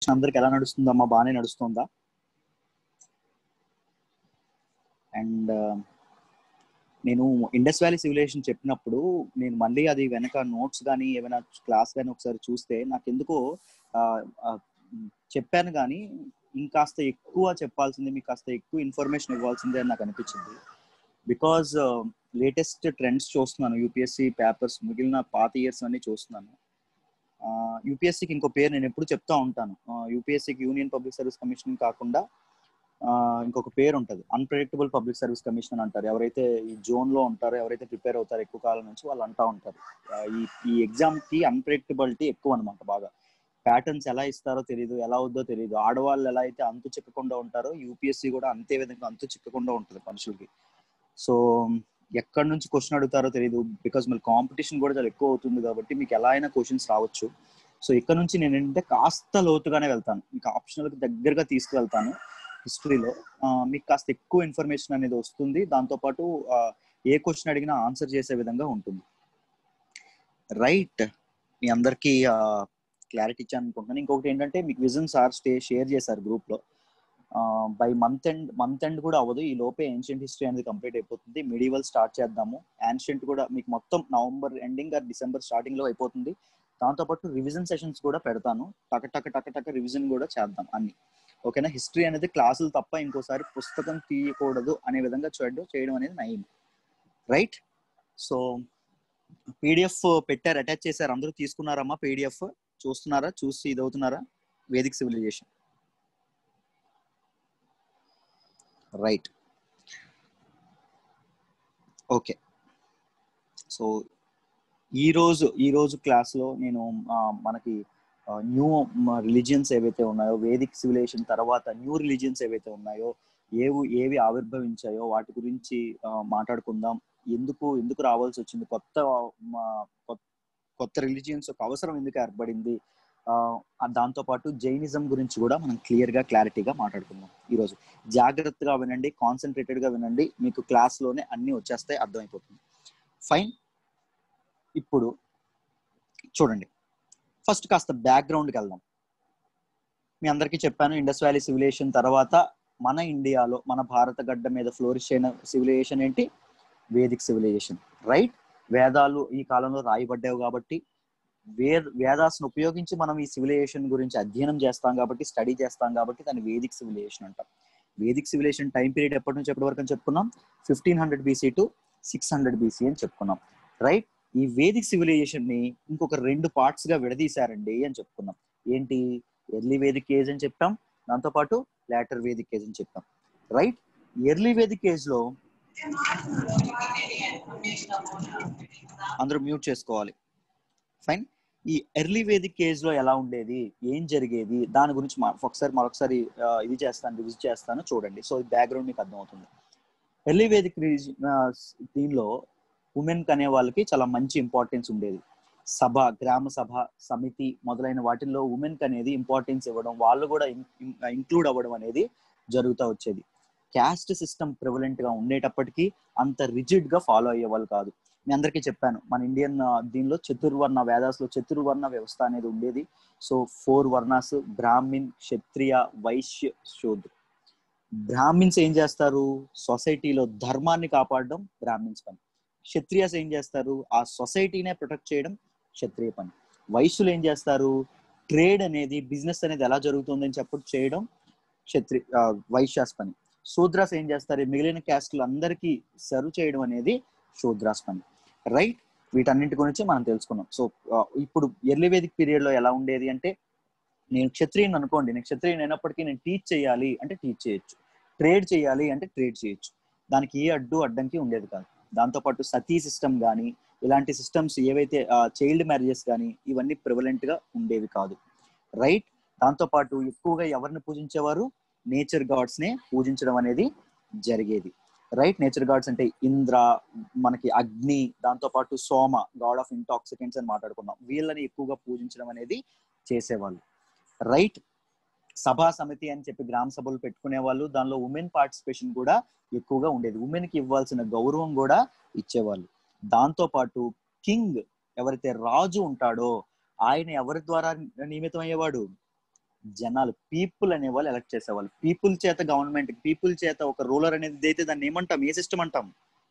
అందరికి ఎలా నడుస్తుందమ్మా బాగానే నడుస్తుందా అండ్ నేను ఇండస్ వ్యాలీ సివిలైజేషన్ చెప్పినప్పుడు నేను మళ్ళీ అది వెనక నోట్స్ కానీ ఏమైనా క్లాస్ కానీ ఒకసారి చూస్తే నాకు ఎందుకో ఆ, ఆ, చెప్పాను కానీ ఇంకాస్త ఎక్కువ చెప్పాల్సింది మీకు కాస్త ఎక్కువ ఇన్ఫర్మేషన్ ఇవ్వాల్సిందే అని నాకు అనిపించింది బికాజ్ లేటెస్ట్ ట్రెండ్స్ చూస్తున్నాను యూపీఎస్సి పేపర్స్ మిగిలిన పాత ఇయర్స్ అన్ని చూస్తున్నాను యూపీఎస్సికి ఇంకో పేరు నేను ఎప్పుడు చెప్తా ఉంటాను యూపీఎస్సికి యూనియన్ పబ్లిక్ సర్వీస్ కమిషన్ కాకుండా ఆ, ఇంకొక పేరు ఉంటుంది అన్ప్రెడిక్టబుల్ పబ్లిక్ సర్వీస్ కమిషన్ అంటారు ఎవరైతే ఈ జోన్ లో ఉంటారో ఎవరైతే ప్రిపేర్ అవుతారో ఎక్కువ కాలం నుంచి వాళ్ళు అంటా ఉంటారు ఆ, ఈ ఈ ఎగ్జామ్ కి అన్ప్రెడిక్టబిలిటీ ఎక్కువ అనమాట బాగా ప్యాటర్న్స్ ఎలా ఇస్తారో తెలియదు ఎలా అవుద్దో తెలియదు ఆడవాళ్ళు ఎలా అయితే అంతు చిక్కకుండా ఉంటారో యూపీఎస్సీ కూడా అంతే విధంగా అంతు చిక్కకుండా ఉంటుంది మనుషులకి సో ఎక్కడి నుంచి క్వశ్చన్ అడుగుతారో తెలియదు బికాస్ మళ్ళీ కాంపిటీషన్ కూడా చాలా ఎక్కువ అవుతుంది కాబట్టి మీకు ఎలా అయినా క్వశ్చన్స్ రావచ్చు సో ఇక్కడ నుంచి నేను ఏంటంటే కాస్త లోతుగానే వెళ్తాను మీకు ఆప్షనల్కి దగ్గరగా తీసుకువెళ్తాను హిస్టరీలో మీకు కాస్త ఎక్కువ ఇన్ఫర్మేషన్ అనేది వస్తుంది దాంతోపాటు ఆ, ఏ క్వశ్చన్ అడిగినా ఆన్సర్ చేసే విధంగా ఉంటుంది రైట్ మీ అందరికీ క్లారిటీ ఇచ్చాను అనుకుంటున్నాను ఇంకొకటి ఏంటంటే మీకు విజన్ సార్ స్టే షేర్ చేశారు గ్రూప్ లో by month end month end కూడా అవ్వదు ఈ లోపే ఏన్షియంట్ హిస్టరీ అనేది కంప్లీట్ అయిపోతుంది మిడివల్ స్టార్ట్ చేద్దాము యాన్షియంట్ కూడా మీకు మొత్తం November ending or December starting లో అయిపోతుంది దాంతోపాటు రివిజన్ సెషన్స్ కూడా పెడతాను టక టక టక టక రివిజన్ కూడా చేద్దాం అన్ని ఓకేనా హిస్టరీ అనేది క్లాసులు తప్ప ఇంకోసారి పుస్తకం తీయకూడదు అనే విధంగా చేయడం చేయడం అనేది నయం రైట్ సో పీడిఎఫ్ పెట్టారు అటాచ్ చేశారు అందరూ తీసుకున్నారమ్మా పీడిఎఫ్ చూస్తున్నారా చూసి ఇది అవుతున్నారా Vedic civilization right okay so ఈ రోజు ఈ రోజు క్లాస్లో నేను ఆ, మనకి న్యూ రిలీజియన్స్ ఏవైతే ఉన్నాయో వేదిక్ సివిలైజేషన్ తర్వాత న్యూ రిలీజియన్స్ ఏవైతే ఉన్నాయో ఏవి ఏవి ఆవిర్భవించాయో వాటి గురించి ఆ, మాట్లాడుకుందాం ఎందుకు ఎందుకు రావాల్సి వచ్చింది కొత్త మా, కొత్త- కొత్త రిలీజియన్స్ ఒక అవసరం ఎందుకు ఏర్పడింది ఆ, దాంతో పాటు జైనిజం గురించి కూడా మనం క్లియర్ గా క్లారిటీగా మాట్లాడుకుందాం ఈ రోజు జాగ్రత్తగా వినండి కాన్సన్ట్రేటెడ్ గా వినండి మీకు క్లాస్ లోనే అన్ని వచ్చేస్తాయి అర్థమైపోతుంది ఫైన్ ఇప్పుడు చూడండి ఫస్ట్ కాస్త బ్యాక్గ్రౌండ్కి వెళ్దాం మీ అందరికీ చెప్పాను ఇండస్ వ్యాలీ సివిలైజేషన్ తర్వాత మన ఇండియాలో మన భారత గడ్డ మీద ఫ్లోరిష్ అయిన సివిలైజేషన్ ఏంటి వేదిక్ సివిలైజేషన్ రైట్ వేదాలు ఈ కాలంలో రాయబడ్డావు కాబట్టి వేద వేదాస్ను ఉపయోగించి మనం ఈ సివిలైజేషన్ గురించి అధ్యయనం చేస్తాం కాబట్టి స్టడీ చేస్తాం కాబట్టి దాన్ని వేదిక్ సివిలైజేషన్ అంటాం వేదిక్ సివిలైజేషన్ టైం పీరియడ్ ఎప్పటి నుంచి ఎప్పటి వరకు అని చెప్పుకున్నాం fifteen hundred BC to six hundred BC అని చెప్పుకున్నాం రైట్ ఈ వేదిక్ సివిలైజేషన్ ని ఇంకొక రెండు పార్ట్స్ గా విడదీశారండి అని చెప్పుకున్నాం ఏంటి ఎర్లీ వేదిక్ ఏజ్ అని చెప్పాం దాంతో పాటు లాటర్ వేదిక్ ఏజ్ అని చెప్పాం రైట్ ఎర్లీ వేదిక్ ఏజ్ లో అందరూ మ్యూట్ చేసుకోవాలి ఫైన్ ఈ ఎర్లీ వేదిక్ ఏజ్ లో ఎలా ఉండేది ఏం జరిగేది దాని గురించి మా- ఒకసారి మరొకసారి ఆ, ఇది చేస్తాను విజిట్ చేస్తాను చూడండి సో ఈ బ్యాక్గ్రౌండ్ మీకు అర్థమవుతుంది ఎర్లీ వేదిక్ రీజి- ఆ, దీనిలో ఉమెన్ అనే వాళ్ళకి చాలా మంచి ఇంపార్టెన్స్ ఉండేది సభ గ్రామ సభ సమితి మొదలైన వాటిల్లో ఉమెన్ అనేది ఇంపార్టెన్స్ ఇవ్వడం వాళ్ళు కూడా ఇంక్లూడ్ అవ్వడం అనేది జరుగుతూ వచ్చేది క్యాస్ట్ సిస్టమ్ ప్రివలెంట్ గా ఉండేటప్పటికీ అంత రిజిడ్ గా ఫాలో అయ్యేవాళ్ళు కాదు మీ అందరికీ చెప్పాను మన ఇండియన్ ఆ, దీనిలో చతుర్వర్ణ వేదాస్లో చతుర్వర్ణ వ్యవస్థ అనేది ఉండేది so four varnas Brahmin Kshatriya Vaishya Shudra Brahmins ఏం చేస్తారు సొసైటీలో ధర్మాన్ని కాపాడడం బ్రాహ్మిన్స్ పని క్షత్రియాస్ ఏం చేస్తారు ఆ సొసైటీనే ప్రొటెక్ట్ చేయడం క్షత్రియ పని వైశ్యులు ఏం చేస్తారు ట్రేడ్ అనేది బిజినెస్ అనేది ఎలా జరుగుతుందని చెప్పడం చేయడం క్షత్రి ఆ, వైశ్యాస్ పని శూద్రాస్ ఏం చేస్తారు ఈ మిగిలిన క్యాస్ట్లు అందరికీ సర్వ్ చేయడం అనేది శూద్రాస్ పని రైట్ వీటన్నింటి గురించి మనం తెలుసుకున్నాం సో ఆ, ఇప్పుడు ఎర్లీ వేదిక్ పీరియడ్ లో ఎలా ఉండేది అంటే నేను క్షత్రియుని అనుకోండి నేను క్షత్రియుని అయినప్పటికీ నేను టీచ్ చేయాలి అంటే టీచ్ చేయొచ్చు ట్రేడ్ చేయాలి అంటే ట్రేడ్ చేయొచ్చు దానికి ఏ అడ్డు అడ్డంకి ఉండేది కాదు దాంతోపాటు సతీ సిస్టమ్ కానీ ఇలాంటి సిస్టమ్స్ ఏవైతే చైల్డ్ మ్యారేజెస్ కానీ ఇవన్నీ ప్రివలెంట్ గా ఉండేవి కాదు రైట్ దాంతోపాటు ఎక్కువగా ఎవరిని పూజించేవారు నేచర్ గాడ్స్ నే పూజించడం అనేది జరిగేది రైట్ నేచర్ గాడ్స్ అంటే ఇంద్ర మనకి అగ్ని దాంతోపాటు సోమ గాడ్ ఆఫ్ ఇంటాక్సికెంట్స్ అని మాట్లాడుకున్నాం వీళ్ళని ఎక్కువగా పూజించడం అనేది చేసేవాళ్ళు రైట్ సభా సమితి అని చెప్పి గ్రామ సభలు పెట్టుకునే వాళ్ళు దానిలో ఉమెన్ పార్టిసిపేషన్ కూడా ఎక్కువగా ఉండేది ఉమెన్ కి ఇవ్వాల్సిన గౌరవం కూడా ఇచ్చేవాళ్ళు దాంతో పాటు కింగ్ ఎవరైతే రాజు ఉంటాడో ఆయన ఎవరి ద్వారా నియమితం అయ్యేవాడు జనాలు పీపుల్ అనేవాళ్ళు ఎలక్ట్ చేసేవాళ్ళు పీపుల్ చేత గవర్నమెంట్ పీపుల్ చేత ఒక రూలర్ అనేది అయితే దాన్ని ఏమంటాం ఏ సిస్టమ్ అంటాం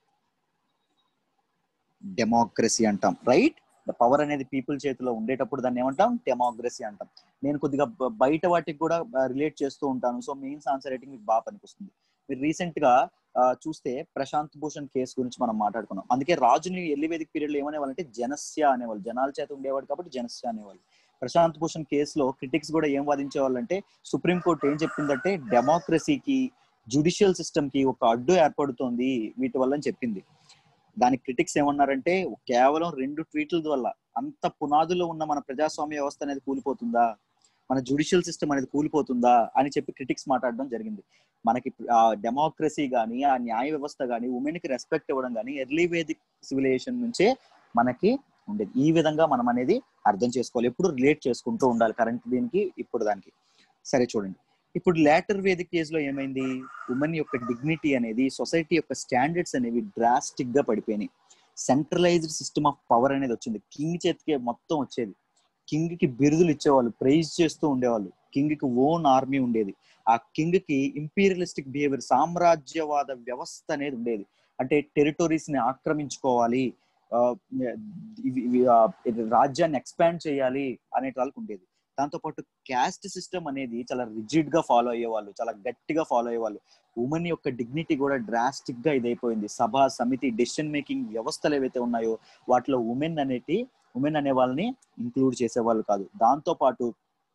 డెమోక్రసీ అంటాం రైట్ ద పవర్ అనేది పీపుల్ చేతిలో ఉండేటప్పుడు దాన్ని ఏమంటాం డెమోక్రసీ అంటాం నేను కొద్దిగా బ- బయట వాటికి కూడా రిలేట్ చేస్తూ ఉంటాను సో మెయిన్స్ ఆన్సర్ రైటింగ్ మీకు బాగా పనికొస్తుంది మీరు రీసెంట్ గా ఆ, చూస్తే ప్రశాంత్ భూషణ్ కేసు గురించి మనం మాట్లాడుకున్నాం అందుకే రాజుని ఎల్లివేదిక పీరియడ్ లో ఏమనేవాళ్ళంటే జనస్య అనేవాళ్ళు జనాల చేత ఉండేవాడు కాబట్టి జనస్య అనేవాళ్ళు ప్రశాంత్ భూషణ్ కేసులో క్రిటిక్స్ కూడా ఏం వాదించేవాళ్ళు అంటే సుప్రీంకోర్టు ఏం చెప్పిందంటే డెమోక్రసీకి జుడిషియల్ సిస్టమ్ కి ఒక అడ్డు ఏర్పడుతోంది వీటి వల్ల అని చెప్పింది దానికి క్రిటిక్స్ ఏమన్నారంటే కేవలం రెండు ట్వీట్ల వల్ల అంత పునాదులో ఉన్న మన ప్రజాస్వామ్య వ్యవస్థ అనేది కూలిపోతుందా మన జుడిషియల్ సిస్టమ్ అనేది కూలిపోతుందా అని చెప్పి క్రిటిక్స్ మాట్లాడడం జరిగింది మనకి ఆ డెమోక్రసీ కానీ ఆ న్యాయ వ్యవస్థ కానీ ఉమెన్ కి రెస్పెక్ట్ ఇవ్వడం కానీ ఎర్లీ వేదిక్ సివిలైజేషన్ నుంచే మనకి ఉండేది ఈ విధంగా మనం అనేది అర్థం చేసుకోవాలి ఎప్పుడు రిలేట్ చేసుకుంటూ ఉండాలి కరెంట్ దీనికి ఇప్పుడు దానికి సరే చూడండి ఇప్పుడు లేటర్ వేదిక్ కేజ్ లో ఏమైంది ఉమెన్ యొక్క డిగ్నిటీ అనేది సొసైటీ యొక్క స్టాండర్డ్స్ అనేవి డ్రాస్టిక్ గా పడిపోయినాయి సెంట్రలైజ్డ్ సిస్టమ్ ఆఫ్ పవర్ అనేది వచ్చింది కింగ్ చేతికి మొత్తం వచ్చేది కింగ్ కి బిరుదులు ఇచ్చేవాళ్ళు ప్రైజ్ చేస్తూ ఉండేవాళ్ళు కింగ్ కి ఓన్ ఆర్మీ ఉండేది ఆ కింగ్ కి ఇంపీరియలిస్టిక్ బిహేవియర్ సామ్రాజ్యవాద వ్యవస్థ అనేది ఉండేది అంటే టెరిటరీస్ ని ఆక్రమించుకోవాలి ఆ, ఇవి- ఇవి, ఆ, ఇది రాజ్యాన్ని ఎక్స్పాండ్ చేయాలి అనే వాళ్ళకి ఉండేది దాంతో పాటు క్యాస్ట్ సిస్టమ్ అనేది చాలా రిజిడ్ గా ఫాలో అయ్యేవాళ్ళు చాలా గట్టిగా ఫాలో అయ్యేవాళ్ళు ఉమెన్ యొక్క డిగ్నిటీ కూడా డ్రాస్టిక్ గా ఇదైపోయింది సభ సమితి డెసిషన్ మేకింగ్ వ్యవస్థలు ఏవైతే ఉన్నాయో వాటిలో ఉమెన్ అనేటి ఉమెన్ అనే వాళ్ళని ఇంక్లూడ్ చేసేవాళ్ళు కాదు దాంతో పాటు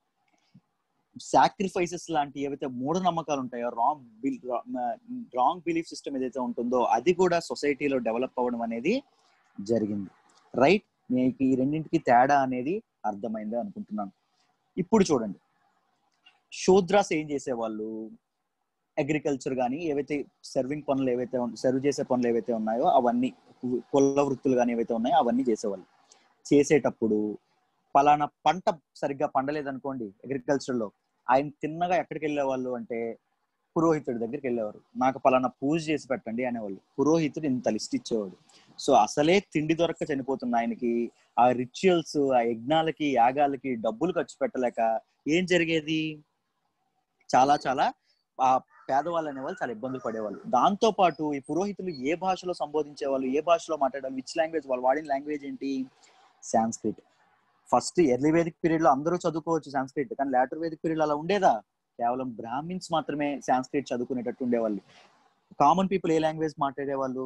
సాక్రిఫైసెస్ లాంటి ఏవైతే మూఢనమ్మకాలు ఉంటాయో రాంగ్ రాంగ్ బిలీఫ్ సిస్టమ్ ఏదైతే ఉంటుందో అది కూడా సొసైటీలో డెవలప్ అవ్వడం అనేది జరిగింది రైట్ మీకు ఈ రెండింటికి తేడా అనేది అర్థమైంది అనుకుంటున్నాను ఇప్పుడు చూడండి శూద్రాస్ ఏం చేసేవాళ్ళు అగ్రికల్చర్ కానీ ఏవైతే సర్వింగ్ పనులు ఏవైతే సర్వ్ చేసే పనులు ఏవైతే ఉన్నాయో అవన్నీ కుల వృత్తులు కానీ ఏవైతే ఉన్నాయో అవన్నీ చేసేవాళ్ళు చేసేటప్పుడు పలానా పంట సరిగ్గా పండలేదనుకోండి అగ్రికల్చర్ లో ఆయన తిన్నగా ఎక్కడికి వెళ్ళేవాళ్ళు అంటే పురోహితుడి దగ్గరికి వెళ్ళేవారు నాకు పలానా పూజ చేసి పెట్టండి అనేవాళ్ళు పురోహితుడు ఇంత లిస్ట్ ఇచ్చేవాడు సో అసలే తిండి దొరక్క చనిపోతున్న ఆయనకి ఆ రిచువల్స్ ఆ యజ్ఞాలకి యాగాలకి డబ్బులు ఖర్చు పెట్టలేక ఏం జరిగేది చాలా చాలా ఆ పేదవాళ్ళు అనేవాళ్ళు చాలా ఇబ్బందులు పడేవాళ్ళు దాంతో పాటు ఈ పురోహితులు ఏ భాషలో సంబోధించే వాళ్ళు ఏ భాషలో మాట్లాడాలి విచ్ లాంగ్వేజ్ వాళ్ళు వాడిన లాంగ్వేజ్ ఏంటి Sanskrit first early Vedic period లో అందరూ చదువుకోవచ్చు సాంస్క్రిట్ కానీ లేటర్ వేదిక్ పీరియడ్ అలా ఉండేదా కేవలం బ్రాహ్మిన్స్ మాత్రమే సాంస్క్రిట్ చదువుకునేటట్టు ఉండేవాళ్ళు కామన్ పీపుల్ ఏ లాంగ్వేజ్ మాట్లాడేవాళ్ళు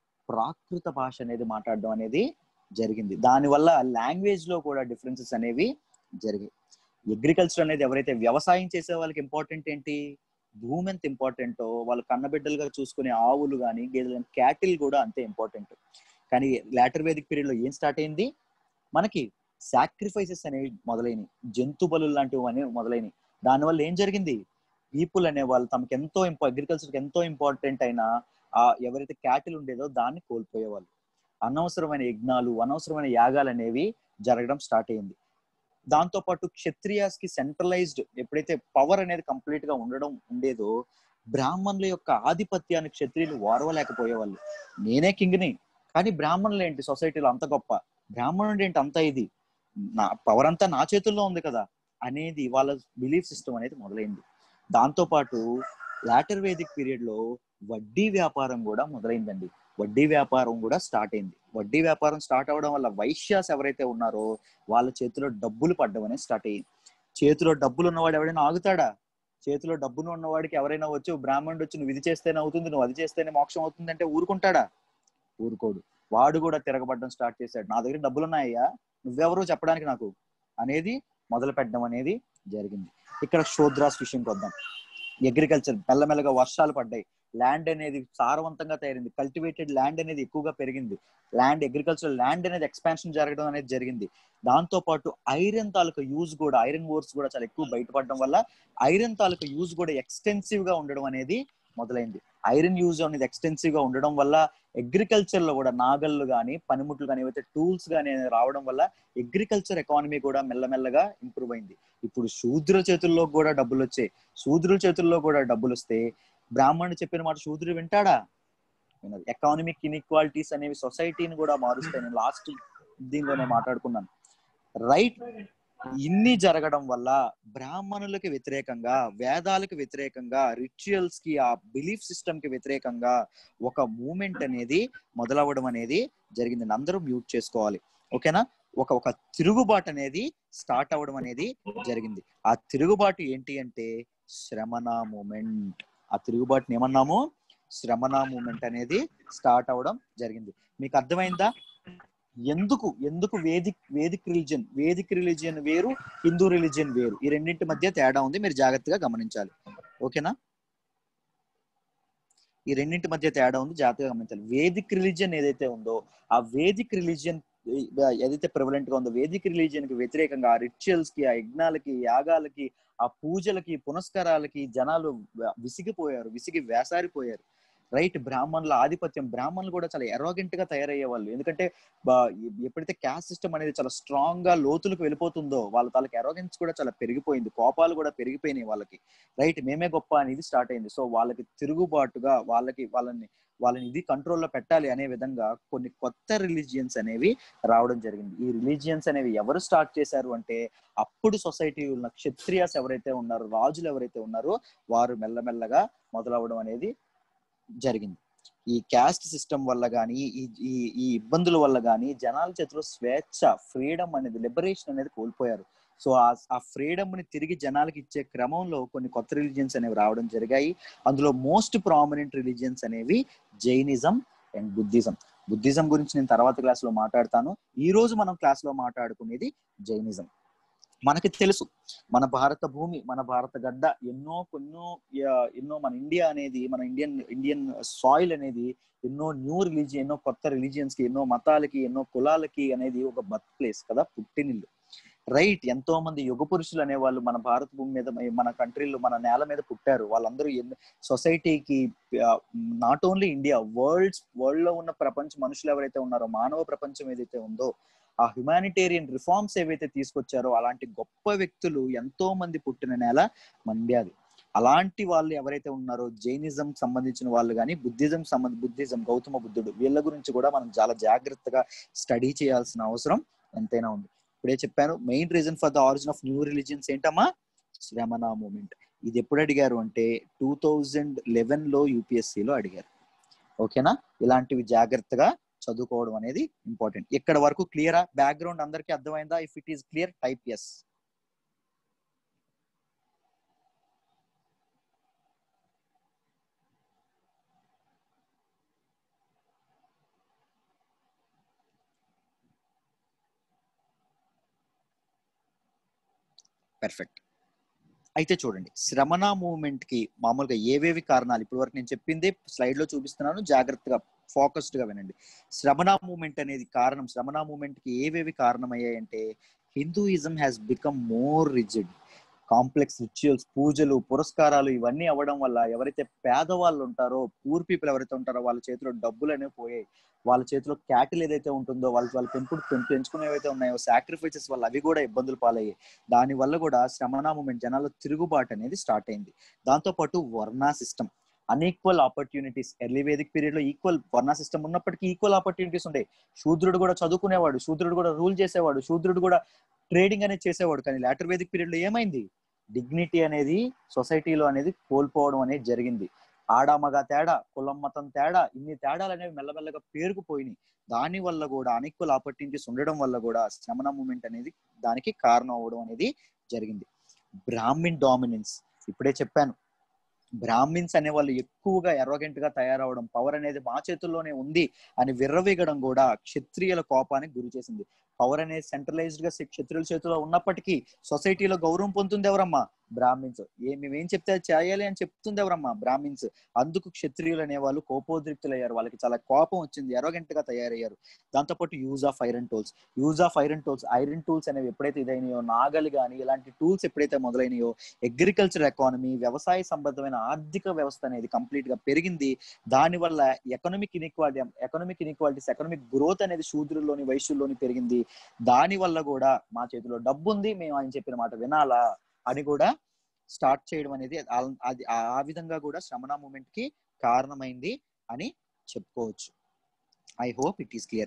ప్రాకృత భాష అనేది మాట్లాడడం అనేది జరిగింది దానివల్ల లాంగ్వేజ్ లో కూడా డిఫరెన్సెస్ అనేవి జరిగాయి అగ్రికల్చర్ అనేది ఎవరైతే వ్యవసాయం చేసే వాళ్ళకి ఇంపార్టెంట్ ఏంటి భూమి ఎంత ఇంపార్టెంటో వాళ్ళు కన్నబిడ్డలుగా చూసుకునే ఆవులు కానీ గేదెలు కానీ క్యాటిల్ కూడా అంతే ఇంపార్టెంట్ కానీ లేటర్ వేదిక్ పీరియడ్ లో ఏం స్టార్ట్ అయింది మనకి సాక్రిఫైసెస్ అనేవి మొదలైనవి జంతు బలు లాంటివి అనేవి మొదలైనవి దానివల్ల ఏం జరిగింది పీపుల్ అనే వాళ్ళు తమకు ఎంతో ఇంపా అగ్రికల్చర్ ఎంతో ఇంపార్టెంట్ అయిన ఆ ఎవరైతే క్యాటిల్ ఉండేదో దాన్ని కోల్పోయేవాళ్ళు అనవసరమైన యజ్ఞాలు అనవసరమైన యాగాలు అనేవి జరగడం స్టార్ట్ అయింది దాంతో పాటు క్షత్రియాస్ కి సెంట్రలైజ్డ్ ఎప్పుడైతే పవర్ అనేది కంప్లీట్ గా ఉండడం ఉండేదో బ్రాహ్మణుల యొక్క ఆధిపత్యాన్ని క్షత్రియులు ఓర్వలేకపోయేవాళ్ళు నేనే కింగ్ని కానీ బ్రాహ్మణులు ఏంటి సొసైటీలో అంత గొప్ప బ్రాహ్మణుడు ఏంటి అంత ఇది నా పవర్ అంతా నా చేతుల్లో ఉంది కదా అనేది వాళ్ళ బిలీఫ్ సిస్టమ్ అనేది మొదలైంది దాంతో పాటు లాటర్ వేదిక్ పీరియడ్ లో వడ్డీ వ్యాపారం కూడా మొదలైందండి వడ్డీ వ్యాపారం కూడా స్టార్ట్ అయింది వడ్డీ వ్యాపారం స్టార్ట్ అవడం వల్ల వైశ్యాస్ ఎవరైతే ఉన్నారో వాళ్ళ చేతిలో డబ్బులు పడ్డం అనేది స్టార్ట్ అయ్యింది చేతిలో డబ్బులు ఉన్నవాడు ఎవరైనా ఆగుతాడా చేతిలో డబ్బులు ఉన్నవాడికి ఎవరైనా వచ్చి "ఓ బ్రాహ్మణుడు వచ్చి నువ్వు ఇది చేస్తేనే అవుతుంది నువ్వు అది చేస్తేనే మోక్షం అవుతుంది అంటే ఊరుకుంటాడా ఊరుకోడు వాడు కూడా తిరగబడడం స్టార్ట్ చేశాడు నా దగ్గర డబ్బులు ఉన్నాయ్యా నువ్వెవరో చెప్పడానికి నాకు అనేది మొదలు పెట్టడం అనేది జరిగింది ఇక్కడ శూద్రాస్ విషయంకి వద్దాం అగ్రికల్చర్ మెల్లమెల్లగా వర్షాలు పడ్డాయి ల్యాండ్ అనేది సారవంతంగా తయారైంది కల్టివేటెడ్ ల్యాండ్ అనేది ఎక్కువగా పెరిగింది ల్యాండ్ అగ్రికల్చర్ ల్యాండ్ అనేది ఎక్స్పాన్షన్ జరగడం అనేది జరిగింది దాంతో పాటు ఐరన్ తాలూకా యూజ్ కూడా ఐరన్ ఓర్స్ కూడా చాలా ఎక్కువ బయటపడడం వల్ల ఐరన్ తాలూకా యూజ్ కూడా ఎక్స్టెన్సివ్ గా ఉండడం అనేది మొదలైంది ఐరన్ యూజ్ అనేది ఎక్స్టెన్సివ్ గా ఉండడం వల్ల అగ్రికల్చర్ లో కూడా నాగళ్ళు కానీ పనిముట్లు కానీ ఏవైతే టూల్స్ కానీ రావడం వల్ల అగ్రికల్చర్ ఎకానమీ కూడా మెల్లమెల్లగా ఇంప్రూవ్ అయింది ఇప్పుడు శూద్రుల చేతుల్లో కూడా డబ్బులు వచ్చాయి శూద్రుల చేతుల్లో కూడా డబ్బులు వస్తే బ్రాహ్మణుడు చెప్పిన మాట శూద్రుడు వింటాడా వినదు ఎకానమిక్ ఇన్ఈక్వాలిటీస్ అనేవి సొసైటీని కూడా మారుస్తాయి నేను లాస్ట్ దీనిలోనే మాట్లాడుకున్నాను రైట్ ఇన్ని జరగడం వల్ల బ్రాహ్మణులకి వ్యతిరేకంగా వేదాలకు వ్యతిరేకంగా రిచువల్స్ కి ఆ బిలీఫ్ సిస్టమ్ కి వ్యతిరేకంగా ఒక మూమెంట్ అనేది మొదలవ్వడం అనేది జరిగింది అందరూ మ్యూట్ చేసుకోవాలి ఓకేనా ఒక ఒక తిరుగుబాటు అనేది స్టార్ట్ అవ్వడం అనేది జరిగింది ఆ తిరుగుబాటు ఏంటి అంటే శ్రమణ మూమెంట్ ఆ తిరుగుబాటుని ఏమన్నాము శ్రమణ మూమెంట్ అనేది స్టార్ట్ అవ్వడం జరిగింది మీకు అర్థమైందా ఎందుకు ఎందుకు Vedic Vedic religion Vedic religion వేరు హిందూ రిలీజియన్ వేరు ఈ రెండింటి మధ్య తేడా ఉంది మీరు జాగ్రత్తగా గమనించాలి ఓకేనా ఈ రెండింటి మధ్య తేడా ఉంది జాగ్రత్తగా గమనించాలి వేదిక్ రిలీజియన్ ఏదైతే ఉందో ఆ వేదిక్ రిలీజియన్ ఏదైతే ప్రివలెంట్ గా ఉందో వేదిక్ రిలీజియన్ కి వ్యతిరేకంగా ఆ రిచువల్స్ కి ఆ యజ్ఞాలకి యాగాలకి ఆ పూజలకి పునస్కారాలకి జనాలు విసిగిపోయారు విసిగి వేసారిపోయారు రైట్ బ్రాహ్మణుల ఆధిపత్యం బ్రాహ్మణులు కూడా చాలా ఎరోగెంట్ గా తయారయ్యే వాళ్ళు ఎందుకంటే ఎప్పుడైతే క్యాస్ట్ సిస్టమ్ అనేది చాలా స్ట్రాంగ్ గా లోతులకు వెళ్ళిపోతుందో వాళ్ళ తాలకి ఎరోగెన్స్ కూడా చాలా పెరిగిపోయింది కోపాలు కూడా పెరిగిపోయినాయి వాళ్ళకి రైట్ మేమే గొప్ప అనేది స్టార్ట్ అయింది సో వాళ్ళకి తిరుగుబాటుగా వాళ్ళకి వాళ్ళని వాళ్ళని ఇది కంట్రోల్లో పెట్టాలి అనే విధంగా కొన్ని కొత్త రిలీజియన్స్ అనేవి రావడం జరిగింది ఈ రిలీజియన్స్ అనేవి ఎవరు స్టార్ట్ చేశారు అంటే అప్పుడు సొసైటీ ఉన్న క్షత్రియాస్ ఎవరైతే ఉన్నారో రాజులు ఎవరైతే ఉన్నారో వారు మెల్లమెల్లగా మొదలవడం అనేది జరిగింది ఈ క్యాస్ట్ సిస్టమ్ వల్ల కానీ ఈ ఈ ఈ ఇబ్బందుల వల్ల కానీ జనాల చేతిలో స్వేచ్ఛ ఫ్రీడమ్ అనేది లిబరేషన్ అనేది కోల్పోయారు సో ఆ ఫ్రీడమ్ ని తిరిగి జనాలకి ఇచ్చే క్రమంలో కొన్ని కొత్త రిలీజియన్స్ అనేవి రావడం జరిగాయి అందులో మోస్ట్ ప్రామినెంట్ రిలీజియన్స్ అనేవి జైనిజం అండ్ బుద్ధిజం బుద్ధిజం గురించి నేను తర్వాత క్లాస్ లో మాట్లాడతాను ఈ రోజు మనం క్లాస్ లో మాట్లాడుకునేది జైనిజం మనకి తెలుసు మన భారత భూమి మన భారత గడ్డ ఎన్నో కొన్నో ఎన్నో మన ఇండియా అనేది మన ఇండియన్ ఇండియన్ సాయిల్ అనేది ఎన్నో న్యూ రిలీజియన్ ఎన్నో కొత్త రిలీజియన్స్ కి ఎన్నో మతాలకి ఎన్నో కులాలకి అనేది ఒక బర్త్ ప్లేస్ కదా పుట్టినిల్లు రైట్ ఎంతో మంది యుగ పురుషులు అనే వాళ్ళు మన భారత భూమి మీద మన కంట్రీలో మన నేల మీద పుట్టారు వాళ్ళందరూ సొసైటీకి not only India world world లో ఉన్న ప్రపంచ మనుషులు ఎవరైతే ఉన్నారో మానవ ప్రపంచం ఏదైతే ఉందో ఆ హ్యుమానిటేరియన్ రిఫార్మ్స్ ఏవైతే తీసుకొచ్చారో అలాంటి గొప్ప వ్యక్తులు ఎంతో మంది పుట్టిన నేల మండ్యాది అలాంటి వాళ్ళు ఎవరైతే ఉన్నారో జైనిజం సంబంధించిన వాళ్ళు కానీ బుద్ధిజం సంబంధ బుద్ధిజం గౌతమ బుద్ధుడు వీళ్ళ గురించి కూడా మనం చాలా జాగ్రత్తగా స్టడీ చేయాల్సిన అవసరం ఎంతైనా ఉంది ఇప్పుడే చెప్పాను main reason for the origin of new religions ఏంటమ్మా శ్రమణ మూమెంట్ ఇది ఎప్పుడు అడిగారు అంటే టూ థౌజండ్ లెవెన్ లో యూపీఎస్సీలో అడిగారు ఓకేనా ఇలాంటివి జాగ్రత్తగా చదువుకోవడం అనేది ఇంపార్టెంట్ ఇక్కడ వరకు క్లియరా బ్యాక్గ్రౌండ్ అందరికీ అర్థమైందా if it is clear type yes perfect అయితే చూడండి శ్రమణ మూవ్మెంట్ కి మామూలుగా ఏవేవి కారణాలు ఇప్పటి వరకు నేను చెప్పింది స్లైడ్ లో చూపిస్తున్నాను జాగ్రత్తగా ఫోకస్డ్ గా వినండి శ్రమణ మూమెంట్ అనేది కారణం శ్రమణ మూమెంట్ కి ఏవేవి కారణమయ్యాయంటే Hinduism has become more rigid complex rituals పూజలు పురస్కారాలు ఇవన్నీ అవ్వడం వల్ల ఎవరైతే పేదవాళ్ళు ఉంటారో పూర్ పీపుల్ ఎవరైతే ఉంటారో వాళ్ళ చేతిలో డబ్బులు అనేవి పోయాయి వాళ్ళ చేతిలో క్యాటిల్ ఏదైతే ఉంటుందో వాళ్ళ వాళ్ళ పెంపుడు పెంచుకునేవైతే ఉన్నాయో సాక్రిఫైసెస్ వల్ల అవి కూడా ఇబ్బందులు పాలయ్యాయి దాని వల్ల కూడా శ్రమణ మూమెంట్ జనాల్లో తిరుగుబాటు అనేది స్టార్ట్ అయింది దాంతో పాటు varna system unequal opportunities early Vedic period లో ఈక్వల్ వర్ణ సిస్టమ్ ఉన్నప్పటికీ ఈక్వల్ ఆపర్చునిటీస్ ఉండే శూద్రుడు కూడా చదువుకునేవాడు శూద్రుడు కూడా రూల్ చేసేవాడు శూద్రుడు కూడా ట్రేడింగ్ అనేది చేసేవాడు కానీ లాటర్ వేదిక్ పీరియడ్ లో ఏమైంది డిగ్నిటీ అనేది సొసైటీలో అనేది కోల్పోవడం అనేది జరిగింది ఆడ మగ తేడా కులం మతం తేడా ఇన్ని తేడాలు అనేవి మెల్లమెల్లగా పేరుకుపోయినాయి దాని వల్ల కూడా అన్ఈక్వల్ ఆపర్చునిటీస్ ఉండడం వల్ల కూడా శ్రమణ మూమెంట్ అనేది దానికి కారణం అవ్వడం అనేది జరిగింది బ్రాహ్మిన్ డామినెన్స్ ఇప్పుడే చెప్పాను బ్రాహ్మిన్స్ అనే వాళ్ళు ఎక్కువగా ఎరోగెంట్ గా తయారవడం పవర్ అనేది మా చేతుల్లోనే ఉంది అని విర్రవీగడం కూడా క్షత్రియుల కోపానికి గురి చేసింది పవర్ అనేది సెంట్రలైజ్డ్ గా క్షత్రియుల చేతిలో ఉన్నప్పటికీ సొసైటీలో గౌరవం పొందుతుంది ఎవరమ్మా బ్రాహ్మిన్స్ ఏ మేమేం చెప్తే చేయాలి అని చెప్తుంది ఎవరమ్మా బ్రాహ్మిన్స్ అందుకు క్షత్రియులు అనే వాళ్ళు కోపోద్రిక్తులయ్యారు వాళ్ళకి చాలా కోపం వచ్చింది ఎరోగెంట్ గా తయారయ్యారు దాంతోపాటు use of iron tools use of iron tools iron tools అనేవి ఎప్పుడైతే ఇదైనాయో నాగలి కానీ ఇలాంటి టూల్స్ ఎప్పుడైతే మొదలైనయో అగ్రికల్చర్ ఎకానమీ వ్యవసాయ సంబంధమైన ఆర్థిక వ్యవస్థ అనేది కంప్లీట్ గా పెరిగింది దాని వల్ల economic inequality economic inequalities economic growth అనేది శూద్రుల్లోని వైశ్యుల్లోని పెరిగింది దాని వల్ల కూడా మా చేతిలో డబ్బు ఉంది మేము ఆయన చెప్పిన మాట వినాలా అని కూడా స్టార్ట్ చేయడం అనేది అది ఆ విధంగా కూడా శ్రమణ మూమెంట్ కి కారణమైంది అని చెప్పుకోవచ్చు I hope it is clear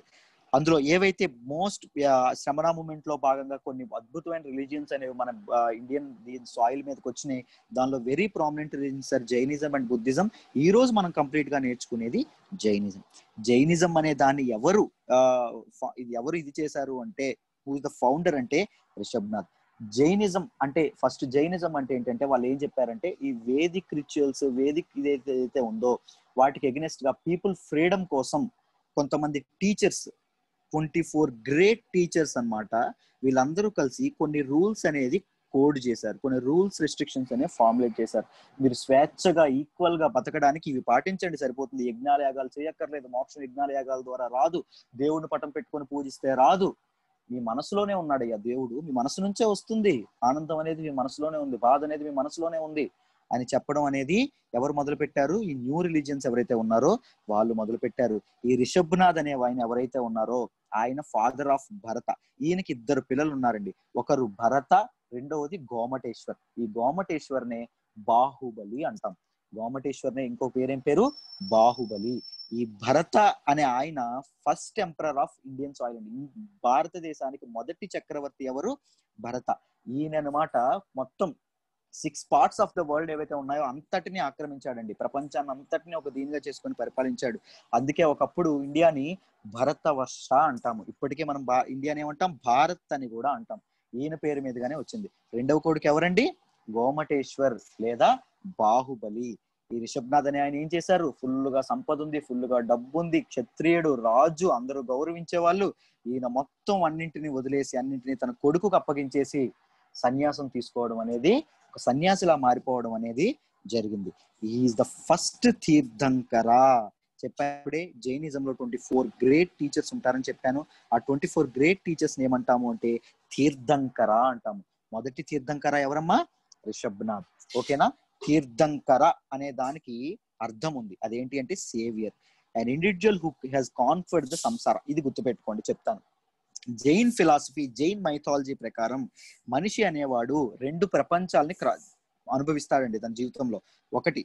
అందులో ఏవైతే మోస్ట్ శ్రమణ మూమెంట్ లో భాగంగా కొన్ని అద్భుతమైన రిలీజియన్స్ అనేవి మన ఇండియన్ సాయిల్ మీదకి వచ్చినాయి దానిలో very prominent religions sir Jainism and Buddhism ఈ రోజు మనం కంప్లీట్ గా నేర్చుకునేది జైనిజం జైనిజం అనే దాన్ని ఎవరు ఆ, ఫ- ఇది ఎవరు ఇది చేశారు అంటే హూ ఇస్ ద ఫౌండర్ అంటే రిషబ్నాథ్ జైనిజం అంటే ఫస్ట్ జైనిజం అంటే ఏంటంటే వాళ్ళు ఏం చెప్పారంటే ఈ వేదిక్ రిచువల్స్ వేదిక్ ఇదైతే ఏదైతే ఉందో వాటికి ఎగనెస్ట్ గా పీపుల్ ఫ్రీడమ్ కోసం కొంతమంది teachers twenty four great teachers అన్నమాట వీళ్ళందరూ కలిసి కొన్ని రూల్స్ అనేది కోడ్ చేశారు కొన్ని రూల్స్ రెస్ట్రిక్షన్స్ అనేవి ఫార్ములేట్ చేశారు మీరు స్వేచ్ఛగా ఈక్వల్ గా బతకడానికి ఇవి పాటించండి సరిపోతుంది యజ్ఞాల యాగాలు చేయక్కర్లేదు మోక్ష యజ్ఞాల యాగాల ద్వారా రాదు దేవుడిని పటం పెట్టుకొని పూజిస్తే రాదు మీ మనసులోనే ఉన్నాడయ్యా దేవుడు మీ మనసు నుంచే వస్తుంది ఆనందం అనేది మీ మనసులోనే ఉంది బాధ అనేది మీ మనసులోనే ఉంది అని చెప్పడం అనేది ఎవరు మొదలు పెట్టారు ఈ న్యూ రిలీజియన్స్ ఎవరైతే ఉన్నారో వాళ్ళు మొదలు పెట్టారు ఈ రిషబ్నాథ్ అనే ఆయన ఎవరైతే ఉన్నారో ఆయన ఫాదర్ ఆఫ్ భరత ఈయనకి ఇద్దరు పిల్లలు ఉన్నారండి ఒకరు భరత రెండవది గోమటేశ్వర్ ఈ గోమటేశ్వర్నే బాహుబలి అంటాం గోమటేశ్వర్నే ఇంకో పేరేం పేరు బాహుబలి ఈ భరత అనే ఆయన first emperor of Indian soil అండి ఈ భారతదేశానికి మొదటి చక్రవర్తి ఎవరు భరత ఈయన అనమాట మొత్తం six parts of the world ఏవైతే ఉన్నాయో అంతటిని ఆక్రమించాడండి ప్రపంచాన్ని అంతటిని ఒక దీనిగా చేసుకొని పరిపాలించాడు అందుకే ఒకప్పుడు ఇండియాని భరత వర్ష అంటాము ఇప్పటికే మనం బా ఇండియాని ఏమంటాం భారత్ అని కూడా అంటాం ఈయన పేరు మీదుగానే వచ్చింది రెండవ కొడుకు ఎవరండి గోమటేశ్వర్ లేదా బాహుబలి ఈ రిషబ్నాథ్ అని ఆయన ఏం చేశారు ఫుల్ గా సంపద ఉంది ఫుల్ గా డబ్బు ఉంది క్షత్రియుడు రాజు అందరూ గౌరవించే వాళ్ళు ఈయన మొత్తం అన్నింటిని వదిలేసి అన్నింటిని తన కొడుకుకు అప్పగించేసి సన్యాసం తీసుకోవడం అనేది ఒక సన్యాసిలా మారిపోవడం అనేది జరిగింది ఈజ్ ద ఫస్ట్ తీర్థంకర చెప్పాడే జైనిజం లో ట్వంటీ ఫోర్ గ్రేట్ టీచర్స్ ఉంటారని చెప్పాను ఆ ట్వంటీ ఫోర్ గ్రేట్ టీచర్స్ ఏమంటాము అంటే తీర్థంకర అంటాము మొదటి తీర్థంకర ఎవరమ్మా రిషబ్నాథ్ ఓకేనా తీర్థంకర అనే దానికి అర్థం ఉంది అదేంటి అంటే saviour and individual who has conquered the samsara ఇది గుర్తుపెట్టుకోండి చెప్తాను జైన్ ఫిలాసఫీ జైన్ మైథాలజీ ప్రకారం మనిషి అనేవాడు రెండు ప్రపంచాలని క్ర- అనుభవిస్తాడండి తన జీవితంలో ఒకటి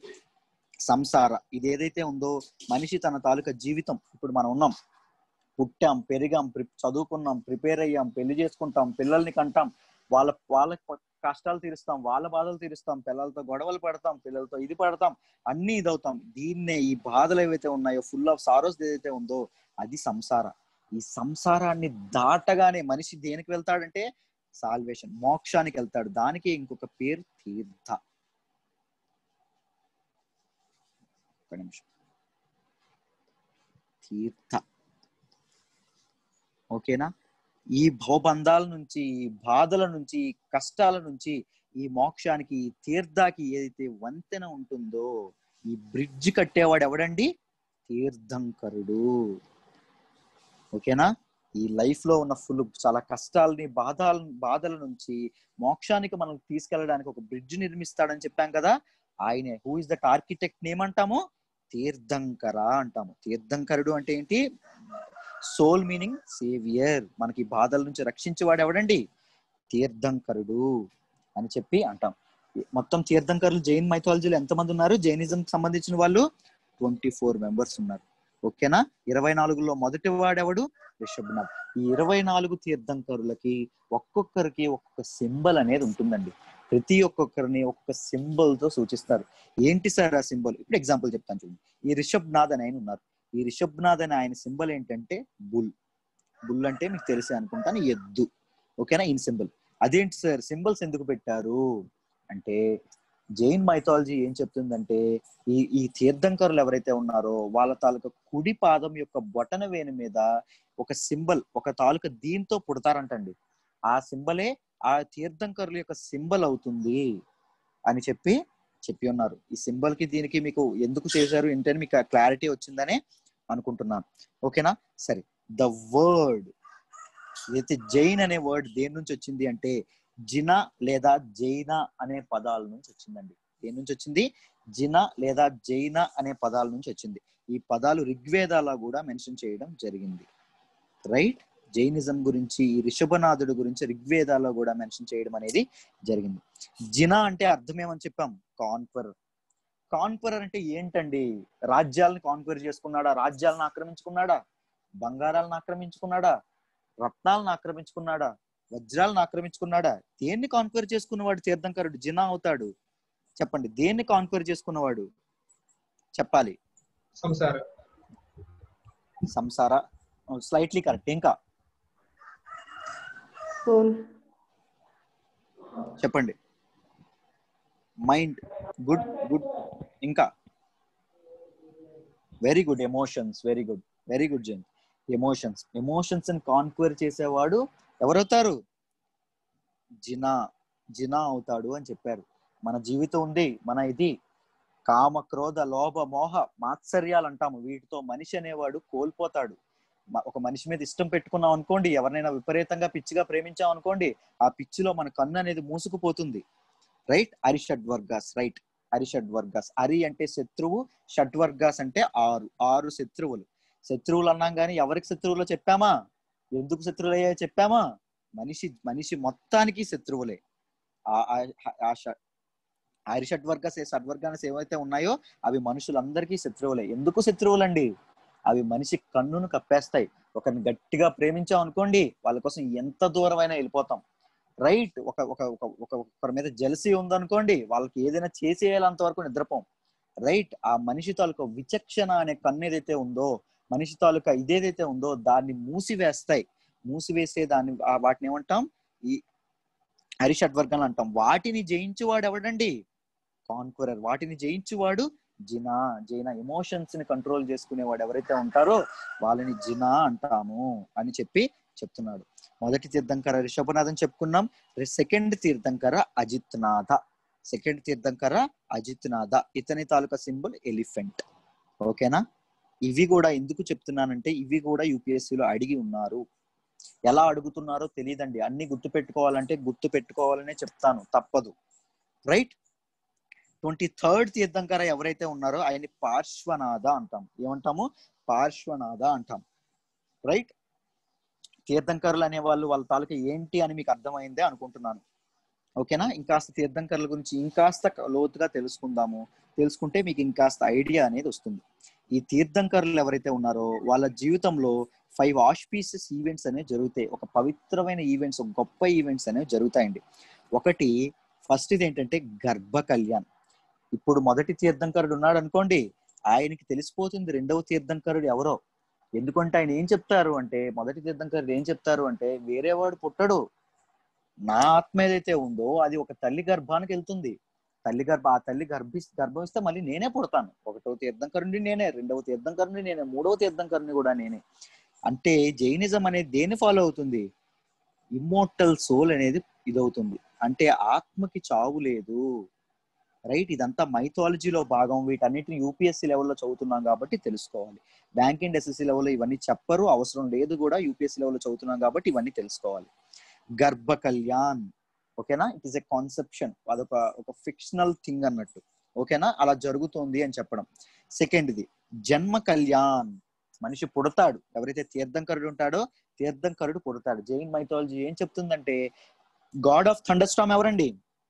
సంసార ఇది ఏదైతే ఉందో మనిషి తన తాలూకా జీవితం ఇప్పుడు మనం ఉన్నాం పుట్టాం పెరిగాం ప్రి- చదువుకున్నాం ప్రిపేర్ అయ్యాం పెళ్లి చేసుకుంటాం పిల్లల్ని కంటాం వాళ్ళ వాళ్ళ ప- కష్టాలు తీరుస్తాం వాళ్ళ బాధలు తీరుస్తాం పిల్లలతో గొడవలు పడతాం పిల్లలతో ఇది పడతాం అన్ని ఇదవుతాం దీన్నే ఈ బాధలు ఏవైతే ఉన్నాయో ఫుల్ ఆఫ్ సారోస్ ఏదైతే ఉందో అది సంసార ఈ సంసారాన్ని దాటగానే మనిషి దేనికి వెళ్తాడంటే సాల్వేషన్ మోక్షానికి వెళ్తాడు దానికి ఇంకొక పేరు తీర్థ ఒక నిమిషం తీర్థ ఓకేనా ఈ భవబంధాల నుంచి ఈ బాధల నుంచి ఈ కష్టాల నుంచి ఈ మోక్షానికి ఈ తీర్థాకి ఏదైతే వంతెన ఉంటుందో ఈ బ్రిడ్జ్ కట్టేవాడు ఎవడండి తీర్థంకరుడు ఓకేనా ఈ లైఫ్ లో ఉన్న ఫుల్ చాలా కష్టాలని బాధల బాధల నుంచి మోక్షానికి మనం తీసుకెళ్ళడానికి ఒక బ్రిడ్జ్ నిర్మిస్తాడని చెప్పాం కదా ఆయనే హూ ఇస్ దట్ ఆర్కిటెక్ట్ ఏమంటాము తీర్థంకర అంటాము తీర్థంకరుడు అంటే ఏంటి సోల్ మీనింగ్ సేవియర్ మనకి ఈ బాధల నుంచి రక్షించేవాడు ఎవడండి తీర్థంకరుడు అని చెప్పి అంటాం మొత్తం తీర్థంకరులు జైన్ మైథాలజీలో ఎంతమంది ఉన్నారు జైనిజం సంబంధించిన వాళ్ళు ట్వంటీ ఫోర్ మెంబర్స్ ఉన్నారు ఓకేనా ఇరవై నాలుగులో మొదటి వాడెవడు రిషబ్నాథ్ ఈ ఇరవై నాలుగు తీర్థంకరులకి ఒక్కొక్కరికి ఒక్కొక్క సింబల్ అనేది ఉంటుందండి ప్రతి ఒక్కొక్కరిని ఒక్కొక్క సింబల్ తో సూచిస్తారు ఏంటి సార్ ఆ సింబల్ ఇప్పుడు ఎగ్జాంపుల్ చెప్తాను చూడండి ఈ రిషబ్నాథ్ అని ఆయన ఉన్నారు ఈ రిషబ్నాథ్ అనే ఆయన సింబల్ ఏంటంటే బుల్ బుల్ అంటే మీకు తెలిసే అనుకుంటాను ఎద్దు ఓకేనా ఈ సింబల్ అదేంటి సార్ సింబల్స్ ఎందుకు పెట్టారు అంటే జైన్ మైథాలజీ ఏం చెప్తుందంటే ఈ ఈ తీర్థంకరులు ఎవరైతే ఉన్నారో వాళ్ళ తాలూకా కుడి పాదం యొక్క బొటన వేణి మీద ఒక సింబల్ ఒక తాలూకా దీంతో పుడతారంటండి ఆ సింబలే ఆ తీర్థంకరుల యొక్క సింబల్ అవుతుంది అని చెప్పి చెప్పి ఉన్నారు ఈ సింబల్ కి దీనికి మీకు ఎందుకు చేశారు ఏంటని మీకు క్లారిటీ వచ్చిందనే అనుకుంటున్నాను ఓకేనా సరే ద వర్డ్ అయితే జైన్ అనే వర్డ్ దేని నుంచి వచ్చింది అంటే జిన లేదా జైన అనే పదాల నుంచి వచ్చిందండి దేని నుంచి వచ్చింది జిన లేదా జైన అనే పదాల నుంచి వచ్చింది ఈ పదాలు ఋగ్వేదాల కూడా మెన్షన్ చేయడం జరిగింది రైట్ జైనిజం గురించి ఈ రిషభనాథుడు గురించి ఋగ్వేదాల్లో కూడా మెన్షన్ చేయడం అనేది జరిగింది జిన అంటే అర్థం ఏమని చెప్పాం కాన్ఫర్ కాన్ఫరర్ అంటే ఏంటండి రాజ్యాలను కాన్ఫర్ చేసుకున్నాడా రాజ్యాలను ఆక్రమించుకున్నాడా బంగారాలను ఆక్రమించుకున్నాడా రత్నాలను ఆక్రమించుకున్నాడా వజ్రాలను ఆక్రమించుకున్నాడా దేన్ని కాన్క్వైర్ చేసుకున్నవాడు తీర్థంకరుడు జినా అవుతాడు చెప్పండి దేన్ని కాన్క్వైర్ చేసుకున్నవాడు చెప్పాలి సంసార సంసార స్లైట్లీ కరెక్ట్ ఇంకా సోల్ చెప్పండి మైండ్ గుడ్ గుడ్ ఇంకా very good emotions very good very good జన్ ఎమోషన్స్ ఎమోషన్స్ ని కాన్క్వైర్ చేసేవాడు ఎవరవుతారు జినా జినా అవుతాడు అని చెప్పారు మన జీవితం ఉంది మన ఇది కామ క్రోధ లోభ మోహ మాత్సర్యాలు అంటాము వీటితో మనిషి అనేవాడు కోల్పోతాడు మ- ఒక మనిషి మీద ఇష్టం పెట్టుకున్నాం అనుకోండి ఎవరినైనా విపరీతంగా పిచ్చిగా ప్రేమించాం అనుకోండి ఆ పిచ్చిలో మన కన్ను అనేది మూసుకుపోతుంది రైట్ అరిషడ్ వర్గాస్ రైట్ అరిషడ్ వర్గాస్ అరి అంటే శత్రువు షడ్వర్గాస్ అంటే ఆరు ఆరు శత్రువులు శత్రువులు అన్నాం కానీ ఎవరికి శత్రువులో చెప్పామా ఎందుకు శత్రువులు అయ్యాయో చెప్పామా మనిషి మనిషి మొత్తానికి శత్రువులే ఆ- ఆ- ఆ ష- ఆరు షడ్వర్గాస్ షడ్వర్గాస్ ఏవైతే ఉన్నాయో అవి మనుషులందరికీ శత్రువులే ఎందుకు శత్రువులండి అవి మనిషి కన్నును కప్పేస్తాయి ఒకరిని గట్టిగా ప్రేమించాం అనుకోండి వాళ్ళ కోసం ఎంత దూరమైనా వెళ్ళిపోతాం రైట్ ఒక ఒక ఒక ఒక ఒకరి మీద జలసి ఉందనుకోండి వాళ్ళకి ఏదైనా చేసేయాలంత వరకు నిద్రపోం రైట్ ఆ మనిషి తాలూకా విచక్షణ అనే కన్ను ఏదైతే ఉందో మనిషి తాలూకా ఇదేదైతే ఉందో దాన్ని మూసివేస్తాయి మూసివేసే దాన్ని ఆ వాటిని ఏమంటాం ఈ హరిషడ్వర్గాలు అంటాం వాటిని జయించువాడు ఎవడండి కాన్కురర్ వాటిని జయించువాడు జినా జైన ఎమోషన్స్ ని కంట్రోల్ చేసుకునేవాడు ఎవరైతే ఉంటారో వాళ్ళని జినా అంటాము అని చెప్పి చెప్తున్నాడు మొదటి తీర్థంకర రిషభనాథం చెప్పుకున్నాం సెకండ్ తీర్థంకర అజిత్నాథ సెకండ్ తీర్థంకర అజిత్నాథ ఇతని తాలూకా సింబల్ ఎలిఫెంట్ ఓకేనా ఇవి కూడా ఎందుకు చెప్తున్నానంటే ఇవి కూడా UPSC లో అడిగి ఉన్నారు ఎలా అడుగుతున్నారో తెలియదండి అన్ని గుర్తు పెట్టుకోవాలంటే గుర్తు పెట్టుకోవాలనే చెప్తాను తప్పదు రైట్ ట్వంటీ థర్డ్ తీర్థంకర ఎవరైతే ఉన్నారో ఆయన్ని పార్శ్వనాథ అంటాం ఏమంటాము పార్శ్వనాథ అంటాం రైట్ తీర్థంకరులు అనే వాళ్ళు వాళ్ళ తాలూకా ఏంటి అని మీకు అర్థమైందే అనుకుంటున్నాను ఓకేనా ఇంకాస్త తీర్థంకరుల గురించి ఇంకాస్త లోతుగా తెలుసుకుందాము తెలుసుకుంటే మీకు ఇంకాస్త ఐడియా అనేది వస్తుంది ఈ తీర్థంకరులు ఎవరైతే ఉన్నారో వాళ్ళ జీవితంలో ఫైవ్ ఆష్పీసెస్ ఈవెంట్స్ అనేవి జరుగుతాయి ఒక పవిత్రమైన ఈవెంట్స్ ఒక గొప్ప ఈవెంట్స్ అనేవి జరుగుతాయండి ఒకటి ఫస్ట్ ఇది ఏంటంటే గర్భ కళ్యాణ్ ఇప్పుడు మొదటి తీర్థంకరుడు ఉన్నాడు అనుకోండి ఆయనకి తెలిసిపోతుంది రెండవ తీర్థంకరుడు ఎవరో ఎందుకంటే ఆయన ఏం చెప్తారు అంటే మొదటి తీర్థంకరుడు ఏం చెప్తారు అంటే వేరేవాడు పుట్టడు నా ఆత్మ ఏదైతే ఉందో అది ఒక తల్లి గర్భానికి వెళ్తుంది తల్లి గర్భ ఆ తల్లి గర్భి గర్భమిస్తే మళ్ళీ నేనే పుడతాను ఒకటో తీర్థంకరుని నేనే రెండవ తీర్థంకరుని నేనే మూడవ తీర్థంకరుని కూడా నేనే అంటే జైనిజం అనేది దేని ఫాలో అవుతుంది ఇమ్మోర్టల్ సోల్ అనేది ఇదవుతుంది అంటే ఆత్మకి చావు లేదు రైట్ ఇదంతా మైథాలజీలో భాగం వీటన్నిటిని యూపీఎస్సీ లెవెల్లో చదువుతున్నాం కాబట్టి తెలుసుకోవాలి బ్యాంక్ అండ్ ఎస్ఎస్సీ లెవెల్లో ఇవన్నీ చెప్పరు అవసరం లేదు కూడా యూపీఎస్సీ లెవెల్లో చదువుతున్నాం కాబట్టి ఇవన్నీ తెలుసుకోవాలి గర్భ కళ్యాణ్ ఓకేనా ఇట్ ఈస్ ఎ కాన్సెప్షన్ అదొక ఒక ఫిక్షనల్ థింగ్ అన్నట్టు ఓకేనా అలా జరుగుతోంది అని చెప్పడం సెకండ్ ఇది జన్మ కళ్యాణ్ మనిషి పుడతాడు ఎవరైతే తీర్థంకరుడు ఉంటాడో తీర్థంకరుడు పుడతాడు జైన్ మైథాలజీ ఏం చెప్తుందంటే గాడ్ ఆఫ్ థండర్ స్టామ్ ఎవరండి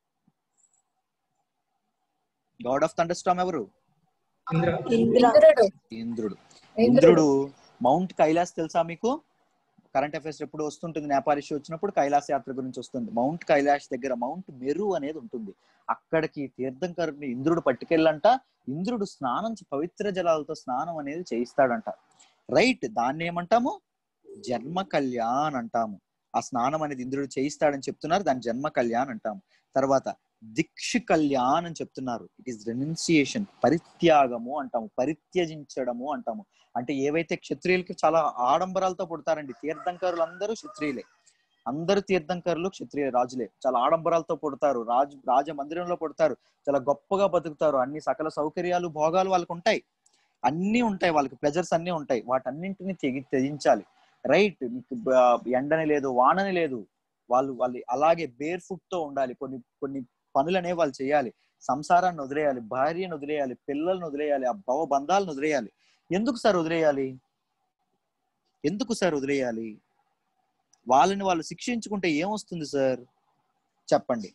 గాడ్ ఆఫ్ థండర్ స్టామ్ ఎవరు ఇంద్ర ఇంద్ర ఇంద్రుడు ఇంద్రుడు ఇంద్రుడు ఇంద్రుడు మౌంట్ కైలాస్ తెలుసా మీకు కరెంట్ అఫైర్స్ ఎప్పుడు వస్తుంటుంది నేపాల్ ఇష్యూ వచ్చినప్పుడు కైలాస యాత్ర గురించి వస్తుంది మౌంట్ కైలాష్ దగ్గర మౌంట్ మెరు అనేది ఉంటుంది అక్కడికి తీర్థంకరుని ఇంద్రుడు పట్టుకెళ్ళంట ఇంద్రుడు స్నానం చే- పవిత్ర జలాలతో స్నానం అనేది చేయిస్తాడంట రైట్ దాన్ని ఏమంటాము జన్మ కళ్యాణ్ అంటాము ఆ స్నానం అనేది ఇంద్రుడు చేయిస్తాడని చెప్తున్నారు దాని జన్మ కళ్యాణ్ అంటాము తర్వాత దిక్ష కళ్యాణ్ అని చెప్తున్నారు ఇట్ ఈస్ రెనౌన్సియేషన్ పరిత్యాగము అంటాము పరిత్యజించడము అంటాము అంటే ఏవైతే క్షత్రియులకి చాలా ఆడంబరాలతో పుడతారండి తీర్థంకరులు అందరూ క్షత్రియులే అందరు తీర్థంకరులు క్షత్రియ రాజులే చాలా ఆడంబరాలతో పుడతారు రాజు రాజ మందిరంలో పుడతారు చాలా గొప్పగా బతుకుతారు అన్ని సకల సౌకర్యాలు భోగాలు వాళ్ళకు ఉంటాయి అన్ని ఉంటాయి వాళ్ళకి ప్లెజర్స్ అన్ని ఉంటాయి వాటన్నింటిని తెగి త్యజించాలి రైట్ మీకు బ- ఎండని లేదు వానని లేదు వాళ్ళు వాళ్ళు అలాగే బేర్ ఫుట్ తో ఉండాలి కొన్ని కొన్ని పనులు అనేవి వాళ్ళు చేయాలి సంసారాన్ని వదిలేయాలి భార్యను వదిలేయాలి పిల్లల్ని వదిలేయాలి ఆ భవ బంధాలను వదిలేయాలి ఎందుకు సార్ వదిలేయాలి ఎందుకు సార్ వదిలేయాలి వాళ్ళని వాళ్ళు శిక్షించుకుంటే ఏమొస్తుంది సార్ చెప్పండి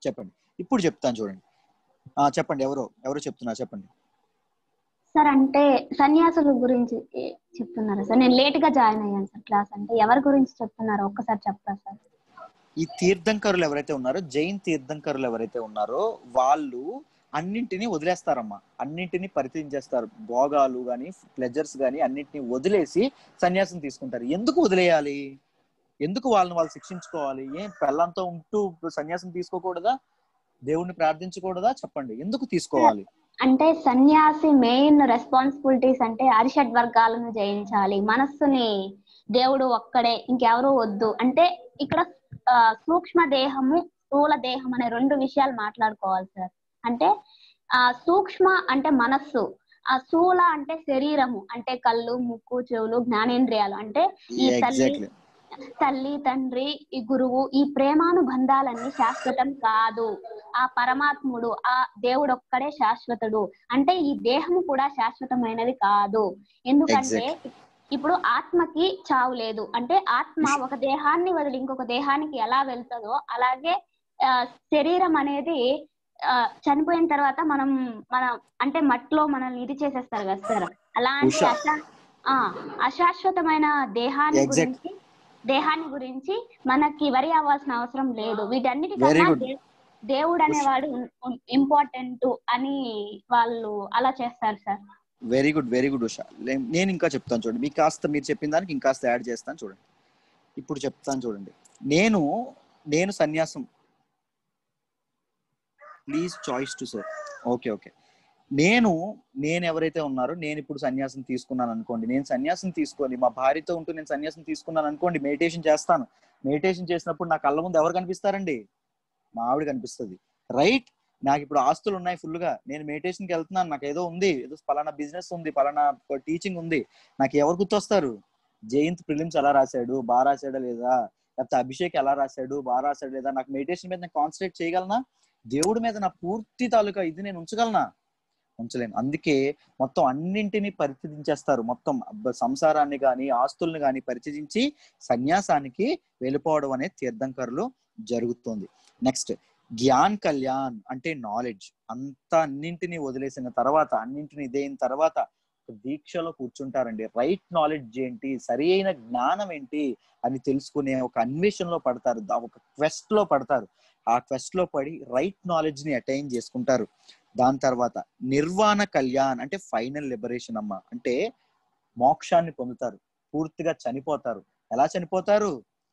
చెప్పండి ఇప్పుడు చెప్తాను చూడండి ఆ, చెప్పండి ఎవరో ఎవరో చెప్తున్నారు చెప్పండి సార్ అంటే సన్యాసుల గురించి ఏ- చెప్తున్నారా సార్ నేను లేట్ గా జాయిన్ అయ్యాను సార్ క్లాస్ అంటే ఎవరి గురించి చెప్తున్నారో ఒక్కసారి చెప్తారా సార్ ఈ తీర్థంకరులు ఎవరైతే ఉన్నారో జైన్ తీర్థంకరులు ఎవరైతే ఉన్నారో వాళ్ళు అన్నింటినీ వదిలేస్తారమ్మా అన్నింటినీ పరిత్యజించేస్తారు భోగాలు కానీ ప్లెజర్స్ కానీ అన్నింటినీ వదిలేసి సన్యాసం తీసుకుంటారు ఎందుకు వదిలేయాలి ఎందుకు వాళ్ళని వాళ్ళు శిక్షించుకోవాలి ఏం పెళ్ళంతో ఉంటూ సన్యాసం తీసుకోకూడదా దేవుణ్ణి ప్రార్థించకూడదా చెప్పండి ఎందుకు తీసుకోవాలి అంటే సన్యాసి మెయిన్ రెస్పాన్సిబిలిటీస్ అంటే అరిషడ్ వర్గాలను జయించాలి మనస్సుని దేవుడు ఒక్కడే ఇంకెవరు వద్దు అంటే ఇక్కడ ఆ, సూక్ష్మ దేహము స్థూల దేహం అనే రెండు విషయాలు మాట్లాడుకోవాలి సార్ అంటే ఆ సూక్ష్మ అంటే మనస్సు ఆ స్థూల అంటే శరీరము అంటే కళ్ళు ముక్కు చెవులు జ్ఞానేంద్రియాలు అంటే ఈ తల్లి ఎగ్జాక్ట్లీ తల్లి తండ్రి ఈ గురువు ఈ ప్రేమానుబంధాలన్నీ శాశ్వతం కాదు ఆ పరమాత్ముడు ఆ దేవుడు ఒక్కడే శాశ్వతుడు అంటే ఈ దేహము కూడా శాశ్వతమైనది కాదు ఎందుకంటే ఇప్పుడు ఆత్మకి చావు లేదు అంటే ఆత్మ ఒక దేహాన్ని వదిలి ఇంకొక దేహానికి ఎలా వెళ్తుందో అలాగే ఆ, శరీరం అనేది ఆ, చనిపోయిన తర్వాత మనం మన అంటే మట్టిలో మనల్ని ఇది చేసేస్తారు కదా సార్ అలాంటి ఉషా. అశా ఆ, అశాశ్వతమైన దేహాన్ని Exact. గురించి దేహాన్ని గురించి మనకి వరి అవ్వాల్సిన అవసరం లేదు Very వీటన్నిటికన్నా good. దే- దేవుడు అనేవాడు ఇంపార్టెంట్ అని వాళ్ళు అలా చేస్తారు sir very good very good Usha లే- నేను ఇంకా చెప్తాను చూడండి మీకు కాస్త మీరు చెప్పిన దానికి ఇంకాస్త యాడ్ చేస్తాను చూడండి ఇప్పుడు చెప్తాను చూడండి నేను నేను సన్యాసం please choice to sir okay okay నేను నేను ఎవరైతే ఉన్నారో నేను ఇప్పుడు సన్యాసం తీసుకున్నాను అనుకోండి నేను సన్యాసం తీసుకొని మా భార్యతో ఉంటూ నేను సన్యాసం తీసుకున్నాను అనుకోండి మెడిటేషన్ చేస్తాను మెడిటేషన్ చేసినప్పుడు నా కళ్ళ ముందు ఎవరు కనిపిస్తారండి మా ఆవిడ కనిపిస్తుంది రైట్ నాకు ఇప్పుడు ఆస్తులు ఉన్నాయి ఫుల్ గా నేను మెడిటేషన్కి వెళ్తున్నాను నాకు ఏదో ఉంది ఏదో పలానా బిజినెస్ ఉంది పలానా టీచింగ్ ఉంది నాకు ఎవరు గుర్తొస్తారు జయంత్ ప్రిలిమ్స్ ఎలా రాశాడు బాగా రాశాడా లేదా లేకపోతే అభిషేక్ ఎలా రాశాడు బాగా రాశాడు లేదా నాకు మెడిటేషన్ మీద నేను కాన్సన్ట్రేట్ చేయగలనా దేవుడి మీద నా పూర్తి తాలూకా ఇది నేను ఉంచగలనా ఉంచలేను అందుకే మొత్తం అన్నింటినీ పరిత్యజించేస్తారు మొత్తం అబ్బ- సంసారాన్ని కానీ ఆస్తుల్ని కానీ పరిత్యజించి సన్యాసానికి వెళ్ళిపోవడం అనేది తీర్థంకరులు జరుగుతుంది నెక్స్ట్ జ్ఞాన్ కళ్యాణ్ అంటే నాలెడ్జ్ అంతా అన్నింటినీ వదిలేసిన తర్వాత అన్నింటినీ ఇదైన తర్వాత ఒక దీక్షలో కూర్చుంటారండి రైట్ నాలెడ్జ్ ఏంటి సరి అయిన జ్ఞానం ఏంటి అని తెలుసుకునే ఒక అన్వేషణలో పడతారు దా- ఒక క్వెస్ట్ లో పడతారు ఆ క్వెస్ట్ లో పడి రైట్ నాలెడ్జ్ ని అటైన్ చేసుకుంటారు దాని తర్వాత నిర్వాణ కళ్యాణ్ అంటే ఫైనల్ లిబరేషన్ అమ్మ అంటే మోక్షాన్ని పొందుతారు పూర్తిగా చనిపోతారు ఎలా చనిపోతారు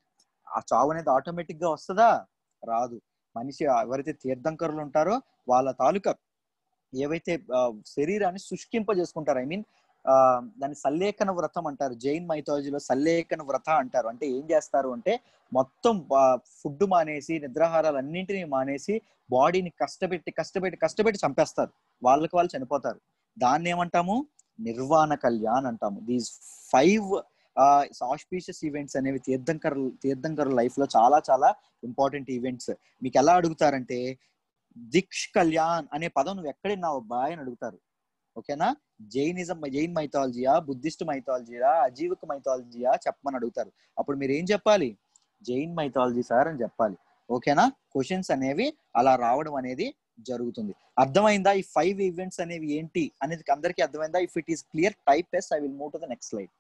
ఆ చావు అనేది ఆటోమేటిక్ గా వస్తుందా రాదు మనిషి ఎవరైతే తీర్థంకరులు ఉంటారో వాళ్ళ తాలూకా ఏవైతే ఆ, శరీరాన్ని శుష్కింప చేసుకుంటారు ఐ మీన్ దాన్ని సల్లేఖన వ్రతం అంటారు జైన్ మైథాలజీలో సల్లేఖన వ్రత అంటారు అంటే ఏం చేస్తారు అంటే మొత్తం ఫుడ్ మానేసి నిద్రాహారాలు అన్నింటినీ మానేసి బాడీని కష్టపెట్టి కష్టపెట్టి కష్టపెట్టి చంపేస్తారు వాళ్ళకి వాళ్ళు చనిపోతారు దాన్ని ఏమంటాము నిర్వాణ కళ్యాణ్ అంటాము దీస్ ఫైవ్ ఆస్పీషియస్ ఈవెంట్స్ అనేవి తీర్థంకర్ తీర్థంకర్ లైఫ్ లో చాలా చాలా ఇంపార్టెంట్ ఈవెంట్స్ మీకు ఎలా అడుగుతారంటే దిక్ష్ కళ్యాణ్ అనే పదం నువ్వు ఎక్కడున్నావు అబ్బాయి అని అడుగుతారు ఓకేనా జైనిజం జైన్ మైథాలజీయా బుద్ధిస్ట్ మైథాలజీయా అజీవిక మైథాలజీయా చెప్పమని అడుగుతారు అప్పుడు మీరు ఏం చెప్పాలి జైన్ మైథాలజీ సార్ అని చెప్పాలి ఓకేనా క్వశ్చన్స్ అనేవి అలా రావడం అనేది జరుగుతుంది అర్థమైందా ఈ ఫైవ్ ఈవెంట్స్ అనేవి ఏంటి అనేది అందరికీ అర్థమైందా if it is clear type yes I will move to the next slide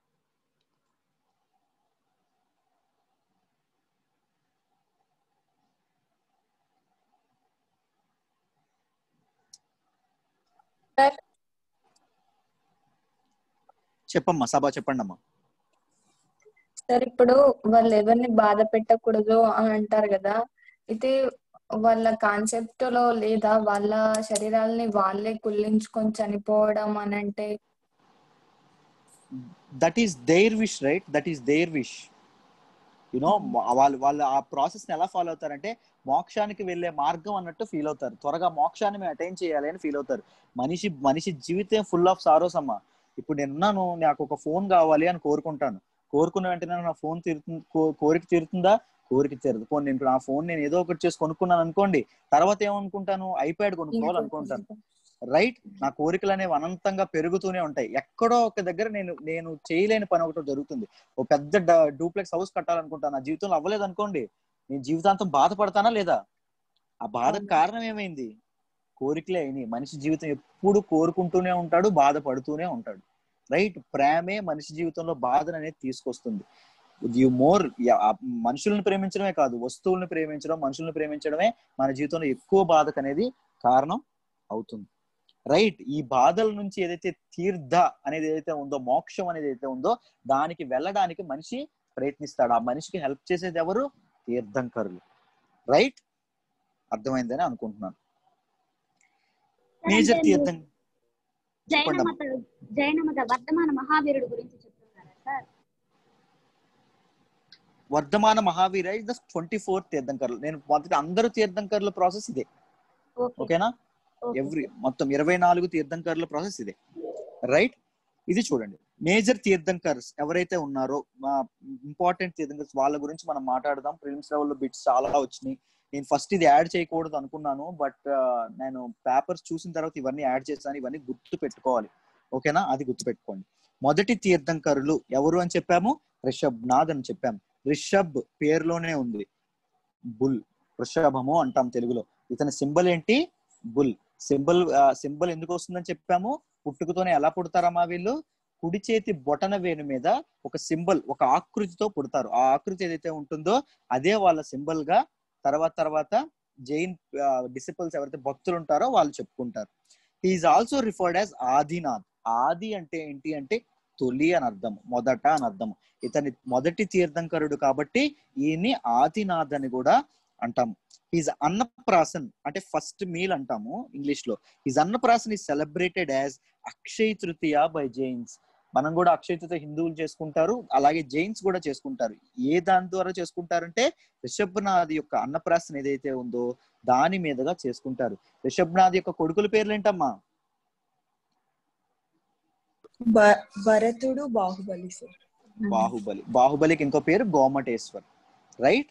చెప్పమ్మా సభ చెప్పండి అమ్మా సార్ ఇప్పుడు వాళ్ళు ఎవరిని బాధ పెట్టకూడదు అని అంటారు కదా అయితే వాళ్ళ కాన్సెప్ట్ లో లేదా వాళ్ళ శరీరాలని వాళ్ళే కుళ్ళించుకొని చనిపోవడం అని అంటే that is their wish right that is their wish you know వాళ్ళు వాళ్ళు ఆ ప్రాసెస్ ని ఎలా ఫాలో అవుతారంటే మోక్షానికి వెళ్ళే మార్గం అన్నట్టు ఫీల్ అవుతారు త్వరగా మోక్షాన్ని మేము అటైన్ చేయాలి అని ఫీల్ అవుతారు మనిషి మనిషి జీవితం ఫుల్ ఆఫ్ సారోస్ అమ్మా ఇప్పుడు నేను ఉన్నాను నాకు ఒక ఫోన్ కావాలి అని కోరుకుంటాను కోరుకున్న వెంటనే నా ఫోన్ తీరుతుంది కో- కోరిక తీరుతుందా కోరిక తీరదు పోనీ నేను ఇప్పుడు ఆ ఫోన్ నేను ఏదో ఒకటి చేసి కొనుక్కున్నాను అనుకోండి తర్వాత ఏమనుకుంటాను ఐప్యాడ్ కొనుక్కోవాలి అనుకుంటాను రైట్ నా కోరికలు అనేవి అనంతంగా పెరుగుతూనే ఉంటాయి ఎక్కడో ఒక దగ్గర నేను నేను చేయలేని పని ఒకటి జరుగుతుంది ఓ పెద్ద డూప్లెక్స్ హౌస్ కట్టాలనుకుంటాను నా జీవితంలో అవ్వలేదు అనుకోండి నేను జీవితాంతం బాధపడతానా లేదా ఆ బాధకు అవును. కారణం ఏమైంది కోరికలే అయినాయి మనిషి జీవితం ఎప్పుడు కోరుకుంటూనే ఉంటాడు బాధపడుతూనే ఉంటాడు రైట్ ప్రేమే మనిషి జీవితంలో బాధను అనేది తీసుకొస్తుంది యు మోర్ మనుషులను ప్రేమించడమే కాదు వస్తువులను ప్రేమించడం మనుషులను ప్రేమించడమే మన జీవితంలో ఎక్కువ బాధకు అనేది కారణం అవుతుంది రైట్ ఈ బాధల నుంచి ఏదైతే తీర్థ అనేది ఏదైతే ఉందో మోక్షం అనేది ఏదైతే ఉందో దానికి వెళ్ళడానికి మనిషి ప్రయత్నిస్తాడు ఆ మనిషికి హెల్ప్ చేసేది ఎవరు తీర్థంకరులు రైట్ అర్థమైందని అనుకుంటున్నాను మేజర్ తీర్థం జైన చెప్పండి అమ్మా. మత జైన మత వర్ధమాన మహావీరుడు గురించి చెప్తున్నారా sir Vardhamana Mahavira is the twenty fourth తీర్థంకరులు నేను మొదటి అందరూ తీర్థంకరుల ప్రాసెస్ ఇదే ఓకే ఓకేనా ఓకే. ఎవ్రీ మొత్తం ఇరవై నాలుగు తీర్థంకరుల ప్రాసెస్ ఇదే రైట్ ఇది చూడండి మేజర్ తీర్థంకర్స్ ఎవరైతే ఉన్నారో మా ఇంపార్టెంట్ తీర్థంకర్స్ వాళ్ళ గురించి మనం మాట్లాడదాం ప్రిలిమ్స్ లెవెల్లో బిట్స్ చాలా వచ్చినాయి నేను ఫస్ట్ ఇది యాడ్ చేయకూడదు అనుకున్నాను బట్ నేను పేపర్స్ చూసిన తర్వాత ఇవన్నీ యాడ్ చేశాను ఇవన్నీ గుర్తు పెట్టుకోవాలి ఓకేనా అది గుర్తు పెట్టుకోండి మొదటి తీర్థంకరులు ఎవరు అని చెప్పాము రిషబ్ నాథ్ అని చెప్పాము రిషబ్ పేరులోనే ఉంది బుల్ వృషభము అంటాం తెలుగులో ఇతని సింబల్ ఏంటి బుల్ సింబల్ సింబల్ ఎందుకు వస్తుందని చెప్పాము పుట్టుకతోనే ఎలా పుడతారమ్మా వీళ్ళు కుడి చేతి బొటన వేలు మీద ఒక సింబల్ ఒక ఆకృతితో పుడతారు ఆ ఆకృతి ఏదైతే ఉంటుందో అదే వాళ్ళ సింబల్ గా తర్వాత తర్వాత జైన్ డిసిపుల్స్ ఎవరైతే భక్తులు ఉంటారో వాళ్ళు చెప్పుకుంటారు is also referred as Adinath ఆది అంటే ఏంటి అంటే తొలి అని అర్థం మొదట అని అర్థం ఇతని మొదటి తీర్థంకరుడు కాబట్టి ఈయన్ని ఆదినాథ్ అని కూడా అంటాము ఈజ్ అన్నప్రాసన్ అంటే ఫస్ట్ మీల్ అంటాము ఇంగ్లీష్ లో is Annaprashan is celebrated as Akshay Tritiya by Jains మనం కూడా అక్షయ తృతీయ హిందువులు చేసుకుంటారు అలాగే జైన్స్ కూడా చేసుకుంటారు ఏ దాని ద్వారా చేసుకుంటారంటే రిషభనాథ్ యొక్క అన్నప్రాసన ఏదైతే ఉందో దాని మీదుగా చేసుకుంటారు రిషభనాథ్ యొక్క కొడుకుల పేర్లు ఏంటమ్మా భ- భరతుడు బాహుబలి సార్ బాహుబలి బాహుబలికి ఇంకో పేరు గోమటేశ్వర్ రైట్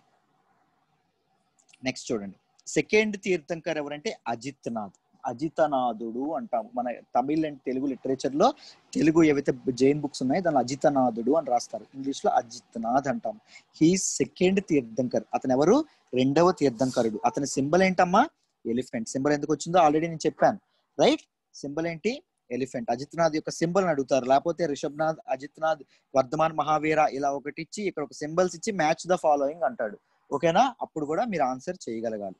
నెక్స్ట్ చూడండి సెకండ్ తీర్థంకర్ ఎవరంటే అజిత్ నాథ్ అజితనాథుడు అంటాం మన తమిళ్ అండ్ తెలుగు లిటరేచర్ లో తెలుగు ఏవైతే జైన్ బుక్స్ ఉన్నాయో దానిలో అజితనాథుడు అని రాస్తారు ఇంగ్లీష్ లో అజిత్ నాథ్ అంటాం హీ సెకండ్ తీర్థంకర్ అతను ఎవరు రెండవ తీర్థంకరుడు అతని సింబల్ ఏంటమ్మా ఎలిఫెంట్ సింబల్ ఎందుకు వచ్చిందో ఆల్రెడీ నేను చెప్పాను రైట్ సింబల్ ఏంటి ఎలిఫెంట్ అజిత్నాథ్ యొక్క సింబల్ అని అడుగుతారు లేకపోతే రిషబ్నాథ్ అజిత్నాథ్ వర్ధమాన్ మహావీర ఇలా ఒకటి ఇచ్చి ఇక్కడ ఒక సింబల్స్ ఇచ్చి మ్యాచ్ ద ఫాలోయింగ్ అంటాడు ఓకేనా అప్పుడు కూడా మీరు ఆన్సర్ చేయగలగాలి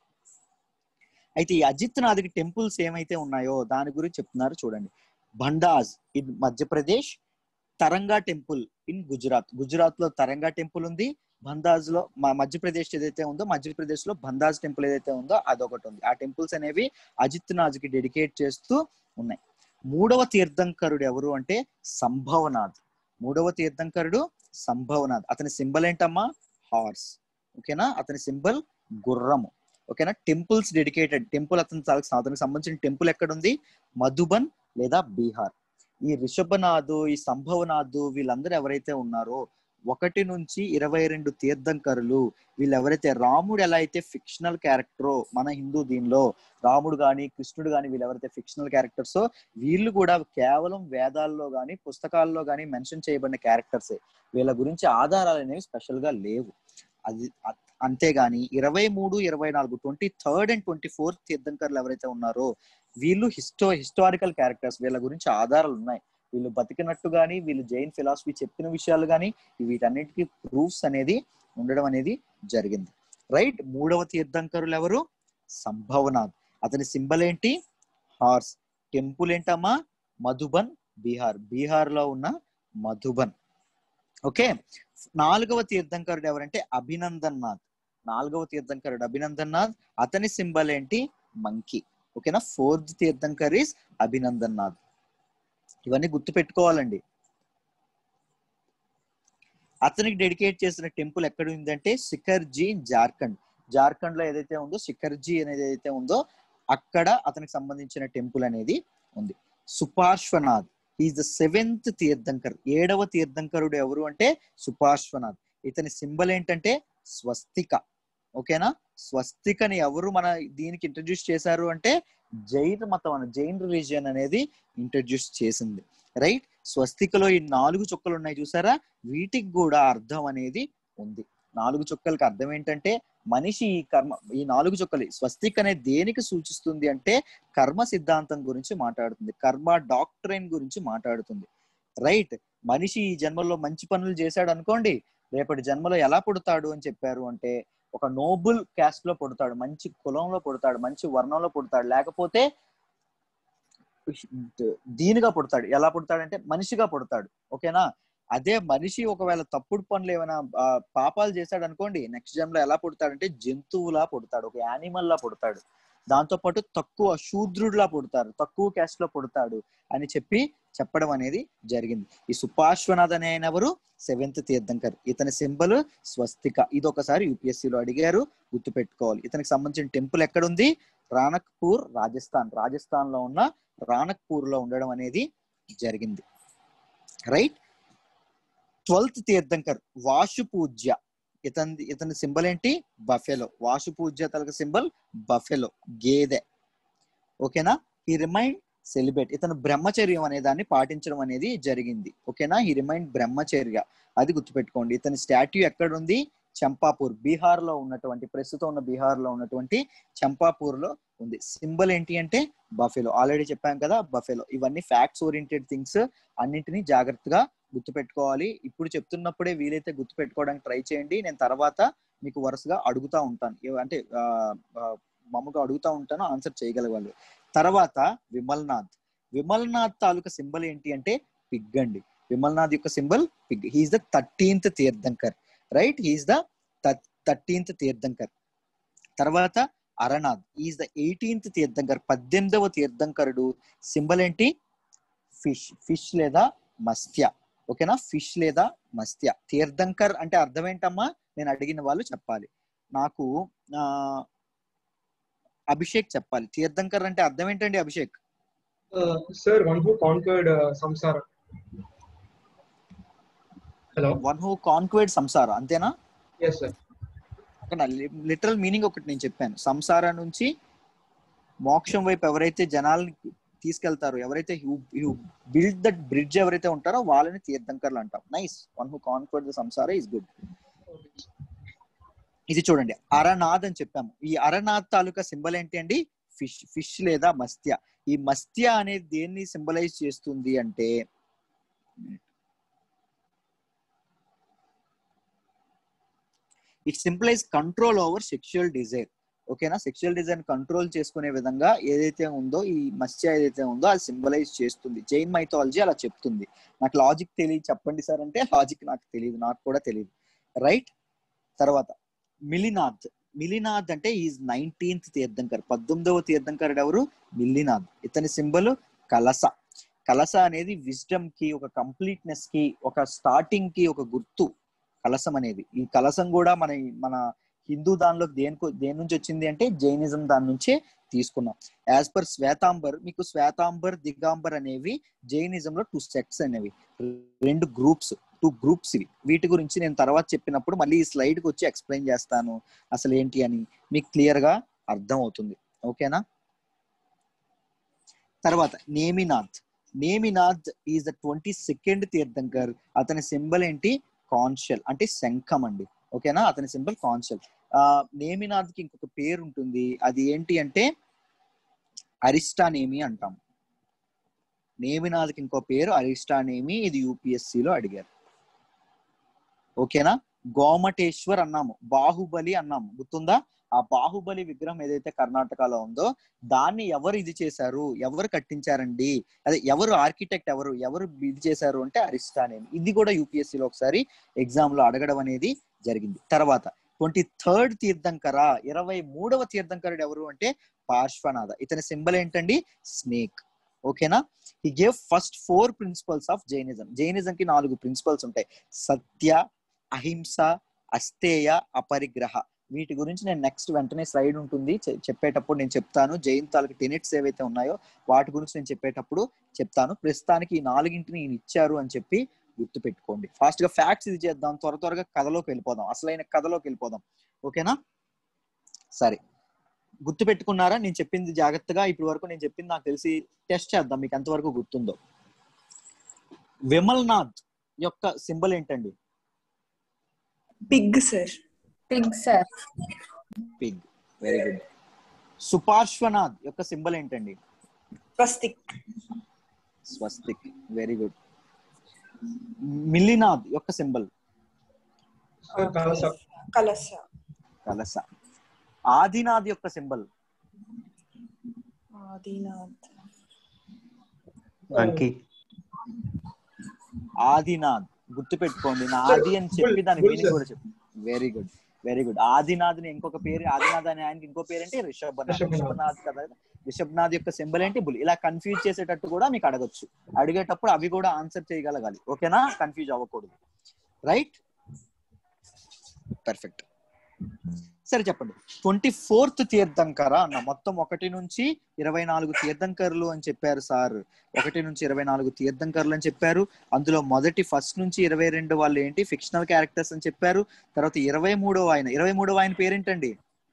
అయితే ఈ అజిత్నాథ్కి టెంపుల్స్ ఏమైతే ఉన్నాయో దాని గురించి చెప్తున్నారు చూడండి Bhandaj in Madhya Pradesh Taranga temple in Gujarat Gujarat లో తరంగా టెంపుల్ ఉంది బందాజ్ లో మా మధ్యప్రదేశ్ ఏదైతే ఉందో మధ్యప్రదేశ్ లో బందాజ్ టెంపుల్ ఏదైతే ఉందో అదొకటి ఉంది ఆ టెంపుల్స్ అనేవి అజిత్నాథ్ కి డెడికేట్ చేస్తూ ఉన్నాయి మూడవ తీర్థంకరుడు ఎవరు అంటే సంభవనాథ్ మూడవ తీర్థంకరుడు సంభవనాథ్ అతని సింబల్ ఏంటమ్మా హార్స్ ఓకేనా అతని సింబల్ గుర్రము ఓకేనా టెంపుల్స్ డెడికేటెడ్ టెంపుల్ అతని అతనికి సంబంధించిన టెంపుల్ ఎక్కడ ఉంది మధుబన్ లేదా బీహార్ ఈ రిషభనాథ్ ఈ సంభవనాథ్ వీళ్ళందరూ ఎవరైతే ఉన్నారో ఒకటి నుంచి ఇరవై రెండు తీర్థంకరులు వీళ్ళు ఎవరైతే రాముడు ఎలా అయితే ఫిక్షనల్ క్యారెక్టరో మన హిందూ దీనిలో రాముడు గాని కృష్ణుడు గాని వీళ్ళు ఎవరైతే ఫిక్షనల్ క్యారెక్టర్స్ వీళ్ళు కూడా కేవలం వేదాల్లో గాని పుస్తకాల్లో గాని మెన్షన్ చేయబడిన క్యారెక్టర్సే వీళ్ళ గురించి ఆధారాలు అనేవి స్పెషల్ గా లేవు అది అ- అంతేగాని ఇరవై మూడు ఇరవై నాలుగు twenty third and twenty fourth తీర్థంకర్లు ఎవరైతే ఉన్నారో వీళ్ళు హిస్టో హిస్టారికల్ క్యారెక్టర్స్ వీళ్ళ గురించి ఆధారాలు ఉన్నాయి వీళ్ళు బతికినట్టు గాని వీళ్ళు జైన్ ఫిలాసఫీ చెప్పిన విషయాలు గాని వీటన్నిటికీ ప్రూఫ్స్ అనేది ఉండడం అనేది జరిగింది రైట్ మూడవ తీర్థంకరులు ఎవరు సంభవనాథ్ అతని సింబల్ ఏంటి హార్స్ టెంపుల్ ఏంటమ్మా మధుబన్ బీహార్ బీహార్ లో ఉన్న మధుబన్ ఓకే నాలుగవ తీర్థంకరుడు ఎవరంటే అభినందన్ నాథ్ నాలుగవ తీర్థంకరుడు అభినందన్ నాథ్ అతని సింబల్ ఏంటి మంకీ ఓకేనా fourth Tirthankar is Abhinandannath ఇవన్నీ గుర్తు పెట్టుకోవాలండి అతనికి డెడికేట్ చేసిన టెంపుల్ ఎక్కడ ఉందంటే శిఖర్జీ జార్ఖండ్ జార్ఖండ్ లో ఏదైతే ఉందో శిఖర్జీ అనేది ఏదైతే ఉందో అక్కడ అతనికి సంబంధించిన టెంపుల్ అనేది ఉంది Suparshvanath is the seventh Tirthankar ఏడవ తీర్థంకరుడు ఎవరు అంటే సుపార్శ్వనాథ్ ఇతని సింబల్ ఏంటంటే స్వస్తిక ఓకేనా స్వస్తికని ఎవరు మన దీనికి ఇంట్రడ్యూస్ చేశారు అంటే జైన్ మతం అనే జైన్ రిలీజియన్ అనేది ఇంట్రడ్యూస్ చేసింది రైట్ స్వస్తికలో ఈ నాలుగు చుక్కలు ఉన్నాయి చూసారా వీటికి కూడా అర్థం అనేది ఉంది నాలుగు చుక్కలకి అర్థం ఏంటంటే మనిషి ఈ కర్మ ఈ నాలుగు చుక్కలు స్వస్తిక్ అనే దేనికి సూచిస్తుంది అంటే కర్మ సిద్ధాంతం గురించి మాట్లాడుతుంది కర్మ డాక్టరైన్ గురించి మాట్లాడుతుంది రైట్ మనిషి ఈ జన్మలో మంచి పనులు చేశాడు అనుకోండి రేపటి జన్మలో ఎలా పుడతాడు అని చెప్పారు అంటే ఒక నోబుల్ క్యాస్ట్ లో పుడతాడు మంచి కులంలో పుడతాడు మంచి వర్ణంలో పుడతాడు లేకపోతే దీనిగా పుడతాడు ఎలా పుడతాడంటే మనిషిగా పుడతాడు ఓకేనా అదే మనిషి ఒకవేళ తప్పుడు పనులు ఏమైనా ఆ, పాపాలు చేశాడు అనుకోండి నెక్స్ట్ జన్మ లో ఎలా పుడతాడంటే జంతువులా పుడతాడు ఒక యానిమల్ లా పుడతాడు దాంతో పాటు తక్కువ శూద్రుడిలా పుడతారు తక్కువ క్యాస్ట్ లో పుడతాడు అని చెప్పి చెప్పడం అనేది జరిగింది ఈ సుపార్శ్వనాథ్ అనే ఆయన ఎవరు సెవెంత్ తీర్థంకర్ ఇతని సింబల్ స్వస్తిక ఇది ఒకసారి యూపీఎస్సీ లో అడిగారు గుర్తుపెట్టుకోవాలి ఇతనికి సంబంధించిన టెంపుల్ ఎక్కడుంది రాణక్పూర్ రాజస్థాన్ రాజస్థాన్ లో ఉన్న రాణక్పూర్ లో ఉండడం అనేది జరిగింది రైట్ ట్వెల్త్ తీర్థంకర్ వాషు పూజ్య ఇతని ఇతని సింబల్ ఏంటి బఫెలో వాషు పూజ్య తలక సింబల్ బఫెలో గేదె ఓకేనా ఈ రిమైండ్ సెలిబ్రేట్ ఇతను బ్రహ్మచర్యం అనే దాన్ని పాటించడం అనేది జరిగింది ఓకేనా ఈ రిమైండ్ బ్రహ్మచర్య అది గుర్తుపెట్టుకోండి ఇతని స్టాట్యూ ఎక్కడ ఉంది చంపాపూర్ బీహార్ లో ఉన్నటువంటి ప్రస్తుతం ఉన్న బీహార్ లో ఉన్నటువంటి చంపాపూర్ లో ఉంది సింబల్ ఏంటి అంటే బఫెలో ఆల్రెడీ చెప్పాం కదా బఫెలో ఇవన్నీ ఫ్యాక్ట్స్ ఓరియంటెడ్ థింగ్స్ అన్నింటినీ జాగ్రత్తగా గుర్తుపెట్టుకోవాలి ఇప్పుడు చెప్తున్నప్పుడే వీలైతే గుర్తుపెట్టుకోవడానికి ట్రై చేయండి నేను తర్వాత మీకు వరుసగా అడుగుతా ఉంటాను ఏ- అంటే ఆ, ఆ, మామూలుగా అడుగుతా ఉంటాను ఆన్సర్ చేయగలగాలి తర్వాత విమల్నాథ్ విమల్నాథ్ తాలూకా సింబల్ ఏంటి అంటే పిగ్ అండి విమల్నాథ్ యొక్క symbol pig he is the thirteenth Tirthankar right he is the thirteenth Tirthankar తర్వాత Aranath is the eighteenth Tirthankar పద్దెనిమిదవ తీర్థంకరుడు సింబల్ ఏంటి ఫిష్ ఫిష్ లేదా మత్స్య ఓకేనా ఫిష్ లేదా మత్స్య తీర్థంకర్ అంటే అర్థం ఏంటమ్మా నేను అడిగిన వాళ్ళు చెప్పాలి నాకు ఆ, అభిషేక్ చెప్పాలి తీర్థంకర్ అంటే అర్థం ఏంటండి Abhishek Uh, sir, one who conquered uh, samsara. Hello. One who conquered samsara అంతేనా Yes, sir. లిటరల్ మీనింగ్ ఒకటి నేను చెప్పాను సంసార నుంచి మోక్షం వైపు ఎవరైతే జనాల్ని తీసుకెళ్తారో ఎవరైతే బిల్డ్ దట్ బ్రిడ్జ్ ఎవరైతే ఉంటారో వాళ్ళని తీర్థంకర్లు అంటాం nice one who conquered the samsara is good ఇది చూడండి అరనాథ్ అని చెప్పాము ఈ అరనాథ్ తాలూకా సింబల్ ఏంటి అండి ఫిష్ ఫిష్ లేదా మత్స్య ఈ మత్స్య అనేది దేన్ని సింబలైజ్ చేస్తుంది అంటే it symbolize control over sexual desire ఓకేనా సెక్షువల్ డిజైర్ కంట్రోల్ చేసుకునే విధంగా ఏదైతే ఉందో ఈ మత్స్య ఏదైతే ఉందో అది సింబలైజ్ చేస్తుంది జైన్ మైథాలజీ అలా చెప్తుంది నాకు లాజిక్ తెలియదు చెప్పండి సార్ అంటే లాజిక్ నాకు తెలియదు నాకు కూడా తెలియదు రైట్ తర్వాత మిలినాథ్ మిలినాథ్ అంటే ఈజ్ నైన్టీన్త్ తీర్థంకర్ పద్దెనిమిదవ తీర్థంకరుడు ఎవరు మిలినాథ్ ఇతని సింబల్ కలస కలస అనేది విజ్డమ్ కి ఒక కంప్లీట్నెస్ కి ఒక స్టార్టింగ్ కి ఒక గుర్తు కలసం అనేది ఈ కలసం కూడా మన మన హిందూ దానిలో దేనికో దేని నుంచి వచ్చింది అంటే జైనిజం దాని నుంచే తీసుకున్నాం యాజ్ పర్ శ్వేతాంబర్ మీకు శ్వేతాంబర్ దిగాంబర్ అనేవి జైనిజం లో టూ సెక్ట్స్ అనేవి రెండు గ్రూప్స్ టూ గ్రూప్స్ ఇవి వీటి గురించి నేను తర్వాత చెప్పినప్పుడు మళ్ళీ ఈ స్లైడ్ కి వచ్చి ఎక్స్ప్లెయిన్ చేస్తాను అసలు ఏంటి అని మీకు క్లియర్ గా అర్థం అవుతుంది ఓకేనా తర్వాత Neminath Neminath is the twenty second Tirthankar అతని సింబల్ ఏంటి కాన్షల్ అంటే శంఖం అండి ఓకేనా అతని సింబల్ కాన్షల్ ఆ నేమినాథ్ కి ఇంకొక పేరు ఉంటుంది అది ఏంటి అంటే అరిస్టానేమి అంటాం నేమినాథ్ కి ఇంకో పేరు అరిస్టానేమి ఇది యూపీఎస్సి లో అడిగారు ఓకేనా గోమటేశ్వర్ అన్నాము బాహుబలి అన్నాము గుర్తుందా ఆ బాహుబలి విగ్రహం ఏదైతే కర్ణాటకలో ఉందో దాన్ని ఎవరు ఇది చేశారు ఎవరు కట్టించారండి అదే ఎవరు ఆర్కిటెక్ట్ ఎవరు ఎవరు ఇది చేశారు అంటే అరిస్టానేమి ఇది కూడా యూపీఎస్సీలో ఒకసారి ఎగ్జామ్ లో అడగడం అనేది జరిగింది తర్వాత ట్వంటీ థర్డ్ తీర్థంకర ఇరవై మూడవ తీర్థంకరుడు ఎవరు అంటే పార్శ్వనాథ ఇతని సింబల్ ఏంటండి స్నేక్ ఓకేనా he gave first four principles of Jainism Jainism కి నాలుగు ప్రిన్సిపల్స్ ఉంటాయి సత్య అహింస అస్తేయ అపరిగ్రహ వీటి గురించి నేను నెక్స్ట్ వెంటనే స్లైడ్ ఉంటుంది చె- చెప్పేటప్పుడు నేను చెప్తాను జైన్ తాలూకు టెనెట్స్ ఏవైతే ఉన్నాయో వాటి గురించి నేను చెప్పేటప్పుడు చెప్తాను ప్రస్తుతానికి ఈ నాలుగింటిని ఈయన ఇచ్చారు అని చెప్పి గుర్తు పెట్టుకోండి ఫాస్ట్ గా ఫ్యాక్ట్స్ ఇది చేద్దాం త్వర త్వరగా కథలోకి వెళ్ళిపోదాం అసలైన కథలోకి వెళ్ళిపోదాం ఓకేనా సరే గుర్తు పెట్టుకున్నారా నేను చెప్పింది జాగ్రత్తగా ఇప్పటి వరకు నేను చెప్పింది నాకు తెలిసి టెస్ట్ చేద్దాం మీకు ఎంతవరకు గుర్తుందో విమల్నాథ్ యొక్క సింబల్ ఏంటండి pig sir pig sir pig very good Suparshvanath యొక్క సింబల్ ఏంటండి స్వస్తిక్ స్వస్తిక్ వెరీ గుడ్ మిల్లినాథ్ యొక్క సింబల్ సార్ కలస కలశ కలస ఆదినాథ్ యొక్క సింబల్ ఆదినాథ్ అంకి ఆదినాథ్ గుర్తు పెట్టుకోండి నా Sir, ఆది అని చెప్పి bull- దాని bull, మీనింగ్ sir. కూడా చెప్పు very good very good Adinath ని ఇంకొక పేరు ఆదినాథ్ అనే ఆయనకి ఇంకో పేరు ఏంటి రిషభనాథ్ రిషభనాథ్. రిషభనాథ్ కదా రిషభనాథ్ యొక్క సింబల్ ఏంటి బుల్ ఇలా కన్ఫ్యూజ్ చేసేటట్టు కూడా మీకు అడగొచ్చు అడిగేటప్పుడు అవి కూడా ఆన్సర్ చేయగలగాలి ఓకేనా కన్ఫ్యూజ్ అవ్వకూడదు రైట్ పర్ఫెక్ట్ సరే చెప్పండి ట్వంటీ ఫోర్త్ తీర్థంకర అన్న మొత్తం ఒకటి నుంచి ఇరవై నాలుగు తీర్థంకరులు అని చెప్పారు సార్ ఒకటి నుంచి ఇరవై నాలుగు తీర్థంకరులు అని చెప్పారు అందులో మొదటి ఫస్ట్ నుంచి ఇరవై రెండు వాళ్ళు ఏంటి ఫిక్షనల్ క్యారెక్టర్స్ అని చెప్పారు తర్వాత ఇరవై మూడవ ఆయన ఇరవై మూడవ ఆయన పేరేంటండి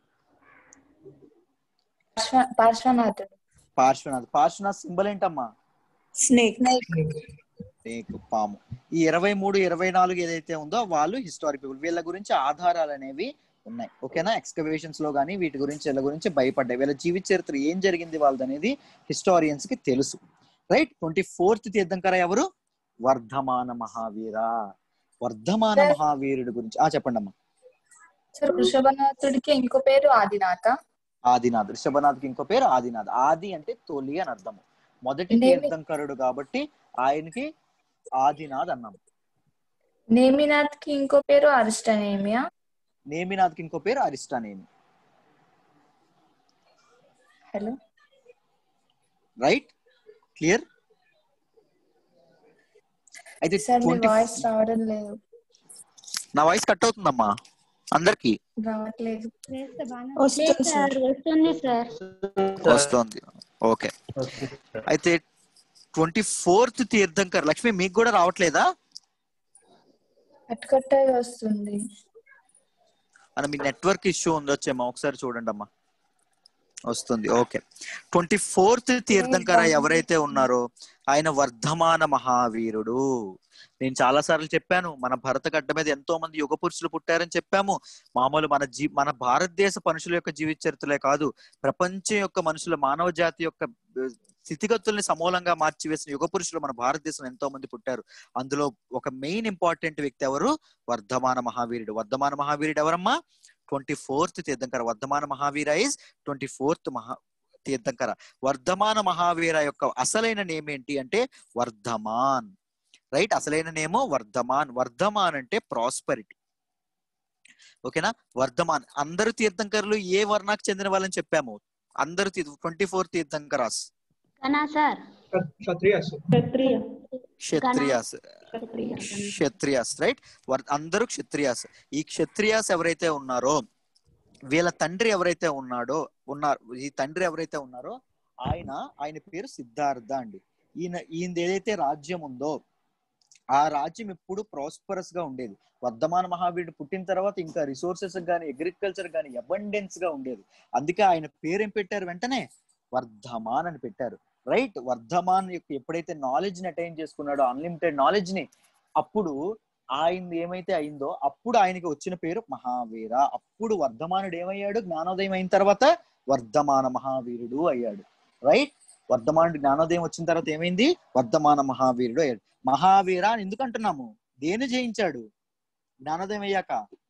పార్శ్వ- పార్శ్వనాథుడు పార్శ్వనాథ్ పార్శ్వనాథ్ సింబల్ ఏంటమ్మా స్నేక్ స్నేక్ పాము ఈ ఇరవై మూడు ఇరవై నాలుగు ఏదైతే ఉందో వాళ్ళు హిస్టారిక్ పీపుల్ వీళ్ళ గురించి ఆధారాలు అనేవి ఉన్నాయి ఓకేనా ఎక్స్కవేషన్స్ లో కానీ వీటి గురించి వీళ్ళ గురించి భయపడ్డాయి వీళ్ళ జీవిత చరిత్ర ఏం జరిగింది వాళ్ళది అనేది హిస్టారియన్స్ కి తెలుసు రైట్ ట్వంటీ ఫోర్త్ తీర్థంకర ఎవరు వర్ధమాన మహావీర వర్ధమాన Sir. మహావీరుడు గురించి ఆ చెప్పండి అమ్మా సార్ వృషభనాథుడికి ఇంకో పేరు ఆదినాథ ఆదినాథ్ రిషభనాథ్కి ఇంకో పేరు ఆదినాథ్ ఆది అంటే తొలి అని అర్థము మొదటి నేమి- తీర్థంకరుడు కాబట్టి ఆయనకి ఆదినాథ్ అన్నాం నేమినాథ్ కి ఇంకో పేరు అరిష్టనేమియా నేమినాథ్కి ఇంకో పేరు అరిష్టానేమి హలో రైట్ క్లియర్ అయితే సార్ మీ 20 వాయిస్ రావడం లేదు నా వాయిస్ కట్ అవుతుందమ్మా అందరికి రావట్లేదు వస్తుంది సార్ వస్తుంది సార్ వస్తుంది ఓకే అయితే ట్వంటీ ఫోర్త్ తీర్థంకర్ లక్ష్మి మీకు కూడా రావట్లేదా కట్టుకట్టగా వస్తుంది అని మీ నెట్వర్క్ ఇష్యూ ఉందొచ్చేమో ఒకసారి చూడండి అమ్మా వస్తుంది ఓకే ట్వంటీ ఫోర్త్ తీర్థంకర ఎవరైతే ఉన్నారో ఆయన వర్ధమాన మహావీరుడు నేను చాలా సార్లు చెప్పాను మన భరత గడ్డ మీద ఎంతో మంది యుగ పురుషులు పుట్టారని చెప్పాము మామూలు మన జీ మన భారతదేశ మనుషుల యొక్క జీవిత చరిత్రలే కాదు ప్రపంచం యొక్క మనుషుల మానవ జాతి యొక్క ఆ, స్థితిగతుల్ని సమూలంగా మార్చివేసిన యుగ పురుషులు మన భారతదేశంలో ఎంతో మంది పుట్టారు అందులో ఒక మెయిన్ ఇంపార్టెంట్ వ్యక్తి ఎవరు వర్ధమాన మహావీరుడు వర్ధమాన మహావీరుడు ఎవరమ్మా ట్వంటీ ఫోర్త్ తీర్థంకర వర్ధమాన మహావీర ఇస్ ట్వంటీ ఫోర్త్ మహా తీర్థంకర వర్ధమాన మహావీర యొక్క అసలైన నేమ్ ఏంటి అంటే వర్ధమాన్ రైట్ అసలైన నేమో వర్ధమాన్ వర్ధమాన్ అంటే ప్రాస్పరిటీ ఓకేనా వర్ధమాన్ అందరు తీర్థంకరులు ఏ వర్ణాకు చెందిన వాళ్ళని చెప్పాము అందరు ట్వంటీ ఫోర్ తీర్థంకరాస్ కనా సార్ క్షత్రియాస్ క్షత్రియాస్ క్షత్రియాస్ రైట్ అందరూ క్షత్రియాస్ ఈ క్షత్రియాస్ ఎవరైతే ఉన్నారో వీళ్ళ తండ్రి ఎవరైతే ఉన్నాడో ఉన్నారు ఈ తండ్రి ఎవరైతే ఉన్నారో ఆయన ఆయన పేరు సిద్ధార్థ అండి ఈయన ఈయన ఏదైతే రాజ్యం ఉందో ఆ రాజ్యం ఎప్పుడు ప్రాస్పరస్ గా ఉండేది వర్ధమాన మహావీరుడు పుట్టిన తర్వాత ఇంకా రిసోర్సెస్ గానీ అగ్రికల్చర్ గానీ అబండెన్స్ గా ఉండేది అందుకే ఆయన పేరు ఏం పెట్టారు వెంటనే వర్ధమాన్ అని పెట్టారు రైట్ వర్ధమాన్ యొక్క ఎప్పుడైతే నాలెడ్జ్ ని అటైన్ చేసుకున్నాడో అన్లిమిటెడ్ నాలెడ్జ్ ని అప్పుడు ఆయన ఏమైతే అయిందో అప్పుడు ఆయనకి వచ్చిన పేరు మహావీర అప్పుడు వర్ధమానుడు ఏమయ్యాడు జ్ఞానోదయం అయిన తర్వాత వర్ధమాన మహావీరుడు అయ్యాడు రైట్ వర్ధమానుడు జ్ఞానోదయం వచ్చిన తర్వాత ఏమైంది వర్ధమాన మహావీరుడు అయ్యాడు మహావీర అని ఎందుకు అంటున్నాము దేని జయించాడు జ్ఞానోదయం అయ్యాక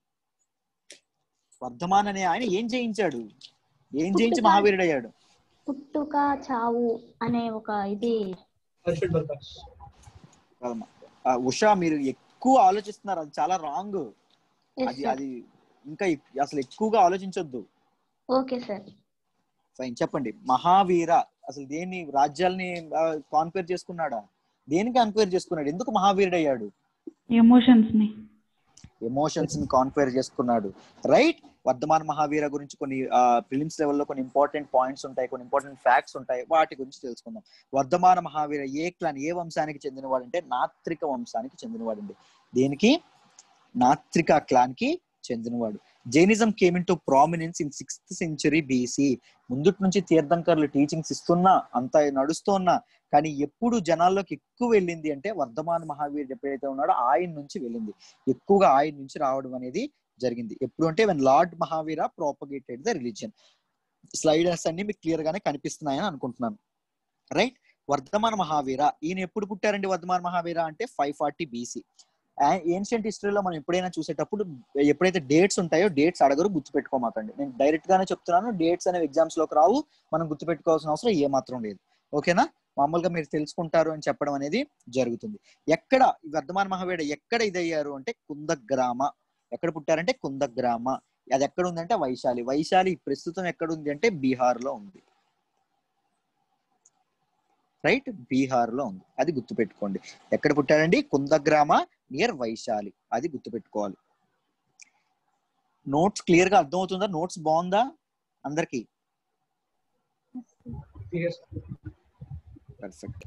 వర్ధమాన్ అనే ఆయన ఏం జయించాడు ఏం జయించి మహావీరుడు అయ్యాడు పుట్టుక చావు అనే ఒక ఇది హర్షడ్ బల్కాష్ కాదమ్మా. ఆ, ఉషా మీరు ఎక్కువ ఆలోచిస్తున్నారు అది చాలా రాంగ్ Yes, అది sir. అది ఇంకా ఎక్- అసలు ఎక్కువగా ఆలోచించొద్దు ఓకే సార్ ఫైన్ చెప్పండి మహావీర అసలు దేన్ని రాజ్యాల్ని కాన్క్వైర్ చేసుకున్నాడా దేనికి కాన్క్వైర్ చేసుకున్నాడు ఎందుకు మహావీరుడు అయ్యాడు ఎమోషన్స్ ని ఎమోషన్స్ ని కాన్క్వైర్ చేసుకున్నాడు రైట్ వర్ధమాన మహావీర గురించి కొన్ని ఫిలిమ్స్ లెవెల్లో కొన్ని ఇంపార్టెంట్ పాయింట్స్ ఉంటాయి కొన్ని ఇంపార్టెంట్ ఫ్యాక్ట్స్ ఉంటాయి వాటి గురించి తెలుసుకుందాం వర్ధమాన మహావీర ఏ క్లాన్ ఏ వంశానికి చెందినవాడు అంటే నాత్రిక వంశానికి చెందినవాడండి దేనికి నాత్రిక క్లాన్ కి చెందినవాడు Jainism came into prominence in sixth century BC ముందుటి నుంచి తీర్థంకర్లు టీచింగ్స్ ఇస్తున్నా అంత నడుస్తున్నా కానీ ఎప్పుడు జనాల్లోకి ఎక్కువ వెళ్ళింది అంటే వర్ధమాన మహావీర్ ఎప్పుడైతే ఉన్నాడో ఆయన నుంచి వెళ్ళింది ఎక్కువగా ఆయన నుంచి రావడం అనేది జరిగింది ఎప్పుడు అంటే when lord Mahavira propagated the religion sliders అన్ని మీకు క్లియర్ గానే కనిపిస్తున్నాయని అనుకుంటున్నాను రైట్ వర్ధమాన మహావీర ఈయన ఎప్పుడు పుట్టారండి వర్ధమాన మహావీర అంటే ఫైవ్ ఫార్టీ బీసీ ఏన్షియంట్ హిస్టరీలో మనం ఎప్పుడైనా చూసేటప్పుడు ఎప్పుడైతే డేట్స్ ఉంటాయో డేట్స్ అడగరు గుర్తుపెట్టుకోమాకండి నేను డైరెక్ట్ గానే చెప్తున్నాను డేట్స్ అనేవి ఎగ్జామ్స్ లోకి రావు మనం గుర్తుపెట్టుకోవాల్సిన అవసరం ఏ మాత్రం లేదు ఓకేనా మామూలుగా మీరు తెలుసుకుంటారు అని చెప్పడం అనేది జరుగుతుంది ఎక్కడ ఈ వర్ధమాన మహావీర ఎక్కడ ఇదయ్యారు అంటే కుందగ్రామ ఎక్కడ పుట్టారంటే కుందగ్రామ అది ఎక్కడ ఉందంటే వైశాలి వైశాలి ప్రస్తుతం ఎక్కడ ఉంది అంటే బీహార్ లో ఉంది రైట్ బీహార్ లో ఉంది అది గుర్తుపెట్టుకోండి ఎక్కడ పుట్టారండి కుందగ్రామ నియర్ వైశాలి అది గుర్తుపెట్టుకోవాలి నోట్స్ క్లియర్ గా అర్థమవుతుందా నోట్స్ బాగుందా అందరికి Yes. Perfect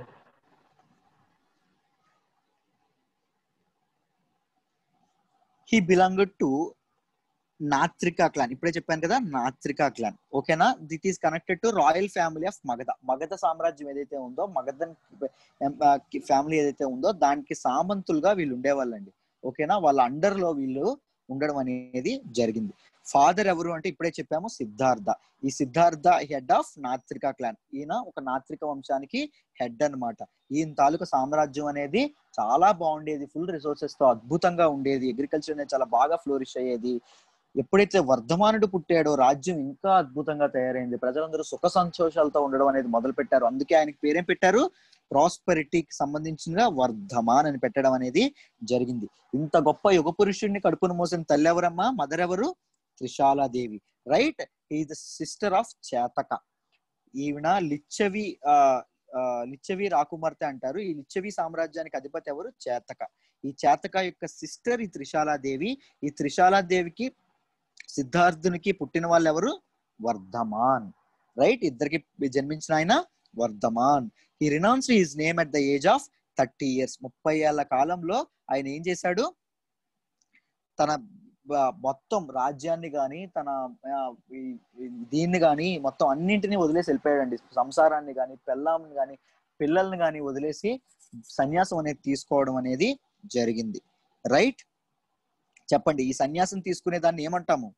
he belong to Jnatrika clan ఇప్పుడే చెప్పాను కదా నాత్రికా క్లాన్ ఓకేనా that is connected to royal family of Magadha Magadha సామ్రాజ్యం ఏదైతే ఉందో మగధన్ ఫ్యామిలీ ఏదైతే ఉందో దానికి సామంతులుగా వీళ్ళు ఉండేవాళ్ళండి ఓకేనా వాళ్ళ అండర్ లో వీళ్ళు ఉండడం అనేది జరిగింది ఫాదర్ ఎవరు అంటే ఇప్పుడే చెప్పాము సిద్ధార్థ ఈ Siddhartha head of Jnatrika clan ఈయన ఒక నాత్రిక వంశానికి హెడ్ అన్నమాట ఈయన తాలూకా సామ్రాజ్యం అనేది చాలా బాగుండేది ఫుల్ రిసోర్సెస్ తో అద్భుతంగా ఉండేది అగ్రికల్చర్ అనేది చాలా బాగా ఫ్లోరిష్ అయ్యేది ఎప్పుడైతే వర్ధమానుడు పుట్టాడో రాజ్యం ఇంకా అద్భుతంగా తయారైంది ప్రజలందరూ సుఖ సంతోషాలతో ఉండడం అనేది మొదలు పెట్టారు అందుకే ఆయనకి పేరేం పెట్టారు ప్రాస్పెరిటీకి సంబంధించిన వర్ధమాన్ అని పెట్టడం అనేది జరిగింది ఇంత గొప్ప యుగ పురుషుడిని కడుపును మోసిన తల్లి ఎవరమ్మా మదర్ ఎవరు త్రిశాలాదేవి రైట్ ఈ ద సిస్టర్ ఆఫ్ చేతక ఈవిన లిచ్చవి ఆ ఆ, లిచ్చవి రాకుమార్తె అంటారు ఈ లిచ్చవి సామ్రాజ్యానికి అధిపతి ఎవరు చేతక ఈ చేతక యొక్క సిస్టర్ ఈ త్రిశాలాదేవి ఈ త్రిశాలాదేవికి సిద్ధార్థునికి పుట్టిన వాళ్ళు ఎవరు వర్ధమాన్ రైట్ ఇద్దరికి జన్మించిన ఆయన Vardhaman he renounce his name at the age of thirty years ముప్పై ఏళ్ల కాలంలో ఆయన ఏం చేశాడు తన బ- మొత్తం రాజ్యాన్ని గాని తన ఆ, ఈ- ఈ దీన్ని గాని మొత్తం అన్నింటినీ వదిలేసి వెళ్ళిపోయాడండి సంసారాన్ని గాని పెళ్ళాంని గాని పిల్లల్ని గాని వదిలేసి సన్యాసం అనేది తీసుకోవడం అనేది జరిగింది రైట్ చెప్పండి ఈ సన్యాసం తీసుకునే దాన్ని ఏమంటాము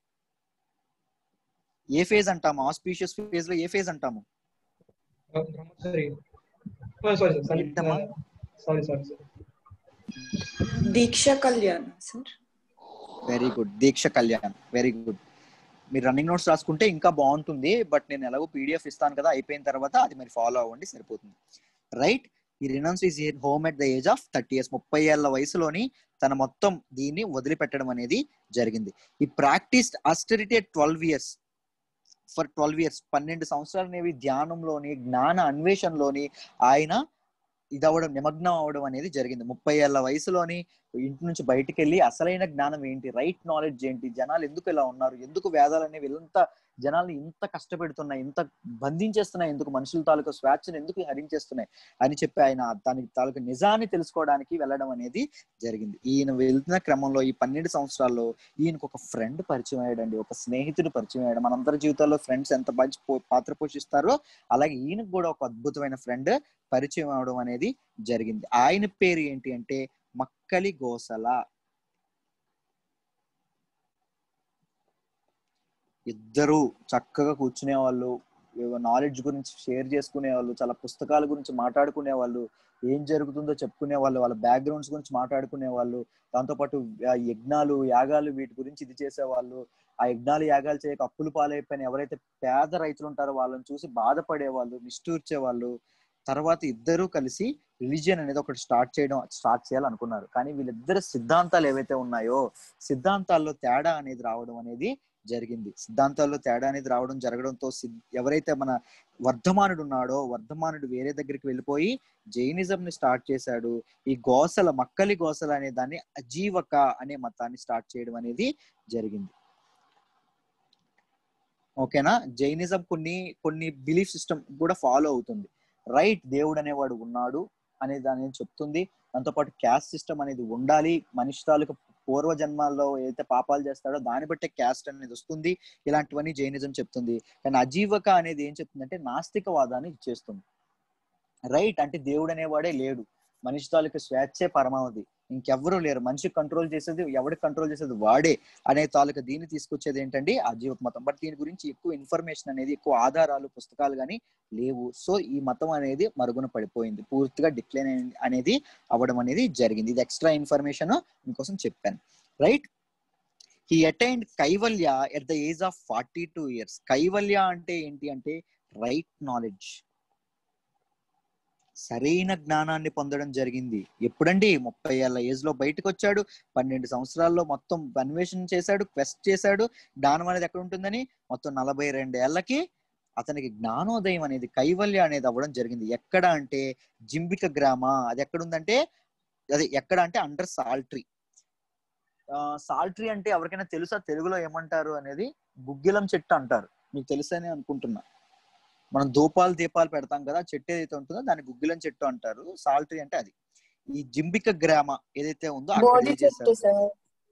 ఏ ఫేజ్ అంటాము ఆస్పీషియస్ ఫేజ్ లో ఏ ఫేజ్ అంటాము Uh, Brahmachari. Oh, sorry, sir. Sorry, ఏంటమ్మా? uh, sorry, sorry, sir. Diksha Kalyan sir very good Diksha Kalyan very good మీరు రన్నింగ్ నోట్స్ రాసుకుంటే ఇంకా బాగుంటుంది బట్ నేను ఎలాగో పీడిఎఫ్ ఇస్తాను కదా అయిపోయిన తర్వాత అది మరి ఫాలో అవ్వండి సరిపోతుంది right he renounce his home at the age of thirty years ముప్పై ఏళ్ల వయసులోని తన మొత్తం దీన్ని వదిలిపెట్టడం అనేది జరిగింది he practice austerity twelve years for twelve years పన్నెండు సంవత్సరాలు అనేవి ధ్యానంలోని జ్ఞాన అన్వేషణలోని ఆయన ఇదవడం నిమగ్నం అవడం అనేది జరిగింది ముప్పై ఏళ్ల వయసులోని ఇంటి నుంచి బయటికి వెళ్ళి అసలైన జ్ఞానం ఏంటి రైట్ నాలెడ్జ్ ఏంటి జనాలు ఎందుకు ఇలా ఉన్నారు ఎందుకు వేదాలు అనేవి ఇంత జనాల్ని ఇంత కష్టపెడుతున్నాయి ఇంత బంధించేస్తున్నాయి ఎందుకు మనుషుల తాలూకు స్వేచ్ఛను ఎందుకు హరించేస్తున్నాయి అని చెప్పి ఆయన దానికి తాలూకు నిజాన్ని తెలుసుకోవడానికి వెళ్ళడం అనేది జరిగింది ఈయన వెళ్తున్న క్రమంలో ఈ పన్నెండు సంవత్సరాల్లో ఈయనకు ఒక ఫ్రెండ్ పరిచయం అయ్యాడండి ఒక స్నేహితుడు పరిచయం అయ్యాడు మనందరి జీవితాల్లో ఫ్రెండ్స్ ఎంత మంచి పో- పాత్ర పోషిస్తారో అలాగే ఈయనకు కూడా ఒక అద్భుతమైన ఫ్రెండ్ పరిచయం అవడం అనేది జరిగింది ఆయన పేరు ఏంటి అంటే మక్కలి గోసల ఇద్దరు చక్కగా కూర్చునే వాళ్ళు నాలెడ్జ్ గురించి షేర్ చేసుకునే వాళ్ళు చాలా పుస్తకాల గురించి మాట్లాడుకునే వాళ్ళు ఏం జరుగుతుందో చెప్పుకునే వాళ్ళు వాళ్ళ బ్యాక్గ్రౌండ్స్ గురించి మాట్లాడుకునే వాళ్ళు దాంతోపాటు ఆ యజ్ఞాలు యాగాలు వీటి గురించి ఇది చేసేవాళ్ళు ఆ యజ్ఞాలు యాగాలు చేయక అప్పులు పాలైపోయిన ఎవరైతే పేద రైతులు ఉంటారో వాళ్ళని చూసి బాధపడే వాళ్ళు నిష్ఠూర్చే వాళ్ళు తర్వాత ఇద్దరూ కలిసి రిలీజియన్ అనేది ఒకటి స్టార్ట్ చేయడం స్టార్ట్ చేయాలనుకున్నారు కానీ వీళ్ళిద్దరు సిద్ధాంతాలు ఏవైతే ఉన్నాయో సిద్ధాంతాల్లో తేడా అనేది రావడం అనేది జరిగింది సిద్ధాంతాల్లో తేడా అనేది రావడం జరగడంతో సిద్- ఎవరైతే మన వర్ధమానుడు ఉన్నాడో వర్ధమానుడు వేరే దగ్గరికి వెళ్ళిపోయి జైనిజం ని స్టార్ట్ చేశాడు ఈ గోసల మక్కలి గోసల అనే దాన్ని అజీవక అనే మతాన్ని స్టార్ట్ చేయడం అనేది జరిగింది ఓకేనా జైనిజం కొన్ని కొన్ని బిలీఫ్ సిస్టమ్ కూడా ఫాలో అవుతుంది రైట్ దేవుడు అనేవాడు ఉన్నాడు అనే దాని చెప్తుంది దాంతోపాటు క్యాస్ట్ సిస్టమ్ అనేది ఉండాలి మనిషి తాలూకు పూర్వ జన్మాల్లో ఏదైతే పాపాలు చేస్తాడో దాన్ని బట్టే క్యాస్ట్ అనేది వస్తుంది ఇలాంటివన్నీ జైనిజం చెప్తుంది కానీ అజీవక అనేది ఏం చెప్తుందంటే నాస్తికవాదాన్ని ఇచ్చేస్తుంది రైట్ అంటే దేవుడు అనేవాడే లేడు మనిషి తాలూకు స్వేచ్ఛే పరమావధి ఇంకెవ్వరూ లేరు మనిషి కంట్రోల్ చేసేది ఎవడి కంట్రోల్ చేసేది వాడే అనే తాలూకు దీన్ని తీసుకొచ్చేది ఏంటండి అజీవక మతం బట్ దీని గురించి ఎక్కువ ఇన్ఫర్మేషన్ అనేది ఎక్కువ ఆధారాలు పుస్తకాలు కానీ లేవు సో ఈ మతం అనేది మరుగున పడిపోయింది పూర్తిగా డిక్లైన్ అనేది అవ్వడం అనేది జరిగింది ఇది ఎక్స్ట్రా ఇన్ఫర్మేషన్ మీకోసం చెప్పాను right he attained kaivalya at the age of forty two years kaivalya అంటే ఏంటి అంటే రైట్ నాలెడ్జ్ సరైన జ్ఞానాన్ని పొందడం జరిగింది ఎప్పుడండి ముప్పై ఏళ్ళ ఏజ్ లో బయటకు వచ్చాడు పన్నెండు సంవత్సరాల్లో మొత్తం అన్వేషణ చేశాడు క్వెస్ట్ చేశాడు జ్ఞానం అనేది ఎక్కడ ఉంటుందని మొత్తం నలభై రెండేళ్లకి అతనికి జ్ఞానోదయం అనేది కైవల్య అనేది అవ్వడం జరిగింది ఎక్కడ అంటే జింబిక గ్రామ అది ఎక్కడ ఉందంటే అది ఎక్కడ అంటే అండర్ సాల్ట్రీ సాల్ట్రీ అంటే ఎవరికైనా తెలుసా తెలుగులో ఏమంటారు అనేది గుగ్గిలం చెట్టు అంటారు మీకు తెలుసని అనుకుంటున్నా మనం ధూపాలు దీపాలు పెడతాం కదా చెట్టు ఏదైతే ఉంటుందో దాన్ని గుగ్గిలం చెట్టు అంటారు సాల్ట్రీ అంటే అది ఈ జింబిక గ్రామ ఏదైతే ఉందో అక్కడ బోధి ఏం చెట్టు చేశారు సార్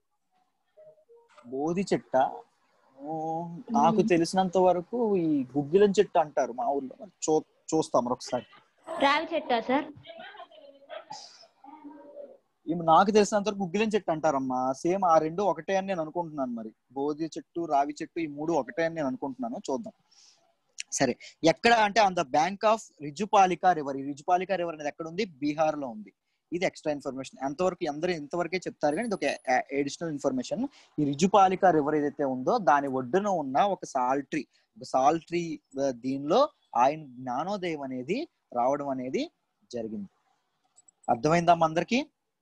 బోధి చెట్ట ఓ, నాకు తెలిసినంత వరకు ఈ గుగ్గిలం చెట్టు అంటారు మా ఊర్లో మరి చూ చూస్తాం మరి ఒకసారి రావి చెట్టా సార్ ఇవి నాకు తెలిసినంత వరకు గుగ్గిలం చెట్టు అంటారమ్మా సేమ్ ఆ రెండు ఒకటే అని నేను అనుకుంటున్నాను మరి బోధి చెట్టు రావి చెట్టు ఈ మూడు ఒకటే అని నేను అనుకుంటున్నాను చూద్దాం సరే ఎక్కడ అంటే on the bank of Rijupalika river ఈ రిజుపాలికా రివర్ అనేది ఎక్కడ ఉంది బీహార్ లో ఉంది ఇది ఎక్స్ట్రా ఇన్ఫర్మేషన్ ఎంతవరకు అందరూ ఇంతవరకే చెప్తారు కానీ ఇది ఒక ఎడిషనల్ ఇన్ఫర్మేషన్ ఈ రిజుపాలికా రివర్ ఏదైతే ఉందో దాని ఒడ్డున ఉన్న ఒక సాల్ట్రీ ఒక సాల్ట్రీ దీనిలో ఆయన జ్ఞానోదయం అనేది రావడం అనేది జరిగింది అర్థమైందమ్మా అందరికీ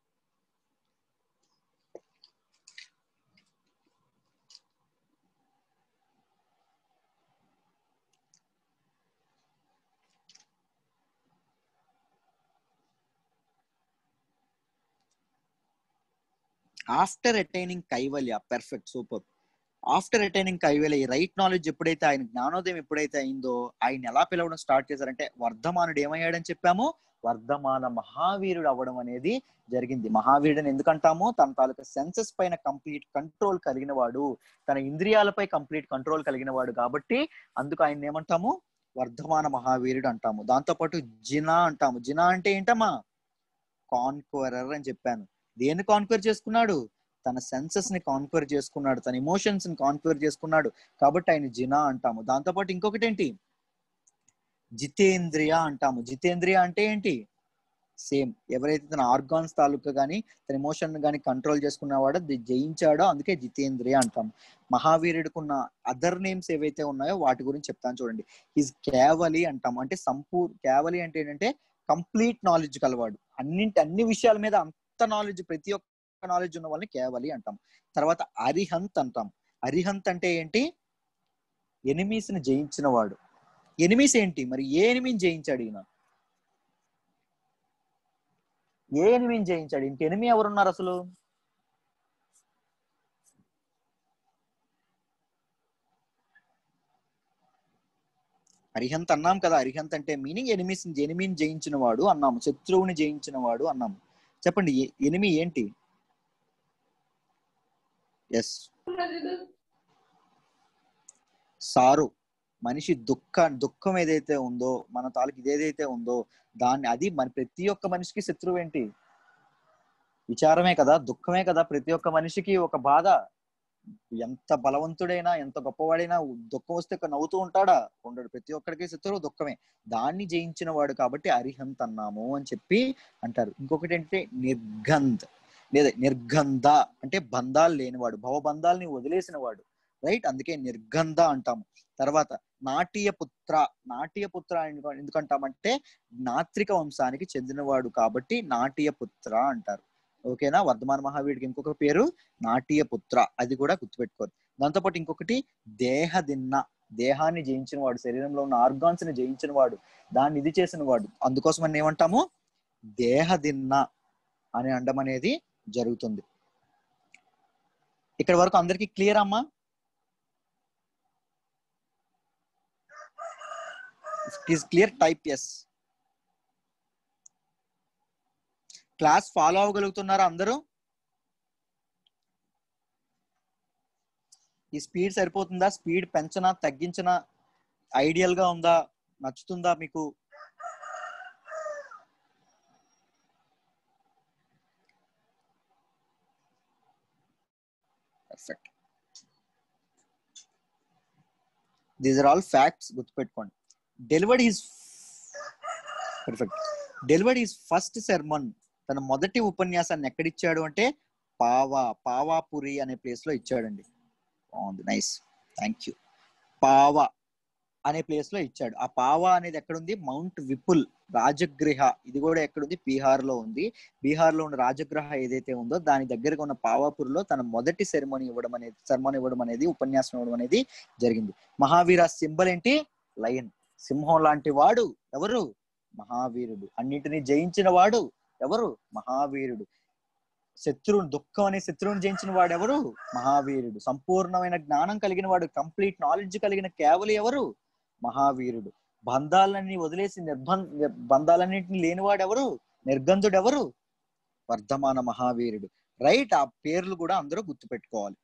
after attaining kaivalya perfect super after attaining kaivalya ఈ రైట్ నాలెడ్జ్ ఎప్పుడైతే ఆయన జ్ఞానోదయం ఎప్పుడైతే అయిందో ఆయన ఎలా పిలవడం స్టార్ట్ చేశారంటే వర్ధమానుడు ఏమయ్యాడని చెప్పాము వర్ధమాన మహావీరుడు అవ్వడం అనేది జరిగింది మహావీరుడని ఎందుకంటాము తన తాలూకా సెన్సెస్ పైన కంప్లీట్ కంట్రోల్ కలిగిన వాడు తన ఇంద్రియాలపై కంప్లీట్ కంట్రోల్ కలిగిన వాడు కాబట్టి అందుకు ఆయన ఏమంటాము వర్ధమాన మహావీరుడు అంటాము దాంతోపాటు జినా అంటాము జినా అంటే ఏంటమ్మా కాన్క్వరర్ అని చెప్పాను దేన్ని కాన్క్వర్ చేసుకున్నాడు తన సెన్సెస్ ని కాన్క్వర్ చేసుకున్నాడు తన ఎమోషన్స్ ని కాన్క్వర్ చేసుకున్నాడు కాబట్టి ఆయన జినా అంటాము దాంతోపాటు ఇంకొకటి ఏంటి జితేంద్రియ అంటాము జితేంద్రియ అంటే ఏంటి సేమ్ ఎవరైతే తన ఆర్గాన్స్ తాలూకా కానీ తన ఎమోషన్ కానీ కంట్రోల్ చేసుకున్నవాడో అది జయించాడో అందుకే జితేంద్రియ అంటాము మహావీరుడికున్న అదర్ నేమ్స్ ఏవైతే ఉన్నాయో వాటి గురించి చెప్తాను చూడండి ఈజ్ కేవలి అంటాము అంటే సంపూర్ కేవలి అంటే ఏంటంటే కంప్లీట్ నాలెడ్జ్ కలవాడు అన్నింటి అన్ని విషయాల మీద అంత నాలెడ్జ్ ప్రతి ఒక్క నాలెడ్జ్ ఉన్న వాళ్ళని కేవలి అంటాం తర్వాత అరిహంత్ అంటాం అరిహంత్ అంటే ఏంటి ఎనిమీస్ ని జయించిన వాడు ఎనిమీస్ ఏంటి మరి ఏ ఎనిమిని జయించాడు ఈయన ఏ ఎనిమిని జయించాడు ఇంక ఎనిమి ఎవరున్నారు అసలు అరిహంత్ అన్నాం కదా అరిహంత్ అంటే మీనింగ్ ఎనిమిస్ ఎనిమిని జయించిన వాడు అన్నాము శత్రువుని జయించిన వాడు అన్నాము చెప్పండి ఎ- ఎనిమి ఏంటి ఎస్ సారు మనిషి దుఃఖ దుఃఖం ఏదైతే ఉందో మన తాలూకు ఇదేదైతే ఉందో దాన్ని అది మన ప్రతి ఒక్క మనిషికి శత్రువు ఏంటి విచారమే కదా దుఃఖమే కదా ప్రతి ఒక్క మనిషికి ఒక బాధ ఎంత బలవంతుడైనా ఎంత గొప్పవాడైనా దుఃఖం వస్తే ఒక నవ్వుతూ ఉంటాడా ఉండడు ప్రతి ఒక్కడికి శత్రువు దుఃఖమే దాన్ని జయించిన వాడు కాబట్టి అరిహంత్ అన్నాము అని చెప్పి అంటారు ఇంకొకటి ఏంటంటే నిర్గంధ్ లేదా నిర్గంధ అంటే బంధాలు లేనివాడు భవబంధాలని వదిలేసిన వాడు రైట్ అందుకే నిర్గంధ అంటాము తర్వాత నాట్య పుత్ర నాట్య పుత్ర ఎందుకు- ఎందుకంటామంటే నాత్రిక వంశానికి చెందినవాడు కాబట్టి నాట్య పుత్ర అంటారు ఓకేనా వర్ధమాన మహావీడికి ఇంకొక పేరు నాట్య పుత్ర అది కూడా గుర్తుపెట్టుకోరు దాంతోపాటు ఇంకొకటి దేహదిన్న దేహాన్ని జయించిన వాడు శరీరంలో ఉన్న ఆర్గాన్స్ ని జయించిన వాడు దాన్ని ఇది చేసిన వాడు అందుకోసం మనం ఏమంటాము దేహదిన్న అని అండం అనేది జరుగుతుంది ఇక్కడ వరకు అందరికి క్లియర్ అమ్మా it clear type yes class follow అవ్వగలుగుతున్నారా అందరూ ఈ స్పీడ్ సరిపోతుందా స్పీడ్ పెంచనా తగ్గించనా ఐడియల్ గా ఉందా నచ్చుతుందా మీకు perfect these are all facts గుర్తుపెట్టుకోండి delivered his perfect delivered his first sermon తన మొదటి ఉపన్యాసాన్ని ఎక్కడిచ్చాడు అంటే పావా పావాపురి అనే ప్లేస్ లో ఇచ్చాడండి బాగుంది నైస్ థ్యాంక్ యూ పావా అనే ప్లేస్ లో ఇచ్చాడు ఆ పావా అనేది ఎక్కడుంది మౌంట్ విపుల్ రాజగృహ ఇది కూడా ఎక్కడుంది బీహార్ లో ఉంది బీహార్ లో ఉన్న రాజగృహ ఏదైతే ఉందో దాని దగ్గరగా ఉన్న పావాపూర్లో తన మొదటి సెరమోనీ ఇవ్వడం అనేది సెరమోనీ ఇవ్వడం అనేది ఉపన్యాసం ఇవ్వడం అనేది జరిగింది మహావీర సింబల్ ఏంటి లయన్ సింహం లాంటి వాడు ఎవరు మహావీరుడు అన్నిటిని జయించిన వాడు ఎవరు మహావీరుడు శత్రువుని దుఃఖం అనే శత్రువుని జయించిన వాడు ఎవరు మహావీరుడు సంపూర్ణమైన జ్ఞానం కలిగిన వాడు కంప్లీట్ నాలెడ్జ్ కలిగిన కేవలం ఎవరు మహావీరుడు బంధాలన్నీ వదిలేసి నిర్బం బంధాలన్నింటినీ లేనివాడు ఎవరు నిర్గంధుడు ఎవరు వర్ధమాన మహావీరుడు రైట్ ఆ పేర్లు కూడా అందరూ గుర్తుపెట్టుకోవాలి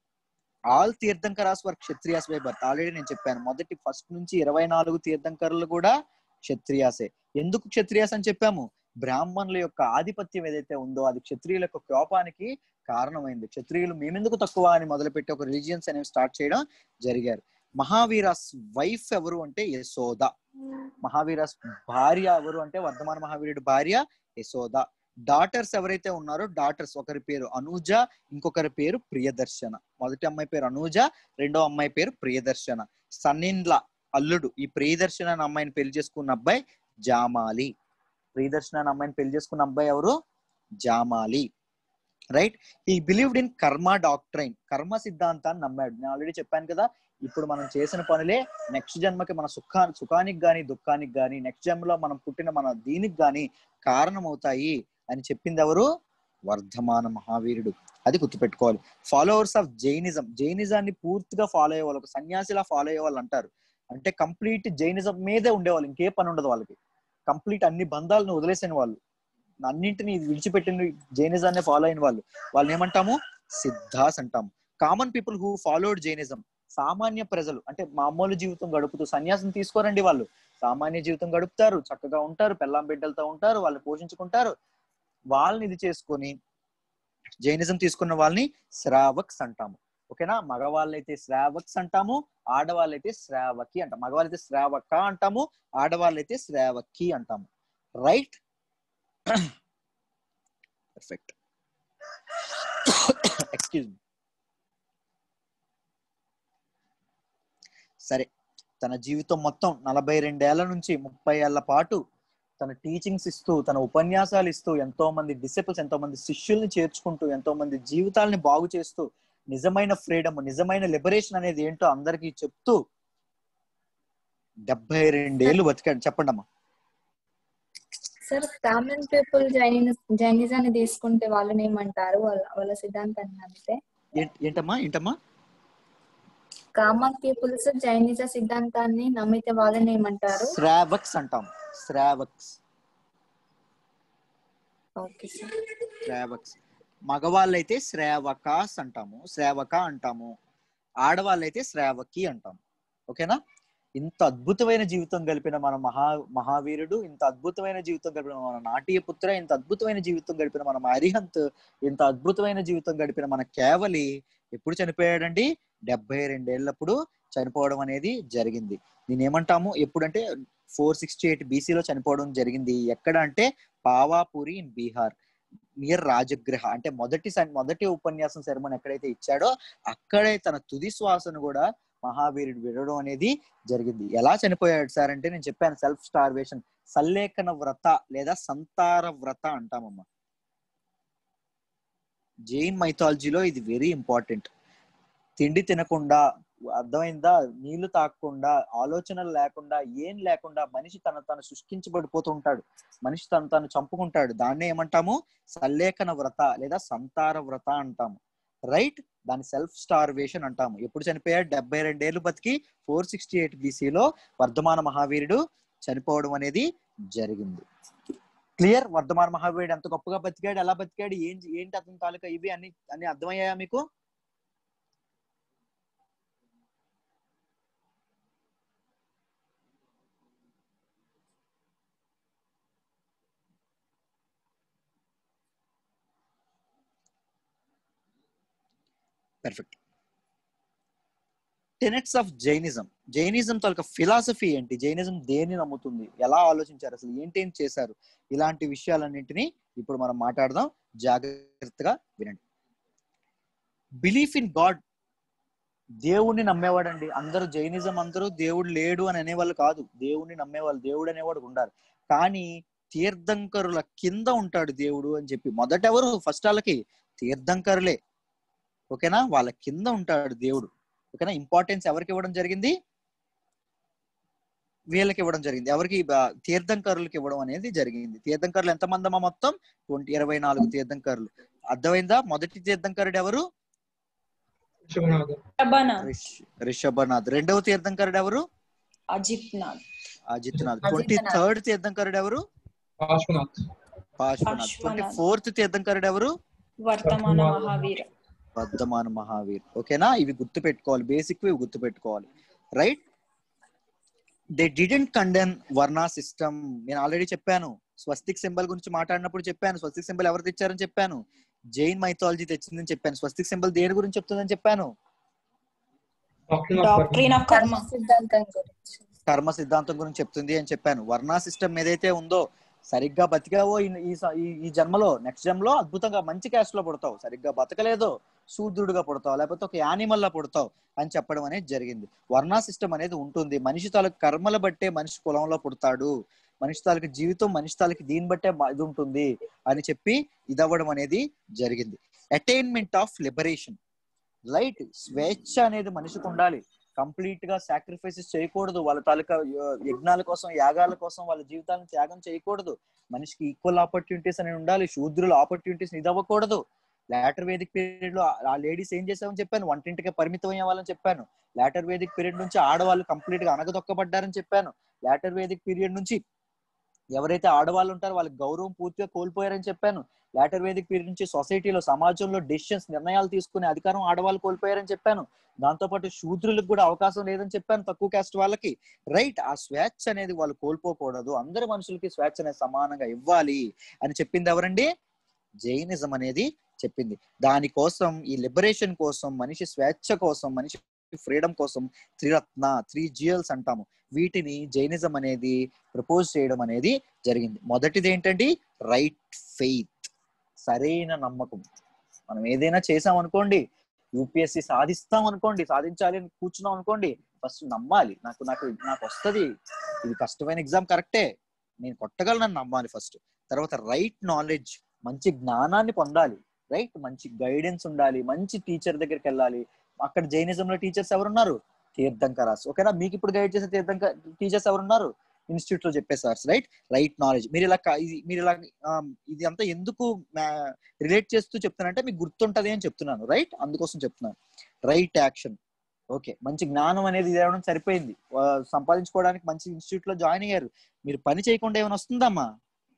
all Tirthankaras were Kshatriyas by birth already నేను చెప్పాను మొదటి ఫస్ట్ నుంచి ఇరవై నాలుగు తీర్థంకరులు కూడా క్షత్రియాసే ఎందుకు క్షత్రియాస్ అని చెప్పాము బ్రాహ్మణుల యొక్క ఆధిపత్యం ఏదైతే ఉందో అది క్షత్రియుల యొక్క కోపానికి కారణమైంది క్షత్రియులు మేమెందుకు తక్కువ అని మొదలుపెట్టి ఒక రిలీజియన్స్ అనేవి స్టార్ట్ చేయడం జరిగారు మహావీరాస్ వైఫ్ ఎవరు అంటే యశోద మహావీరాస్ భార్య ఎవరు అంటే వర్ధమాన మహావీరుడి భార్య యశోద డాటర్స్ ఎవరైతే ఉన్నారో డాటర్స్ ఒకరి పేరు అనూజ ఇంకొకరి పేరు ప్రియదర్శన మొదటి అమ్మాయి పేరు అనూజ రెండో అమ్మాయి పేరు ప్రియదర్శన సన్నిన్ల అల్లుడు ఈ ప్రియదర్శన అనే అమ్మాయిని పెళ్లి చేసుకున్న అబ్బాయి జామాలి ప్రియదర్శన అనే అమ్మాయిని పెళ్లి చేసుకున్న అబ్బాయి ఎవరు Jamali right he believed in karma doctrine karma సిద్ధాంతాన్ని నమ్మాడు నేను ఆల్రెడీ చెప్పాను కదా ఇప్పుడు మనం చేసిన పనులే నెక్స్ట్ జన్మకి మన సుఖా సుఖానికి గాని దుఃఖానికి గాని నెక్స్ట్ జన్మలో మనం పుట్టిన మన దీనికి గాని కారణమవుతాయి అని చెప్పింది ఎవరు వర్ధమాన మహావీరుడు అది గుర్తుపెట్టుకోవాలి ఫాలోవర్స్ ఆఫ్ జైనిజం జైనిజాన్ని పూర్తిగా ఫాలో అయ్యే వాళ్ళు ఒక సన్యాసిలా ఫాలో అయ్యే వాళ్ళు అంటారు అంటే కంప్లీట్ జైనిజం మీదే ఉండేవాళ్ళు ఇంకే పని ఉండదు వాళ్ళకి కంప్లీట్ అన్ని బంధాలను వదిలేసిన వాళ్ళు అన్నింటిని విడిచిపెట్టిన జైనిజాన్ని ఫాలో అయిన వాళ్ళు వాళ్ళని ఏమంటాము సిద్ధాస్ అంటాము common people who followed Jainism సామాన్య ప్రజలు అంటే మామూలు జీవితం గడుపుతూ సన్యాసం తీసుకోరండి వాళ్ళు సామాన్య జీవితం గడుపుతారు చక్కగా ఉంటారు పెళ్ళాం బిడ్డలతో ఉంటారు వాళ్ళని పోషించుకుంటారు వాళ్ళని ఇది చేసుకొని జైనిజం తీసుకున్న వాళ్ళని శ్రావక్స్ అంటాము ఓకేనా మగవాళ్ళైతే శ్రావక్స్ అంటాము ఆడవాళ్ళైతే శ్రావకి అంటాం మగవాళ్ళైతే శ్రావక అంటాము ఆడవాళ్ళైతే శ్రావకి అంటాము రైట్ పర్ఫెక్ట్ ఎక్స్క్యూజ్ మీ సరే తన జీవితం మొత్తం నలభై రెండేళ్ల నుంచి ముప్పై ఏళ్ల పాటు తన టీచింగ్స్ ఇస్తూ తన ఉపన్యాసాలు ఇస్తూ ఎంతో మంది డిసిపుల్స్ ఎంతో మంది శిష్యుల్ని చేర్చుకుంటూ ఎంతో మంది జీవితాలని బాగు చేస్తూ నిజమైన ఫ్రీడమ్ నిజమైన లిబరేషన్ అనేది ఏంటో అందరికీ చెప్తూ డెబ్బై రెండేళ్లు బతికాడు చెప్పండి అమ్మా సార్ కామన్ పీపుల్ జైని జైనిజాన్ని తీసుకుంటే వాళ్ళని ఏమంటారు వాళ్ళ వాళ్ళ సిద్ధాంతాన్ని నమ్మితే ఏంట్- ఏంటమ్మా ఏంటమ్మా కామన్ పీపుల్స్ జైనిజ సిద్ధాంతాన్ని నమ్మితే వాళ్ళని ఏమంటారు శ్రావక్స్ అంటాం శ్రావక్స్ ఓకే సార్ శ్రావక్స్ మగవాళ్ళైతే శ్రావకాస్ అంటాము శ్రావక అంటాము ఆడవాళ్ళైతే శ్రావకి అంటాము ఓకేనా ఇంత అద్భుతమైన జీవితం గడిపిన మన మహా మహావీరుడు ఇంత అద్భుతమైన జీవితం గడిపిన మన నాట్య పుత్ర ఇంత అద్భుతమైన జీవితం గడిపిన మన అరిహంత్ ఇంత అద్భుతమైన జీవితం గడిపిన మన కేవలి ఎప్పుడు చనిపోయాడండి డెబ్బై రెండేళ్లప్పుడు చనిపోవడం అనేది జరిగింది దీని ఏమంటాము ఎప్పుడంటే ఫోర్ సిక్స్టీ ఎయిట్ బీసీలో చనిపోవడం జరిగింది ఎక్కడ అంటే పావాపూరి ఇన్ బీహార్ నియర్ రాజగృహ అంటే మొదటి సన్- మొదటి ఉపన్యాసం శర్మన్ ఎక్కడైతే ఇచ్చాడో అక్కడే తన తుది శ్వాసను కూడా మహావీరుడు విడడం అనేది జరిగింది ఎలా చనిపోయాడు సార్ అంటే నేను చెప్పాను సెల్ఫ్ స్టార్వేషన్ సల్లేఖన వ్రత లేదా సంతార వ్రత అంటామమ్మా జైన్ మైథాలజీలో ఇది వెరీ ఇంపార్టెంట్ తిండి తినకుండా అర్థమైందా నీళ్లు తాగకుండా ఆలోచనలు లేకుండా ఏం లేకుండా మనిషి తన తను సృష్టించబడిపోతూ ఉంటాడు మనిషి తను తను చంపుకుంటాడు దాన్నే ఏమంటాము సల్లేఖన వ్రత లేదా సంతార వ్రత అంటాము రైట్ దాని సెల్ఫ్ స్టార్వేషన్ అంటాము ఎప్పుడు చనిపోయాడు డెబ్బై రెండేళ్లు బతికి ఫోర్ సిక్స్టీ ఎయిట్ బీసీలో వర్ధమాన మహావీరుడు చనిపోవడం అనేది జరిగింది క్లియర్ వర్ధమాన మహావీరుడు ఎంత గొప్పగా బతికాడు ఎలా బతికాడు ఏం ఏంటి అతని తాలూకా ఇవి అన్ని అన్ని అర్థమయ్యాయా మీకు perfect tenets of Jainism Jainism తాలూకా ఫిలాసఫీ ఏంటి జైనిజం దేన్ని నమ్ముతుంది ఎలా ఆలోచించారు అసలు ఏంటేం చేశారు ఇలాంటి విషయాలన్నింటినీ ఇప్పుడు మనం మాట్లాడదాం జాగ్రత్తగా వినండి బిలీఫ్ ఇన్ గాడ్ దేవుణ్ణి నమ్మేవాడండి అందరూ జైనిజం అందరూ దేవుడు లేడు అని అనేవాళ్ళు కాదు దేవుణ్ణి నమ్మేవాళ్ళు దేవుడు అనేవాడు ఉండాలి కానీ తీర్థంకరుల కింద ఉంటాడు దేవుడు అని చెప్పి మొదట ఎవరు ఫస్ట్ వాళ్ళకి తీర్థంకరులే ఓకేనా వాళ్ళ కింద ఉంటాడు దేవుడు ఓకేనా ఇంపార్టెన్స్ ఎవరికి ఇవ్వడం జరిగింది వీళ్ళకి ఇవ్వడం జరిగింది ఎవరికి బ- తీర్థంకరులకి ఇవ్వడం అనేది జరిగింది తీర్థంకరులు ఎంతమంది అమ్మా మొత్తం ట్వంటీ ఇరవై నాలుగు తీర్థంకరులు అర్థమైందా మొదటి తీర్థంకరుడు ఎవరు శుభనాథ్ ప్రభానా రిష్- రిషభనాథ్ రెండవ తీర్థంకరుడు ఎవరు Ajitnath Ajitnath twenty Ajitnath. Third తీర్థంకరుడు ఎవరు పార్శ్వనాథ్ పార్శ్వనాథ్ ట్వంటీ పార్శ్వనాథ్. ఫోర్త్ తీర్థంకరుడు ఎవరు వర్తమాన మహావీర వర్ధమాన మహావీర్ ఓకేనా ఇవి గుర్తు పెట్టుకోవాలి బేసిక్ ఇవి గుర్తు పెట్టుకోవాలి right they didn't condemn varna system నేను ఆల్రెడీ చెప్పాను స్వస్తిక్ సింబల్ గురించి మాట్లాడినప్పుడు చెప్పాను స్వస్తిక్ సింబల్ ఎవరు తెచ్చారని చెప్పాను జైన్ మైథాలజీ తెచ్చిందని చెప్పాను స్వస్తిక్ సింబల్ దేని గురించి చెప్తుందని చెప్పాను డాక్టర్ ఆఫ్ డాక్ట్రీన్ ఆఫ్ కర్మ కర్మ సిద్ధాంతం గురించి కర్మ సిద్ధాంతం గురించి చెప్తుంది అని చెప్పాను వర్ణా సిస్టమ్ ఏదైతే ఉందో సరిగ్గా బతికావో ఈ- ఈ స- ఈ- ఈ జన్మలో నెక్స్ట్ జన్మలో అద్భుతంగా మంచి క్యాస్ట్ లో పుడతావు సరిగ్గా బతకలేదో శూద్రుడుగా పుడతావు లేకపోతే ఒక యానిమల్ లా పుడతావు అని చెప్పడం అనేది జరిగింది వర్ణా సిస్టమ్ అనేది ఉంటుంది మనిషి తాలూకు కర్మల బట్టే మనిషి కులంలో పుడతాడు మనిషి తాలూకు జీవితం మనిషి తాలూకు దీన్ని బట్టే బ- ఇది ఉంటుంది అని చెప్పి ఇదవ్వడం అనేది జరిగింది అటైన్మెంట్ ఆఫ్ లిబరేషన్ రైట్ స్వేచ్ఛ అనేది మనిషికి ఉండాలి కంప్లీట్ గా సాక్రిఫైసెస్ చేయకూడదు వాళ్ళ తాలూకా య- యజ్ఞాల కోసం యాగాల కోసం వాళ్ళ జీవితాలను త్యాగం చేయకూడదు మనిషికి ఈక్వల్ ఆపర్చునిటీస్ అని ఉండాలి శూద్రుల ఆపర్చునిటీస్ ఇది అవ్వకూడదు లాటర్ వేదిక్ పీరియడ్ లో ఆ- ఆ లేడీస్ ఏం చేసామని చెప్పాను వంటింటికి పరిమితం అయ్యేవాళ్ళని చెప్పాను లాటర్ వేదిక్ పీరియడ్ నుంచి ఆడవాళ్ళు కంప్లీట్ గా అనగదొక్కబడ్డారని చెప్పాను లాటర్ వేదిక్ పీరియడ్ నుంచి ఎవరైతే ఆడవాళ్ళు ఉంటారో వాళ్ళకి గౌరవం పూర్తిగా కోల్పోయారని చెప్పాను లాటర్ వేదిక్ పీరియడ్ నుంచి సొసైటీలో సమాజంలో డెసిషన్స్ నిర్ణయాలు తీసుకునే అధికారం ఆడవాళ్ళు కోల్పోయారని చెప్పాను దాంతో పాటు శూద్రులకు కూడా అవకాశం లేదని చెప్పాను తక్కువ కాస్ట్ వాళ్ళకి రైట్ ఆ స్వేచ్ఛ అనేది వాళ్ళు కోల్పోకూడదు అందరి మనుషులకి స్వేచ్ఛ అనేది సమానంగా ఇవ్వాలి అని చెప్పింది ఎవరండి జైనిజం అనేది చెప్పింది దానికోసం ఈ లిబరేషన్ కోసం మనిషి స్వేచ్ఛ కోసం మనిషి ఫ్రీడమ్ కోసం త్రిరత్న త్రీ జియల్స్ అంటాము వీటిని జైనిజం అనేది ప్రపోజ్ చేయడం అనేది జరిగింది మొదటిది ఏంటండి రైట్ ఫెయిత్ సరైన నమ్మకం మనం ఏదైనా చేసాం అనుకోండి యూపీఎస్సి సాధిస్తాం అనుకోండి సాధించాలి అని కూర్చున్నాం అనుకోండి ఫస్ట్ నమ్మాలి నాకు నాకు నాకు వస్తది ఇది కష్టమైన ఎగ్జామ్ కరెక్టే నేను కొట్టగలను నమ్మాలి ఫస్ట్ తర్వాత రైట్ నాలెడ్జ్ మంచి జ్ఞానాన్ని పొందాలి రైట్ మంచి గైడెన్స్ ఉండాలి మంచి టీచర్ దగ్గరికి వెళ్ళాలి అక్కడ జైనిజంలో టీచర్స్ ఎవరున్నారు తీర్థంకరాస్ ఓకేనా మీకు ఇప్పుడు గైడ్ చేసే తీర్థంక టీచర్స్ ఎవరున్నారు ఇన్స్టిట్యూట్ లో చెప్పే సార్స్ రైట్ రైట్ నాలెడ్జ్ మీరు ఇలా కా- ఇది- మీరు ఇలా ఆ, ఇది అంతా ఎందుకు రిలేట్ చేస్తూ చెప్తానంటే మీకు గుర్తుంటది అని చెప్తున్నాను రైట్ అందుకోసం చెప్తున్నాను రైట్ యాక్షన్ ఓకే మంచి జ్ఞానం అనేది ఇది ఏమన్నా సరిపోయింది ఆ, సంపాదించుకోవడానికి మంచి ఇన్స్టిట్యూట్ లో జాయిన్ అయ్యారు మీరు పని చేయకుండా ఏమైనా వస్తుందమ్మా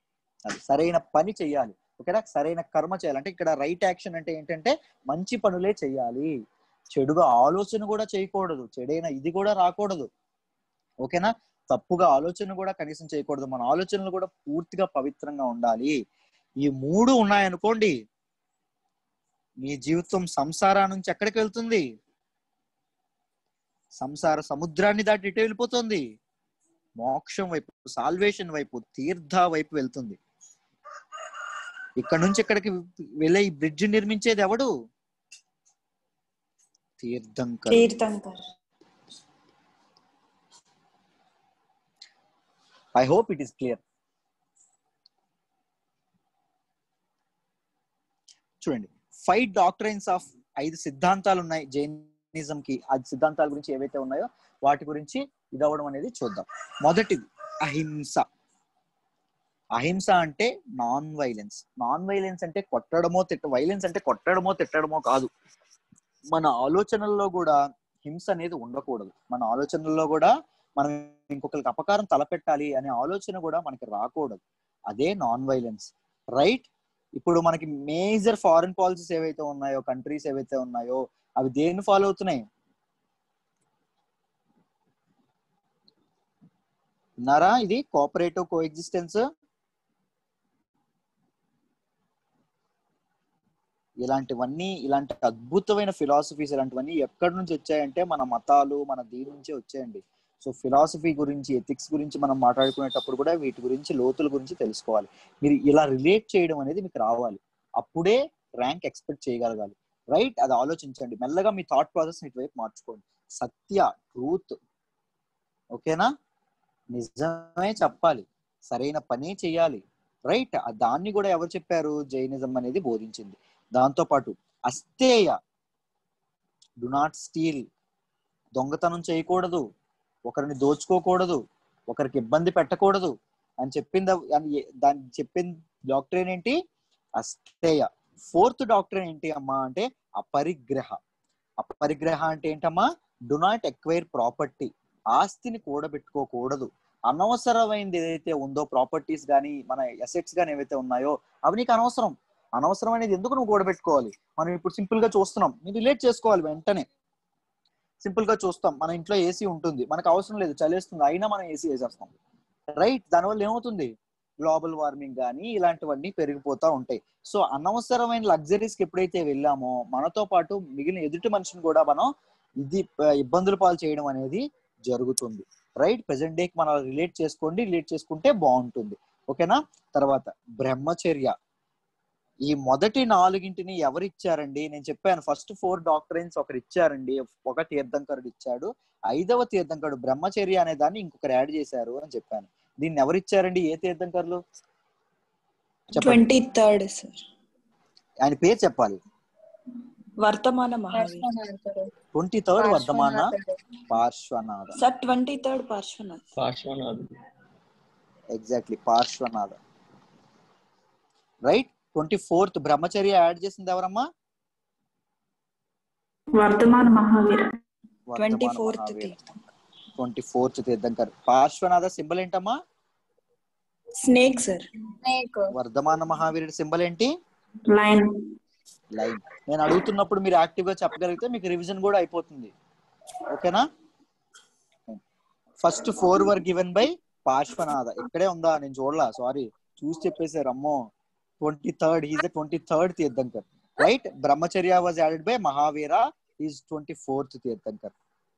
అది సరైన పని చేయాలి ఓకేనా సరైన కర్మ చేయాలి అంటే ఇక్కడ రైట్ యాక్షన్ అంటే ఏంటంటే మంచి పనులే చేయాలి చెడుగా ఆలోచన కూడా చేయకూడదు చెడైన ఇది కూడా రాకూడదు ఓకేనా తప్పుగా ఆలోచన కూడా కనీసం చేయకూడదు మన ఆలోచనలు కూడా పూర్తిగా పవిత్రంగా ఉండాలి ఈ మూడు ఉన్నాయనుకోండి మీ జీవితం సంసారా నుంచి ఎక్కడికి వెళ్తుంది సంసార సముద్రాన్ని దాటి ఇటు వెళ్ళిపోతుంది మోక్షం వైపు సాల్వేషన్ వైపు తీర్థ వైపు వెళ్తుంది ఇక్కడ నుంచి ఇక్కడికి వెళ్ళే ఈ బ్రిడ్జ్ నిర్మించేది ఎవడు Tirthankar Tirthankar I hope it is clear చూడండి ఫైవ్ డాక్టరైన్స్ ఆఫ్ ఐదు సిద్ధాంతాలు ఉన్నాయి జైనిజం కి ఆ సిద్ధాంతాల గురించి ఏవైతే ఉన్నాయో వాటి గురించి ఇదవ్వడం అనేది చూద్దాం మొదటిది అహింస అహింస అంటే నాన్ వైలెన్స్ నాన్ వైలెన్స్ అంటే కొట్టడమో తిట్ట వైలెన్స్ అంటే కొట్టడమో తిట్టడమో కాదు మన ఆలోచనల్లో కూడా హింస అనేది ఉండకూడదు మన ఆలోచనల్లో కూడా మనం ఇంకొకరికి అపకారం తలపెట్టాలి అనే ఆలోచన కూడా మనకి రాకూడదు అదే నాన్ వైలెన్స్ రైట్ ఇప్పుడు మనకి మేజర్ ఫారిన్ పాలసీస్ ఏవైతే ఉన్నాయో కంట్రీస్ ఏవైతే ఉన్నాయో అవి దేన్ని ఫాలో అవుతున్నాయి విన్నారా ఇది కోఆపరేటివ్ కో ఎగ్జిస్టెన్స్ ఇలాంటివన్నీ ఇలాంటి అద్భుతమైన ఫిలాసఫీస్ ఇలాంటివన్నీ ఎక్కడి నుంచి వచ్చాయంటే మన మతాలు మన దీని నుంచే వచ్చాయండి సో ఫిలాసఫీ గురించి ఎథిక్స్ గురించి మనం మాట్లాడుకునేటప్పుడు కూడా వీటి గురించి లోతుల గురించి తెలుసుకోవాలి మీరు ఇలా రిలేట్ చేయడం అనేది మీకు రావాలి అప్పుడే ర్యాంక్ ఎక్స్పెక్ట్ చేయగలగాలి రైట్ అది ఆలోచించండి మెల్లగా మీ థాట్ ప్రాసెస్ ఇటువైపు మార్చుకోండి సత్య ట్రూత్ ఓకేనా నిజమే చెప్పాలి సరైన పనే చేయాలి రైట్ దాన్ని కూడా ఎవరు చెప్పారు జైనిజం అనేది బోధించింది దాంతో పాటు అస్తేయ డు నాట్ స్టీల్ దొంగతనం చేయకూడదు ఒకరిని దోచుకోకూడదు ఒకరికి ఇబ్బంది పెట్టకూడదు అని చెప్పింది అని దాన్ని చెప్పిన డాక్టరేన్ ఏంటి అస్తేయ ఫోర్త్ డాక్టరేన్ ఏంటి అమ్మా అంటే అపరిగ్రహ అపరిగ్రహ అంటే ఏంటమ్మా డు నాట్ ఎక్వైర్ ప్రాపర్టీ ఆస్తిని కూడబెట్టుకోకూడదు అనవసరమైనది ఏదైతే ఉందో ప్రాపర్టీస్ కానీ మన అసెట్స్ కానీ ఏవైతే ఉన్నాయో అవి నీకు అనవసరం అనవసరం అనేది ఎందుకు నువ్వు కూడబెట్టుకోవాలి మనం ఇప్పుడు సింపుల్ గా చూస్తున్నాం మీరు రిలేట్ చేసుకోవాలి వెంటనే సింపుల్ గా చూస్తాం మన ఇంట్లో ఏసీ ఉంటుంది మనకు అవసరం లేదు చలేస్తుంది అయినా మనం ఏసీ వేసేస్తాం రైట్ దానివల్ల ఏమవుతుంది గ్లోబల్ వార్మింగ్ కానీ ఇలాంటివన్నీ పెరిగిపోతా ఉంటాయి సో అనవసరమైన లగ్జరీస్ కి ఎప్పుడైతే వెళ్ళామో మనతో పాటు మిగిలిన ఎదుటి మనిషిని కూడా మనం ఇది ఆ, ఇబ్బందుల పాలు చేయడం అనేది జరుగుతుంది రైట్ ప్రెసెంట్ డేకి మనం రిలేట్ చేసుకోండి రిలేట్ చేసుకుంటే బాగుంటుంది ఓకేనా తర్వాత బ్రహ్మచర్య ఈ మొదటి నాలుగింటిని ఎవరు ఇచ్చారండి నేను చెప్పాను ఫస్ట్ ఫోర్ డాక్టరైన్స్ ఒకరు ఇచ్చారండి ఒక తీర్థంకరుడు ఇచ్చాడు ఐదవ తీర్థంకరుడు బ్రహ్మచర్య అనే దాన్ని ఇంకొకరు యాడ్ చేశారు అని చెప్పాను దీన్ని ఎవరు ఇచ్చారండి ఏ తీర్థంకరులు చెప్పండి ట్వంటీ థర్డ్ సార్ ఆయన పేరు చెప్పాలి వర్తమాన Mahavir twenty third Vardhamana Parshvanatha sir twenty third Parshvanath Parshvanath exactly Parshvanatha right twenty fourth brahmacharya add చేసింది ఎవరమ్మా వర్ధమాన మహావీర ట్వంటీ ఫోర్త్ తీర్థం twenty fourth Tirthankar Parshvanatha symbol ఏంటమ్మా స్నేక్ సార్ స్నేక్ వర్ధమాన మహావీరుడి సింబల్ ఏంటి లైన్ లైన్ నేను అడుగుతున్నప్పుడు మీరు యాక్టివ్ గా చెప్పగలిగితే మీకు రివిజన్ కూడా అయిపోతుంది ఓకేనా first four were given by Parshvanatha ఇక్కడే ఉందా నేను చూడలా సారీ చూసి చెప్పేశారు అమ్మో twenty third is the twenty third Tirthankar right brahmacharya was added by Mahavira is twenty fourth Tirthankar